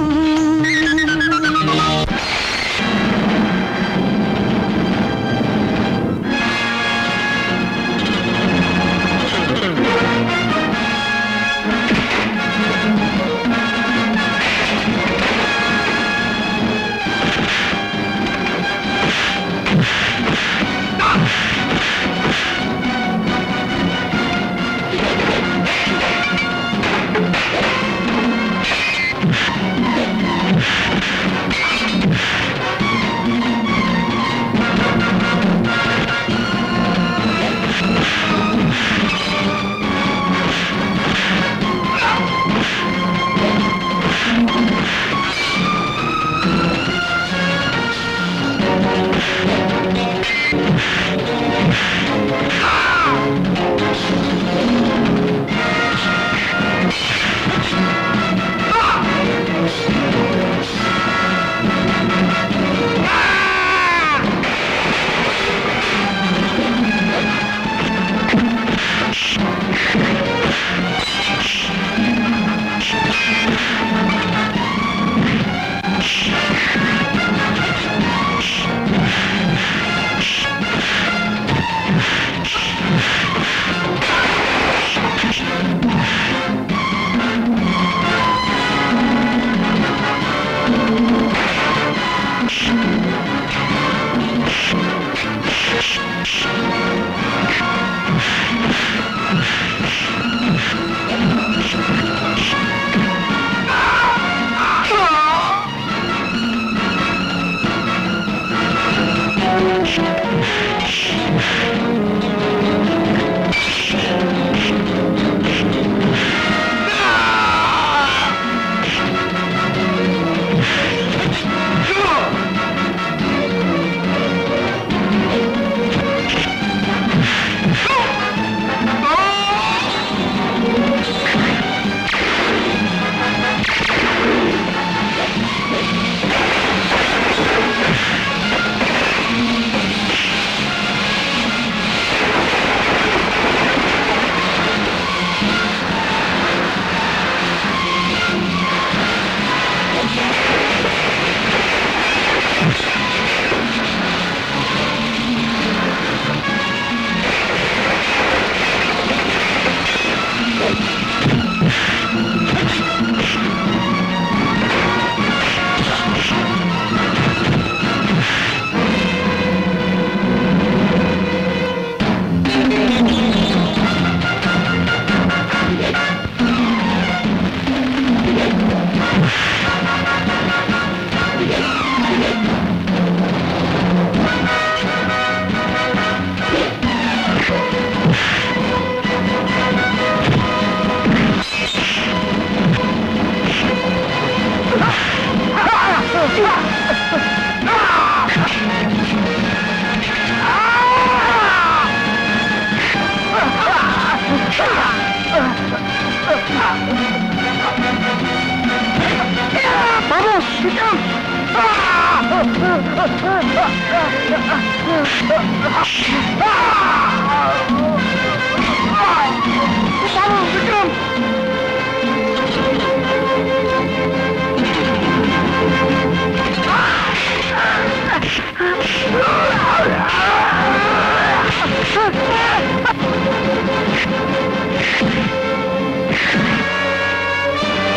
ఆ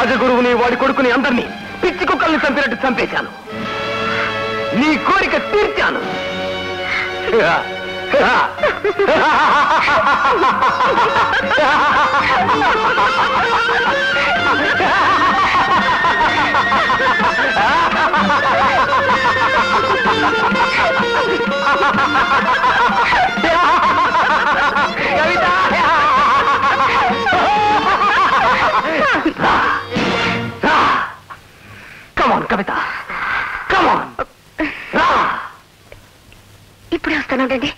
రాజగురువుని వాడి కొడుకుని అందరినీ పిచ్చి కుక్కల్ని చంపినట్టు చంపేశాను నీ కోరిక తీర్చాను కమాన్ కవిత కమాన్ రా ఇప్పుడే వస్తానండి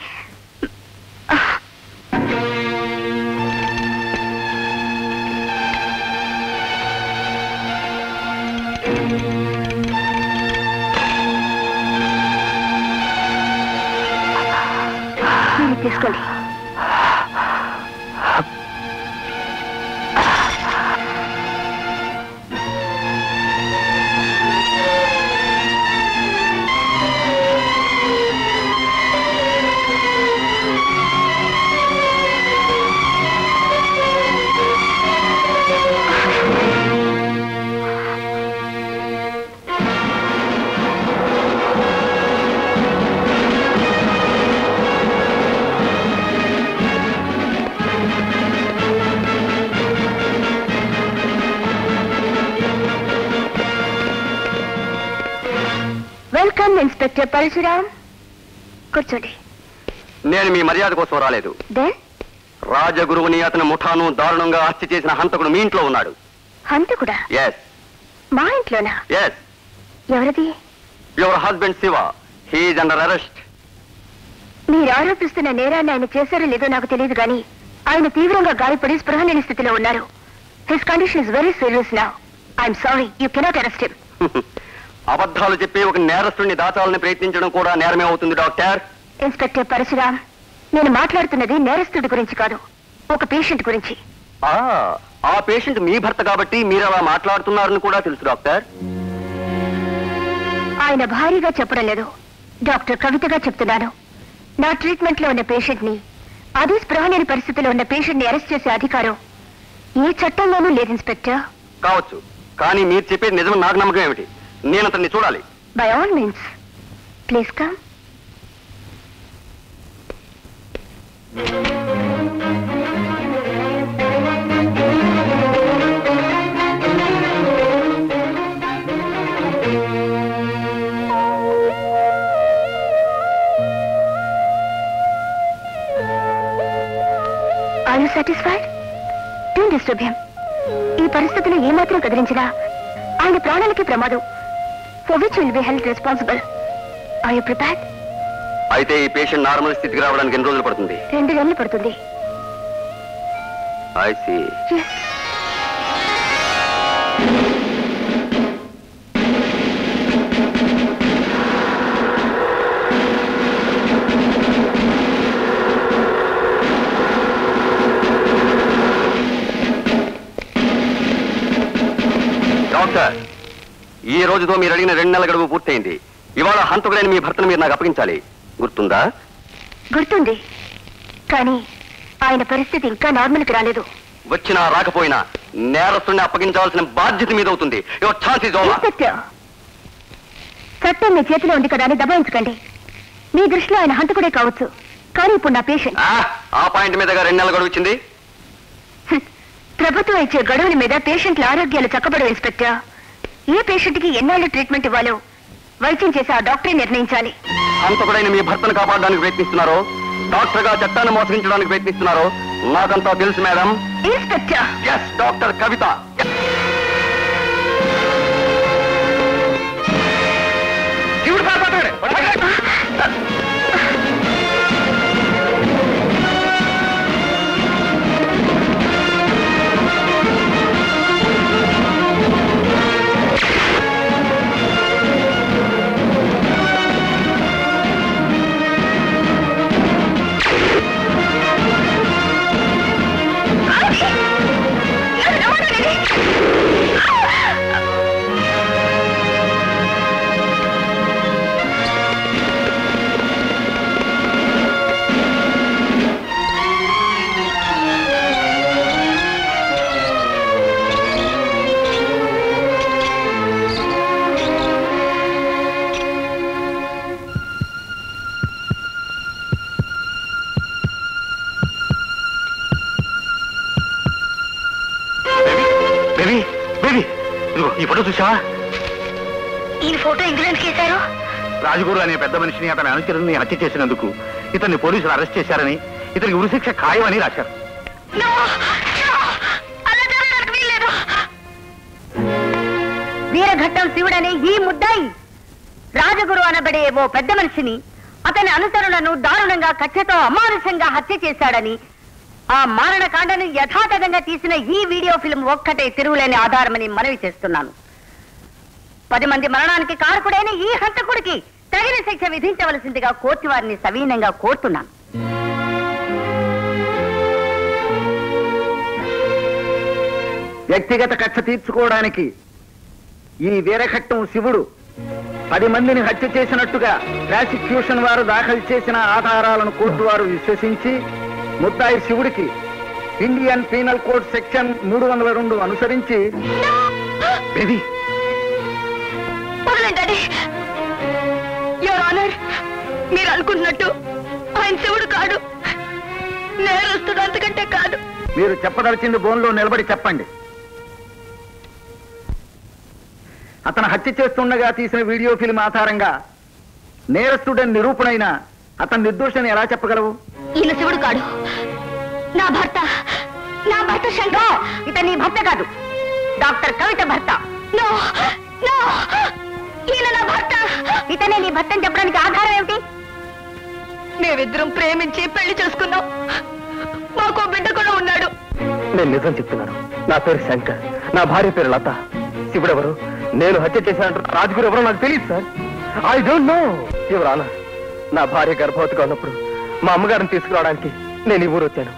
మీరు తీసుకోండి వెల్కమ్ ఇన్స్పెక్టర్ పరశురామ్ కూర్చోండి నేను మీ మర్యాద కోసం రాలేదు దెన్ రాజగురువుని అతని ముఠాను దారుణంగా హత్య చేసిన హంతకుడు మీ ఇంట్లో ఉన్నాడు హంతకుడా ఎస్ మా ఇంట్లోనా ఎస్ ఎవరిది your husband Siva he's under arrest మీరు ఆరోపిస్తున్న నేరాన్ని ఆయన చేశారో లేదో నాకు తెలియదు కానీ ఆయన తీవ్రంగా గాయపడి స్పృహ లేని స్థితిలో ఉన్నారు his condition is very serious now I'm sorry you cannot arrest him అబద్ధాలు చెప్పి ఒక నేరస్తుడిని దాచాలని ప్రయత్నించడం కూడా నేరమే అవుతుంది డాక్టర్ ఇన్స్పెక్టర్ పరశురామ్ నేను మాట్లాడుతున్నది నేరస్తుడి గురించి కాదు ఒక పేషెంట్ గురించి ఆ, ఆ పేషెంట్ మీ భర్త కాబట్టి మీరు అలా మాట్లాడుతున్నారని కూడా తెలుసు డాక్టర్ ఆయన భారీగా చెప్పడం లేదు డాక్టర్ కవితగా చెప్తున్నాను నా ట్రీట్మెంట్ లో ఉన్న పేషెంట్ ని అది స్పృహ లేని పరిస్థితిలో ఉన్న పేషెంట్ ని అరెస్ట్ చేసే అధికారం ఏ చట్టంలోనూ లేదు ఇన్స్పెక్టర్ కావచ్చు కానీ మీరు చెప్పేది నిజం నాకు నమ్మకం ఏమిటి నేను అతన్ని చూడాలి by all means please come are you satisfied don't disturb him ఈ పరిస్థితిలో ఏమాత్రం కదిలించినా ఆయన ప్రాణాలకి ప్రమాదం for which will be health responsible are you prepared అయితే ఈ పేషెంట్ నార్మల్ స్థితికి రావడానికి ఎన్ని రోజులు పడుతుంది రెండు నెలలు పడుతుంది ఐ సీ Yes. డాక్టర్ ఈ రోజుతో మీరు అడిగిన రెండు నెలల గడువు పూర్తయింది ఇవాళ హంతకుడైన మీ భర్తను మీరు నాకు అప్పగించాలి గుర్తుందా గుర్తుంది కానీ ఆయన పరిస్థితి ఇంకా నార్మల్కి రాలేదు వచ్చినా రాకపోయినా నేరస్తుడిని అప్పగించాల్సిన బాధ్యత మీద అవుతుంది your chance is over inspector చట్టం మీ చేతిలో ఉంది కదా అని దబాయించకండి మీ దృష్టిలో ఆయన హంతకుడే కావచ్చు కానీ ఇప్పుడు నా పేషెంట్ ఆ పాయింట్ మీదగా రెండు నెలల గడువు ఇచ్చింది ప్రభుత్వం ఇచ్చే గడువుల మీద పేషెంట్ల ఆరోగ్యాలు చక్కబడవు ఇన్స్పెక్టర్ ఏ పేషెంట్ కి ఎన్నాళ్ళు ట్రీట్మెంట్ ఇవ్వాలో వైద్యం చేసి ఆ డాక్టరే నిర్ణయించాలి హంతకుడైన మీ భర్తను కాపాడడానికి ప్రయత్నిస్తున్నారో డాక్టర్ గా చట్టాన్ని మోసగించడానికి ప్రయత్నిస్తున్నారో నాకంతా తెలుసు madam inspector yes doctor Kavitha శివుడు కాపాడాడు. ఎవరు? ఎవరు? ఈ ఫోటో చూసావా ఈయన ఫోటో ఇంగ్లాండ్కి వేశారు రాజగురు అనే పెద్ద మనిషిని అతని అనుచరుని హత్య చేసినందుకు ఇతన్ని పోలీసులు అరెస్ట్ చేశారని ఇతనికి ఉరిశిక్ష ఖాయమని రాశారు No! No! అలా జరగడానికి వీల్లేదు వీరఘట్టం శివుడనే ఈ ముద్దాయి రాజగురు అనబడే ఓ పెద్ద మనిషిని అతని అనుచరులను దారుణంగా కక్షతో అమానుషంగా హత్య చేశాడని ఆ మారణకాండను యథాతథంగా తీసిన ఈ వీడియో ఫిల్మ్ ఒక్కటే తిరుగులేని ఆధారమని మనవి చేస్తున్నాను పది మంది మరణానికి కారకుడైన ఈ హంతకుడికి తగిన శిక్ష విధించవలసిందిగా కోర్టు వారిని సవీనంగా కోరుతున్నాను వ్యక్తిగత కక్ష తీర్చుకోవడానికి ఈ వీరఘట్టం శివుడు పది మందిని హత్య చేసినట్టుగా ప్రాసిక్యూషన్ వారు దాఖలు చేసిన ఆధారాలను కోర్టు వారు విశ్వసించి ముద్దాయి శివుడికి ఇండియన్ పీనల్ కోడ్ సెక్షన్ మూడు వందల రెండు అనుసరించి బేబీ వదలండి యువర్ ఆనర్ మీరు అనుకుంటున్నట్టు ఆయన శివుడు కాడు నేరస్తుడు అంతకంటే కాదు మీరు చెప్పదలిచింది బోన్లో నిలబడి చెప్పండి అతను హత్య చేస్తుండగా తీసిన వీడియో ఫిల్మ్ ఆధారంగా నేరస్తుడని నిరూపణైన అతను నిర్దోషని ఎలా చెప్పగలవు ఈయన శివుడు కాడు నా భర్త నా భర్త శంకర్ ఇతని నీ భర్త కాదు డాక్టర్ కవిత భర్త నో నో ఈయన నా భర్త ఇతనే నీ భర్తని చెప్పడానికి ఆధారం ఏమిటి మేమిద్దరం ప్రేమించి పెళ్లి చేసుకున్నాం మాకు బిడ్డ కూడా ఉన్నాడు నేను నిజం చెప్తున్నాను నా పేరు శంకర్ నా భార్య పేరు లత శివుడెవరు నేను హత్య చేశానంటు రాజుగురు ఎవరో నాకు తెలియదు సార్ ఐ డోంట్ నో ఎవరానా నా భార్య గర్భవతిగా ఉన్నప్పుడు మా అమ్మగారిని తీసుకురావడానికి నేను ఈ ఊరు వచ్చాను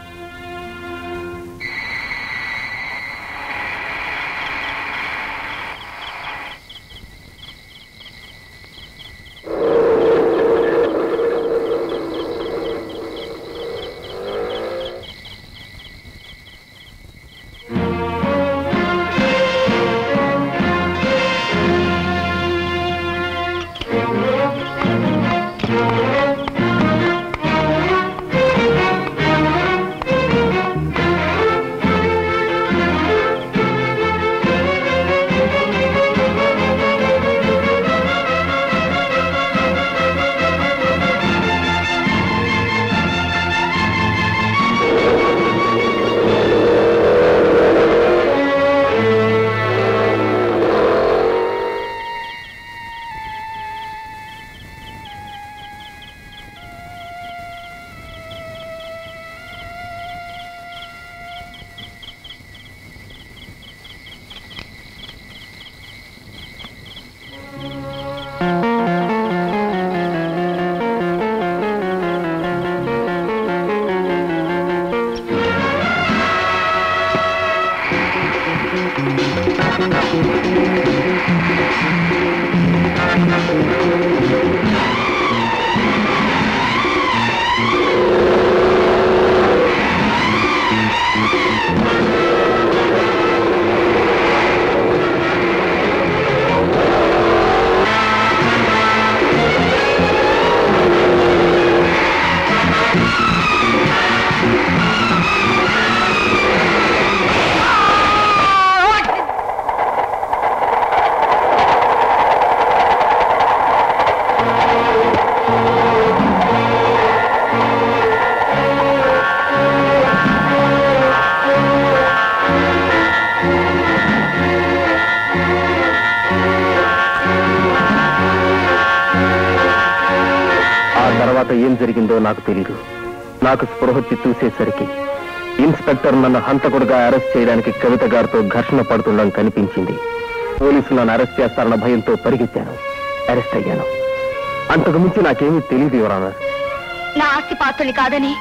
ఆ తర్వాత ఏం జరిగిందో నాకు తెలీదు నాకు స్పృహ వచ్చి చూసేసరికి ఇన్స్పెక్టర్ నన్ను హంతకుడుగా అరెస్ట్ చేయడానికి కవిత గారితో ఘర్షణ పడుతుండడం కనిపించింది పోలీసులు నన్ను అరెస్ట్ చేస్తారన్న భయంతో పరిగెత్తాను అరెస్ట్ అయ్యాను అంతకు మించి నాకేమీ తెలియదు ఎవరన్నా నా ఆస్తి పాత్రుని కాదని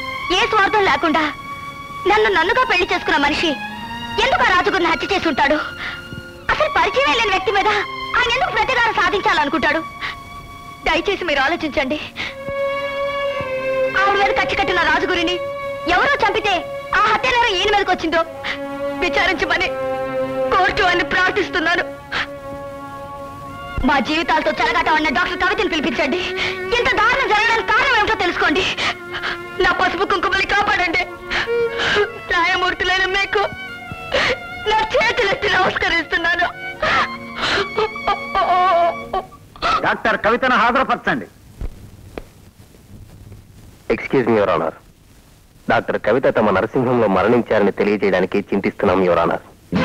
ఏ స్వార్థం లేకుండా నన్ను నన్నుగా పెళ్లి చేసుకున్న మనిషి ఎందుకు ఆ రాజుగురిని హత్య చేసి ఉంటాడు అసలు పరిచయం లేని వ్యక్తి మీద ఆయన ఎందుకు ప్రతిదారం సాధించాలనుకుంటాడు దయచేసి మీరు ఆలోచించండి ఆవిడ మీద కచ్చి కట్టిన రాజుగురిని ఎవరో చంపితే ఆ హత్య నేరం ఈయన మీదకి వచ్చిందో విచారించమని కోర్టు అని ప్రార్థిస్తున్నాను మా జీవితాలతో చెలగాట ఉన్న డాక్టర్ కవితని పిలిపించండి ఇంత దారుణం జరగడానికి కారణం ఏమిటో తెలుసుకోండి నా పసుపు కుంకుమని కాపాడండి న్యాయమూర్తులైన మీకు నా చేతులెత్తి నమస్కరిస్తున్నాను డాక్టర్ కవితను హాజరుపరచండి excuse me your honour doctor Kavitha తమ నరసింహంలో మరణించారని తెలియజేయడానికి చింతిస్తున్నాం your honour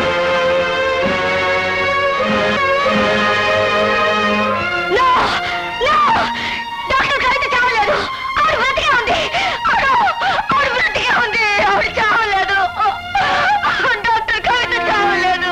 no no doctor Kavitha చావలేదు ఆవిడ బ్రతికే ఉంది ఆవిడ ఆవిడ బ్రతికే ఉంది ఆవిడ చావలేదు డాక్టర్ కవిత చావలేదు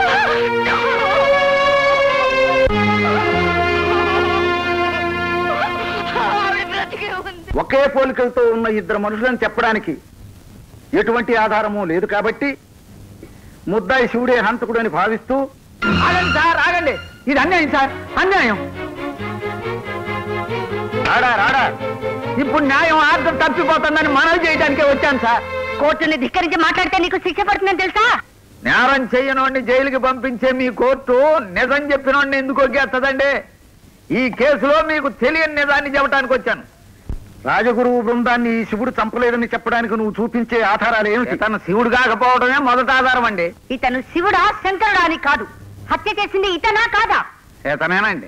ఆవిడ బ్రతికే ఉంది ఒకే పోలికలతో ఉన్న ఇద్దరు మనుషులను చెప్పడానికి ఎటువంటి ఆధారము లేదు కాబట్టి ముద్దాయి శివుడే హంతకుడు అని భావిస్తూ ఆగండి సార్ ఆగండి ఇది అన్యాయం సార్ అన్యాయం రాడా రాడా ఇప్పుడు న్యాయం ఆర్థం తప్పిపోతుందని మనవి చేయడానికే వచ్చాను సార్ కోర్టుని ధిక్కరించి మాట్లాడితే నీకు శిక్ష పడుతుందని తెలుసా నేరం చెయ్యనోడిని జైలుకి పంపించే మీ కోర్టు నిజం చెప్పినోడిని ఎందుకు ఒగ్గేస్తుందండి ఈ కేసులో మీకు తెలియని నిజాన్ని చెప్పడానికి వచ్చాను రాజగురువు బృందాన్ని ఈ శివుడు చంపలేదని చెప్పడానికి నువ్వు చూపించే ఆధారాలు ఏమిటి తను శివుడు కాకపోవడమే మొదటి ఆధారం అండి ఇతను శివుడా శంకరుడా అని కాదు హత్య చేసింది ఇతనా కాదా చేతనేనండి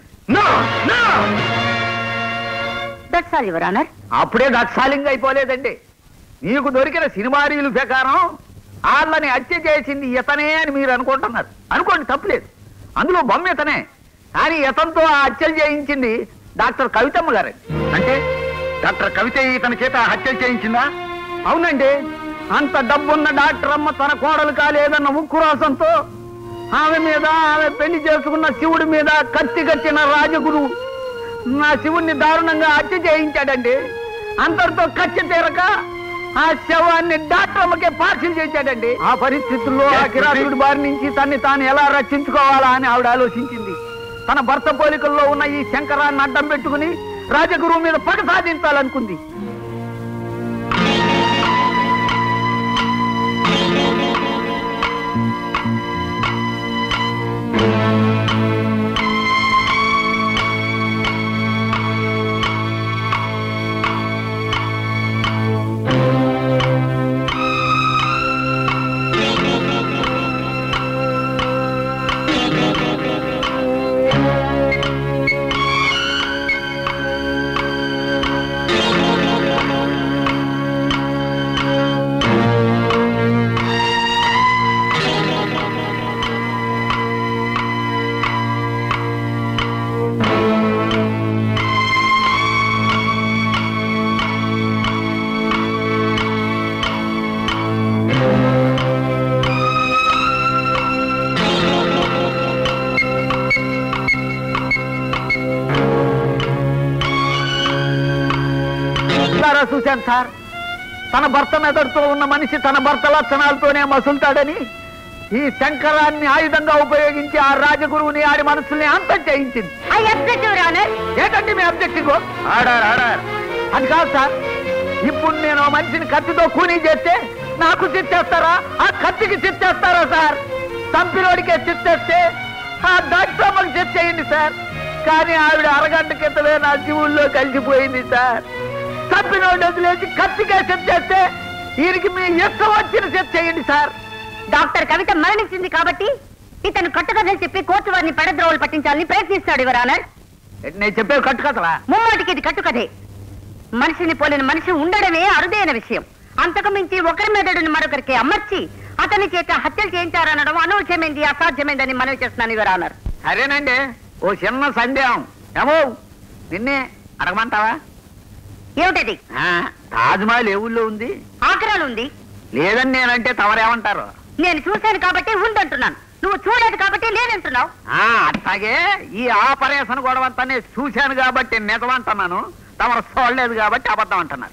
దట్స్ ఆల్ యువర్ ఆనర్ అప్పుడే దక్షాలింగ్ అయిపోలేదండి మీకు దొరికిన సినిమా రీలు ప్రకారం వాళ్ళని హత్య చేసింది ఇతనే అని మీరు అనుకుంటున్నారు అనుకోండి తప్పులేదు అందులో బొమ్మ ఇతనే కానీ ఇతనితో ఆ హత్యలు చేయించింది డాక్టర్ కవితమ్మ గారండి అంటే డాక్టర్ కవిత ఇతని చేత హత్యలు చేయించిందా అవునండి అంత డబ్బున్న డాక్టర్ అమ్మ తన కోడలు కాలేదన్న ఉక్కురాసంతో ఆమె మీద ఆమె పెళ్లి చేసుకున్న శివుడి మీద కత్తి కట్టిన రాజగురువు నా శివుణ్ణి దారుణంగా హత్య చేయించాడండి అందరితో కత్తి తీరక ఆ శవాన్ని డాక్టర్ అమ్మకే పార్సిల్ చేశాడండి ఆ పరిస్థితుల్లో ఆ కిరాసుడి బారి నుంచి తన్ని తాను ఎలా రక్షించుకోవాలా అని ఆవిడ ఆలోచించింది తన భర్త పోలికల్లో ఉన్న ఈ శంకరాన్ని అడ్డం పెట్టుకుని రాజగురువు మీద పగ సాధించాలనుకుంది ద్వారా చూశాను సార్ తన భర్త మెదడుతో ఉన్న మనిషి తన భర్త లక్షణాలతోనే మసులుతాడని ఈ శంకరాన్ని ఆయుధంగా ఉపయోగించి ఆ రాజగురువుని ఆడి మనసుల్ని అంతం చేయించింది ఐ అబ్జెక్ట్ యువర్ ఆనర్ ఏంటండి మీ అబ్జెక్టివ్ ఆడారు ఆడారు అది కాదు సార్ ఇప్పుడు నేను ఆ మనిషిని కత్తితో కూనీ చేస్తే నాకు చిత్తేస్తారా ఆ కత్తికి చిత్తేస్తారా సార్ చంపినోడికే చిత్తేస్తే ఆ డాక్టర్కి చిత్తేయండి సార్ కానీ ఆవిడ అరగంట క్రితమే నా జీవుల్లో కలిసిపోయింది సార్ చంపినోడి వదిలేసి కత్తికే చిత్తేస్తే వీరికి మీ ఇష్టం వచ్చిన చిత్తేయండి సార్ డాక్టర్ కవిత మరణించింది కాబట్టి ఇతను కట్టుకథలు చెప్పి కోర్టు వారిని పెడద్రోవలు పట్టించాలని ప్రయత్నిస్తాడు యువర్ ఆనర్ నేను చెప్పే కట్టుకథలా ముమ్మాటికి ఇది కట్టుకథే మనిషిని పోలిన మనిషి ఉండడమే అరుదైన విషయం అంతకు మించి ఒకరి మెదడుని మరొకరికి అమర్చి అతని చేత హత్యలు చేయించారనడం అనూహ్యమైంది అసాధ్యమైందని మనవి చేస్తున్నాను యువర్ ఆనర్ సరేనండి ఓ చిన్న సందేహం ఏమో నిన్నే అడగమంటావా ఏమిటది ఆ, తాజ్ మహల్ ఏ ఊళ్ళో ఉంది ఆగ్రాలు ఉంది లేదని నేనంటే తమరేమంటారు నేను చూశాను కాబట్టి ఉందంటున్నాను నువ్వు చూడలేదు కాబట్టి లేనంటున్నావు ఆ, అట్లాగే ఈ ఆపరేషన్ గొడవంతా నేను చూశాను కాబట్టి నిజమంటున్నాను తమరు చూడలేదు కాబట్టి అబద్ధం అంటున్నారు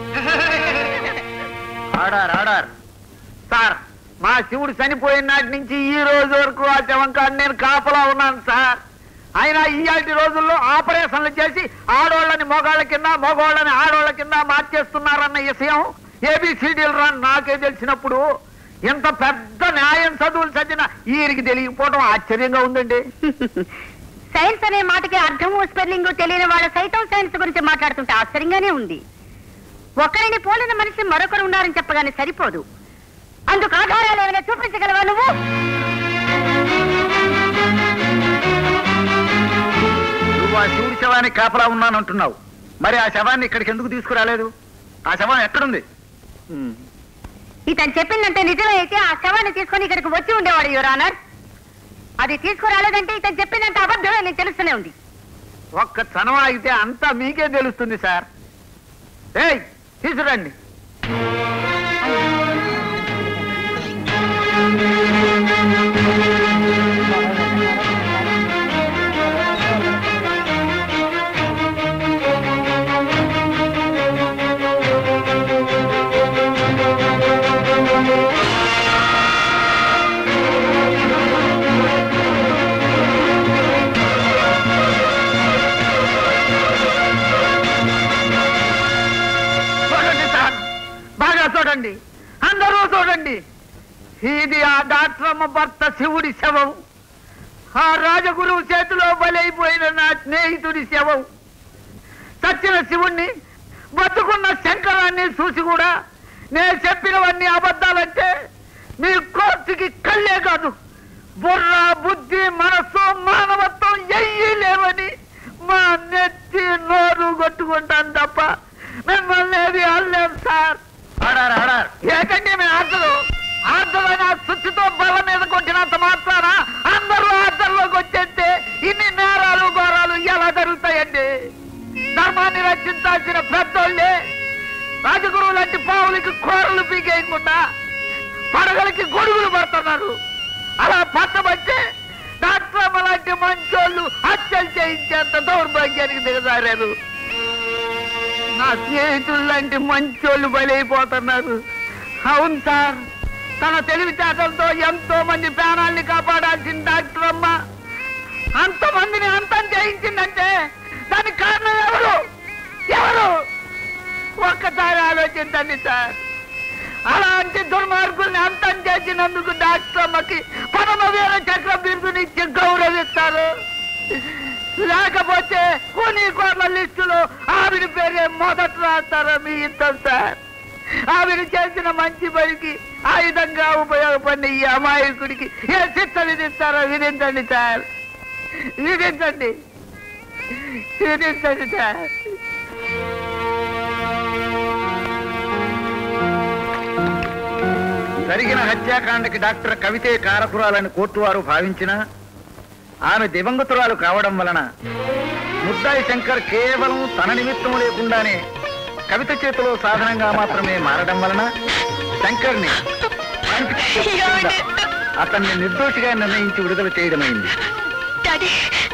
ఆడార్ ఆడార్ సార్ మా శివుడు చనిపోయిన నాటి నుంచి ఈ రోజు వరకు ఆ శవంకాడు నేను కాపలా ఉన్నాను సార్ అయినా ఇయాటి రోజుల్లో ఆపరేషన్లు చేసి ఆడోళ్ళని మగవాళ్ళ కింద మగవాళ్ళని ఆడోళ్ళ కింద మార్చేస్తున్నారన్న విషయం ఏబిసిడీలు రా నాకే తెలిసినప్పుడు ఇంత పెద్ద న్యాయం చదువులు చదివిన ఈయనకి తెలియకపోవడం ఆశ్చర్యంగా ఉందండి సైన్స్ అనే మాటకి అర్థము స్పెల్లింగ్ తెలియని వాళ్ళ సైతం సైన్స్ గురించి మాట్లాడుతుంటే ఆశ్చర్యంగానే ఉంది ఒకరిని పోలిన మనిషి మరొకరు ఉన్నారని చెప్పగానే సరిపోదు అందుకు ఆధారాలు ఏమైనా చూపించగలవా నువ్వు నువ్వు ఆ శివుడి శవానికి కాపలా ఉన్నానంటున్నావు మరి ఆ శవాన్ని ఇక్కడికి ఎందుకు తీసుకురాలేదు ఆ శవం ఎక్కడుంది ఇతను చెప్పిందంటే నిజమే అయితే ఆ శవాన్ని తీసుకొని ఇక్కడికి వచ్చి ఉండేవాడు యువరానర్ అది తీసుకురాలేదంటే ఇతను చెప్పిందంటే అబద్ధమే నేను తెలుస్తూనే ఉంది ఒక్క క్షణం ఆగితే అంతా మీకే తెలుస్తుంది సార్ ఏయ్ తీసుకురండి చూడండి సార్ బాగా చూడండి అందరూ చూడండి ఇది ఆ డాక్టరమ్మ భర్త శివుడి శవం ఆ రాజగురువు చేతిలో బలైపోయిన నా స్నేహితుడి శవం చచ్చిన శివుణ్ణి బతుకున్న శంకరాన్ని చూసి కూడా నేను చెప్పినవన్నీ అబద్ధాలంటే మీ కోర్టుకి కళ్ళే కాదు బుర్ర బుద్ధి మనస్సు మానవత్వం ఎయ్యి లేవని మా నెత్తి నోరు కొట్టుకుంటాను తప్ప మిమ్మల్ని ఏది అనలేం సార్ ఆడారు ఆడారు ఏకండి మేము ఆటలు ఆటలైన సుత్తితో బల్ల మీద కొట్టినంత మాత్రాన అందరూ ఆటల్లోకి వచ్చేస్తే ఇన్ని నేరాలు ఘోరాలు ఎలా జరుగుతాయండి ధర్మాన్ని రక్షించాల్సిన పెద్దోళ్ళే రాజగురువు లాంటి పావులకి కూరలు పీకేయకుండా పడగలకి గొడుగులు పడుతున్నారు అలా పట్టబట్టే డాక్టర్ లాంటి మంచోళ్ళు హత్యలు చేయించేంత దౌర్భాగ్యానికి దిగజారారు నా స్నేహితులు లాంటి మంచోళ్ళు బలైపోతున్నారు అవును సార్ తన తెలివితేటలతో ఎంతో మంది ప్రాణాల్ని కాపాడాల్సిన డాక్టర్ అమ్మ అంతమందిని అంతం చేయించిందంటే దానికి కారణం ఎవరు ఎవరు ఒక్కసారి ఆలోచించండి సార్ అలాంటి దుర్మార్గుల్ని అంతం చేసినందుకు డాక్టర్ అమ్మకి పరమవీర చక్ర బిరుదునిచ్చి గౌరవిస్తారు లేకపోతే కూనీ కోట్ల లిస్టులో ఆవిడ పేరే మొదట రాస్తారో మీ ఇష్టం సార్ ఆవిడ చేసిన మంచి పనికి ఆయుధంగా ఉపయోగపడిన ఈ అమాయకుడికి ఏ శిక్ష విధిస్తారో విధించండి సార్ విధించండి విధించండి సార్ జరిగిన హత్యాకాండకి డాక్టర్ కవితే కారకురాలని కోర్టు వారు భావించిన ఆమె దివంగతురాలు కావడం వలన ముద్దాయి శంకర్ కేవలం తన నిమిత్తం లేకుండానే కవిత చేతిలో సాధనంగా మాత్రమే మారడం వలన శంకర్ని అతన్ని నిర్దోషిగా నిర్ణయించి విడుదల చేయడమైంది డాడీ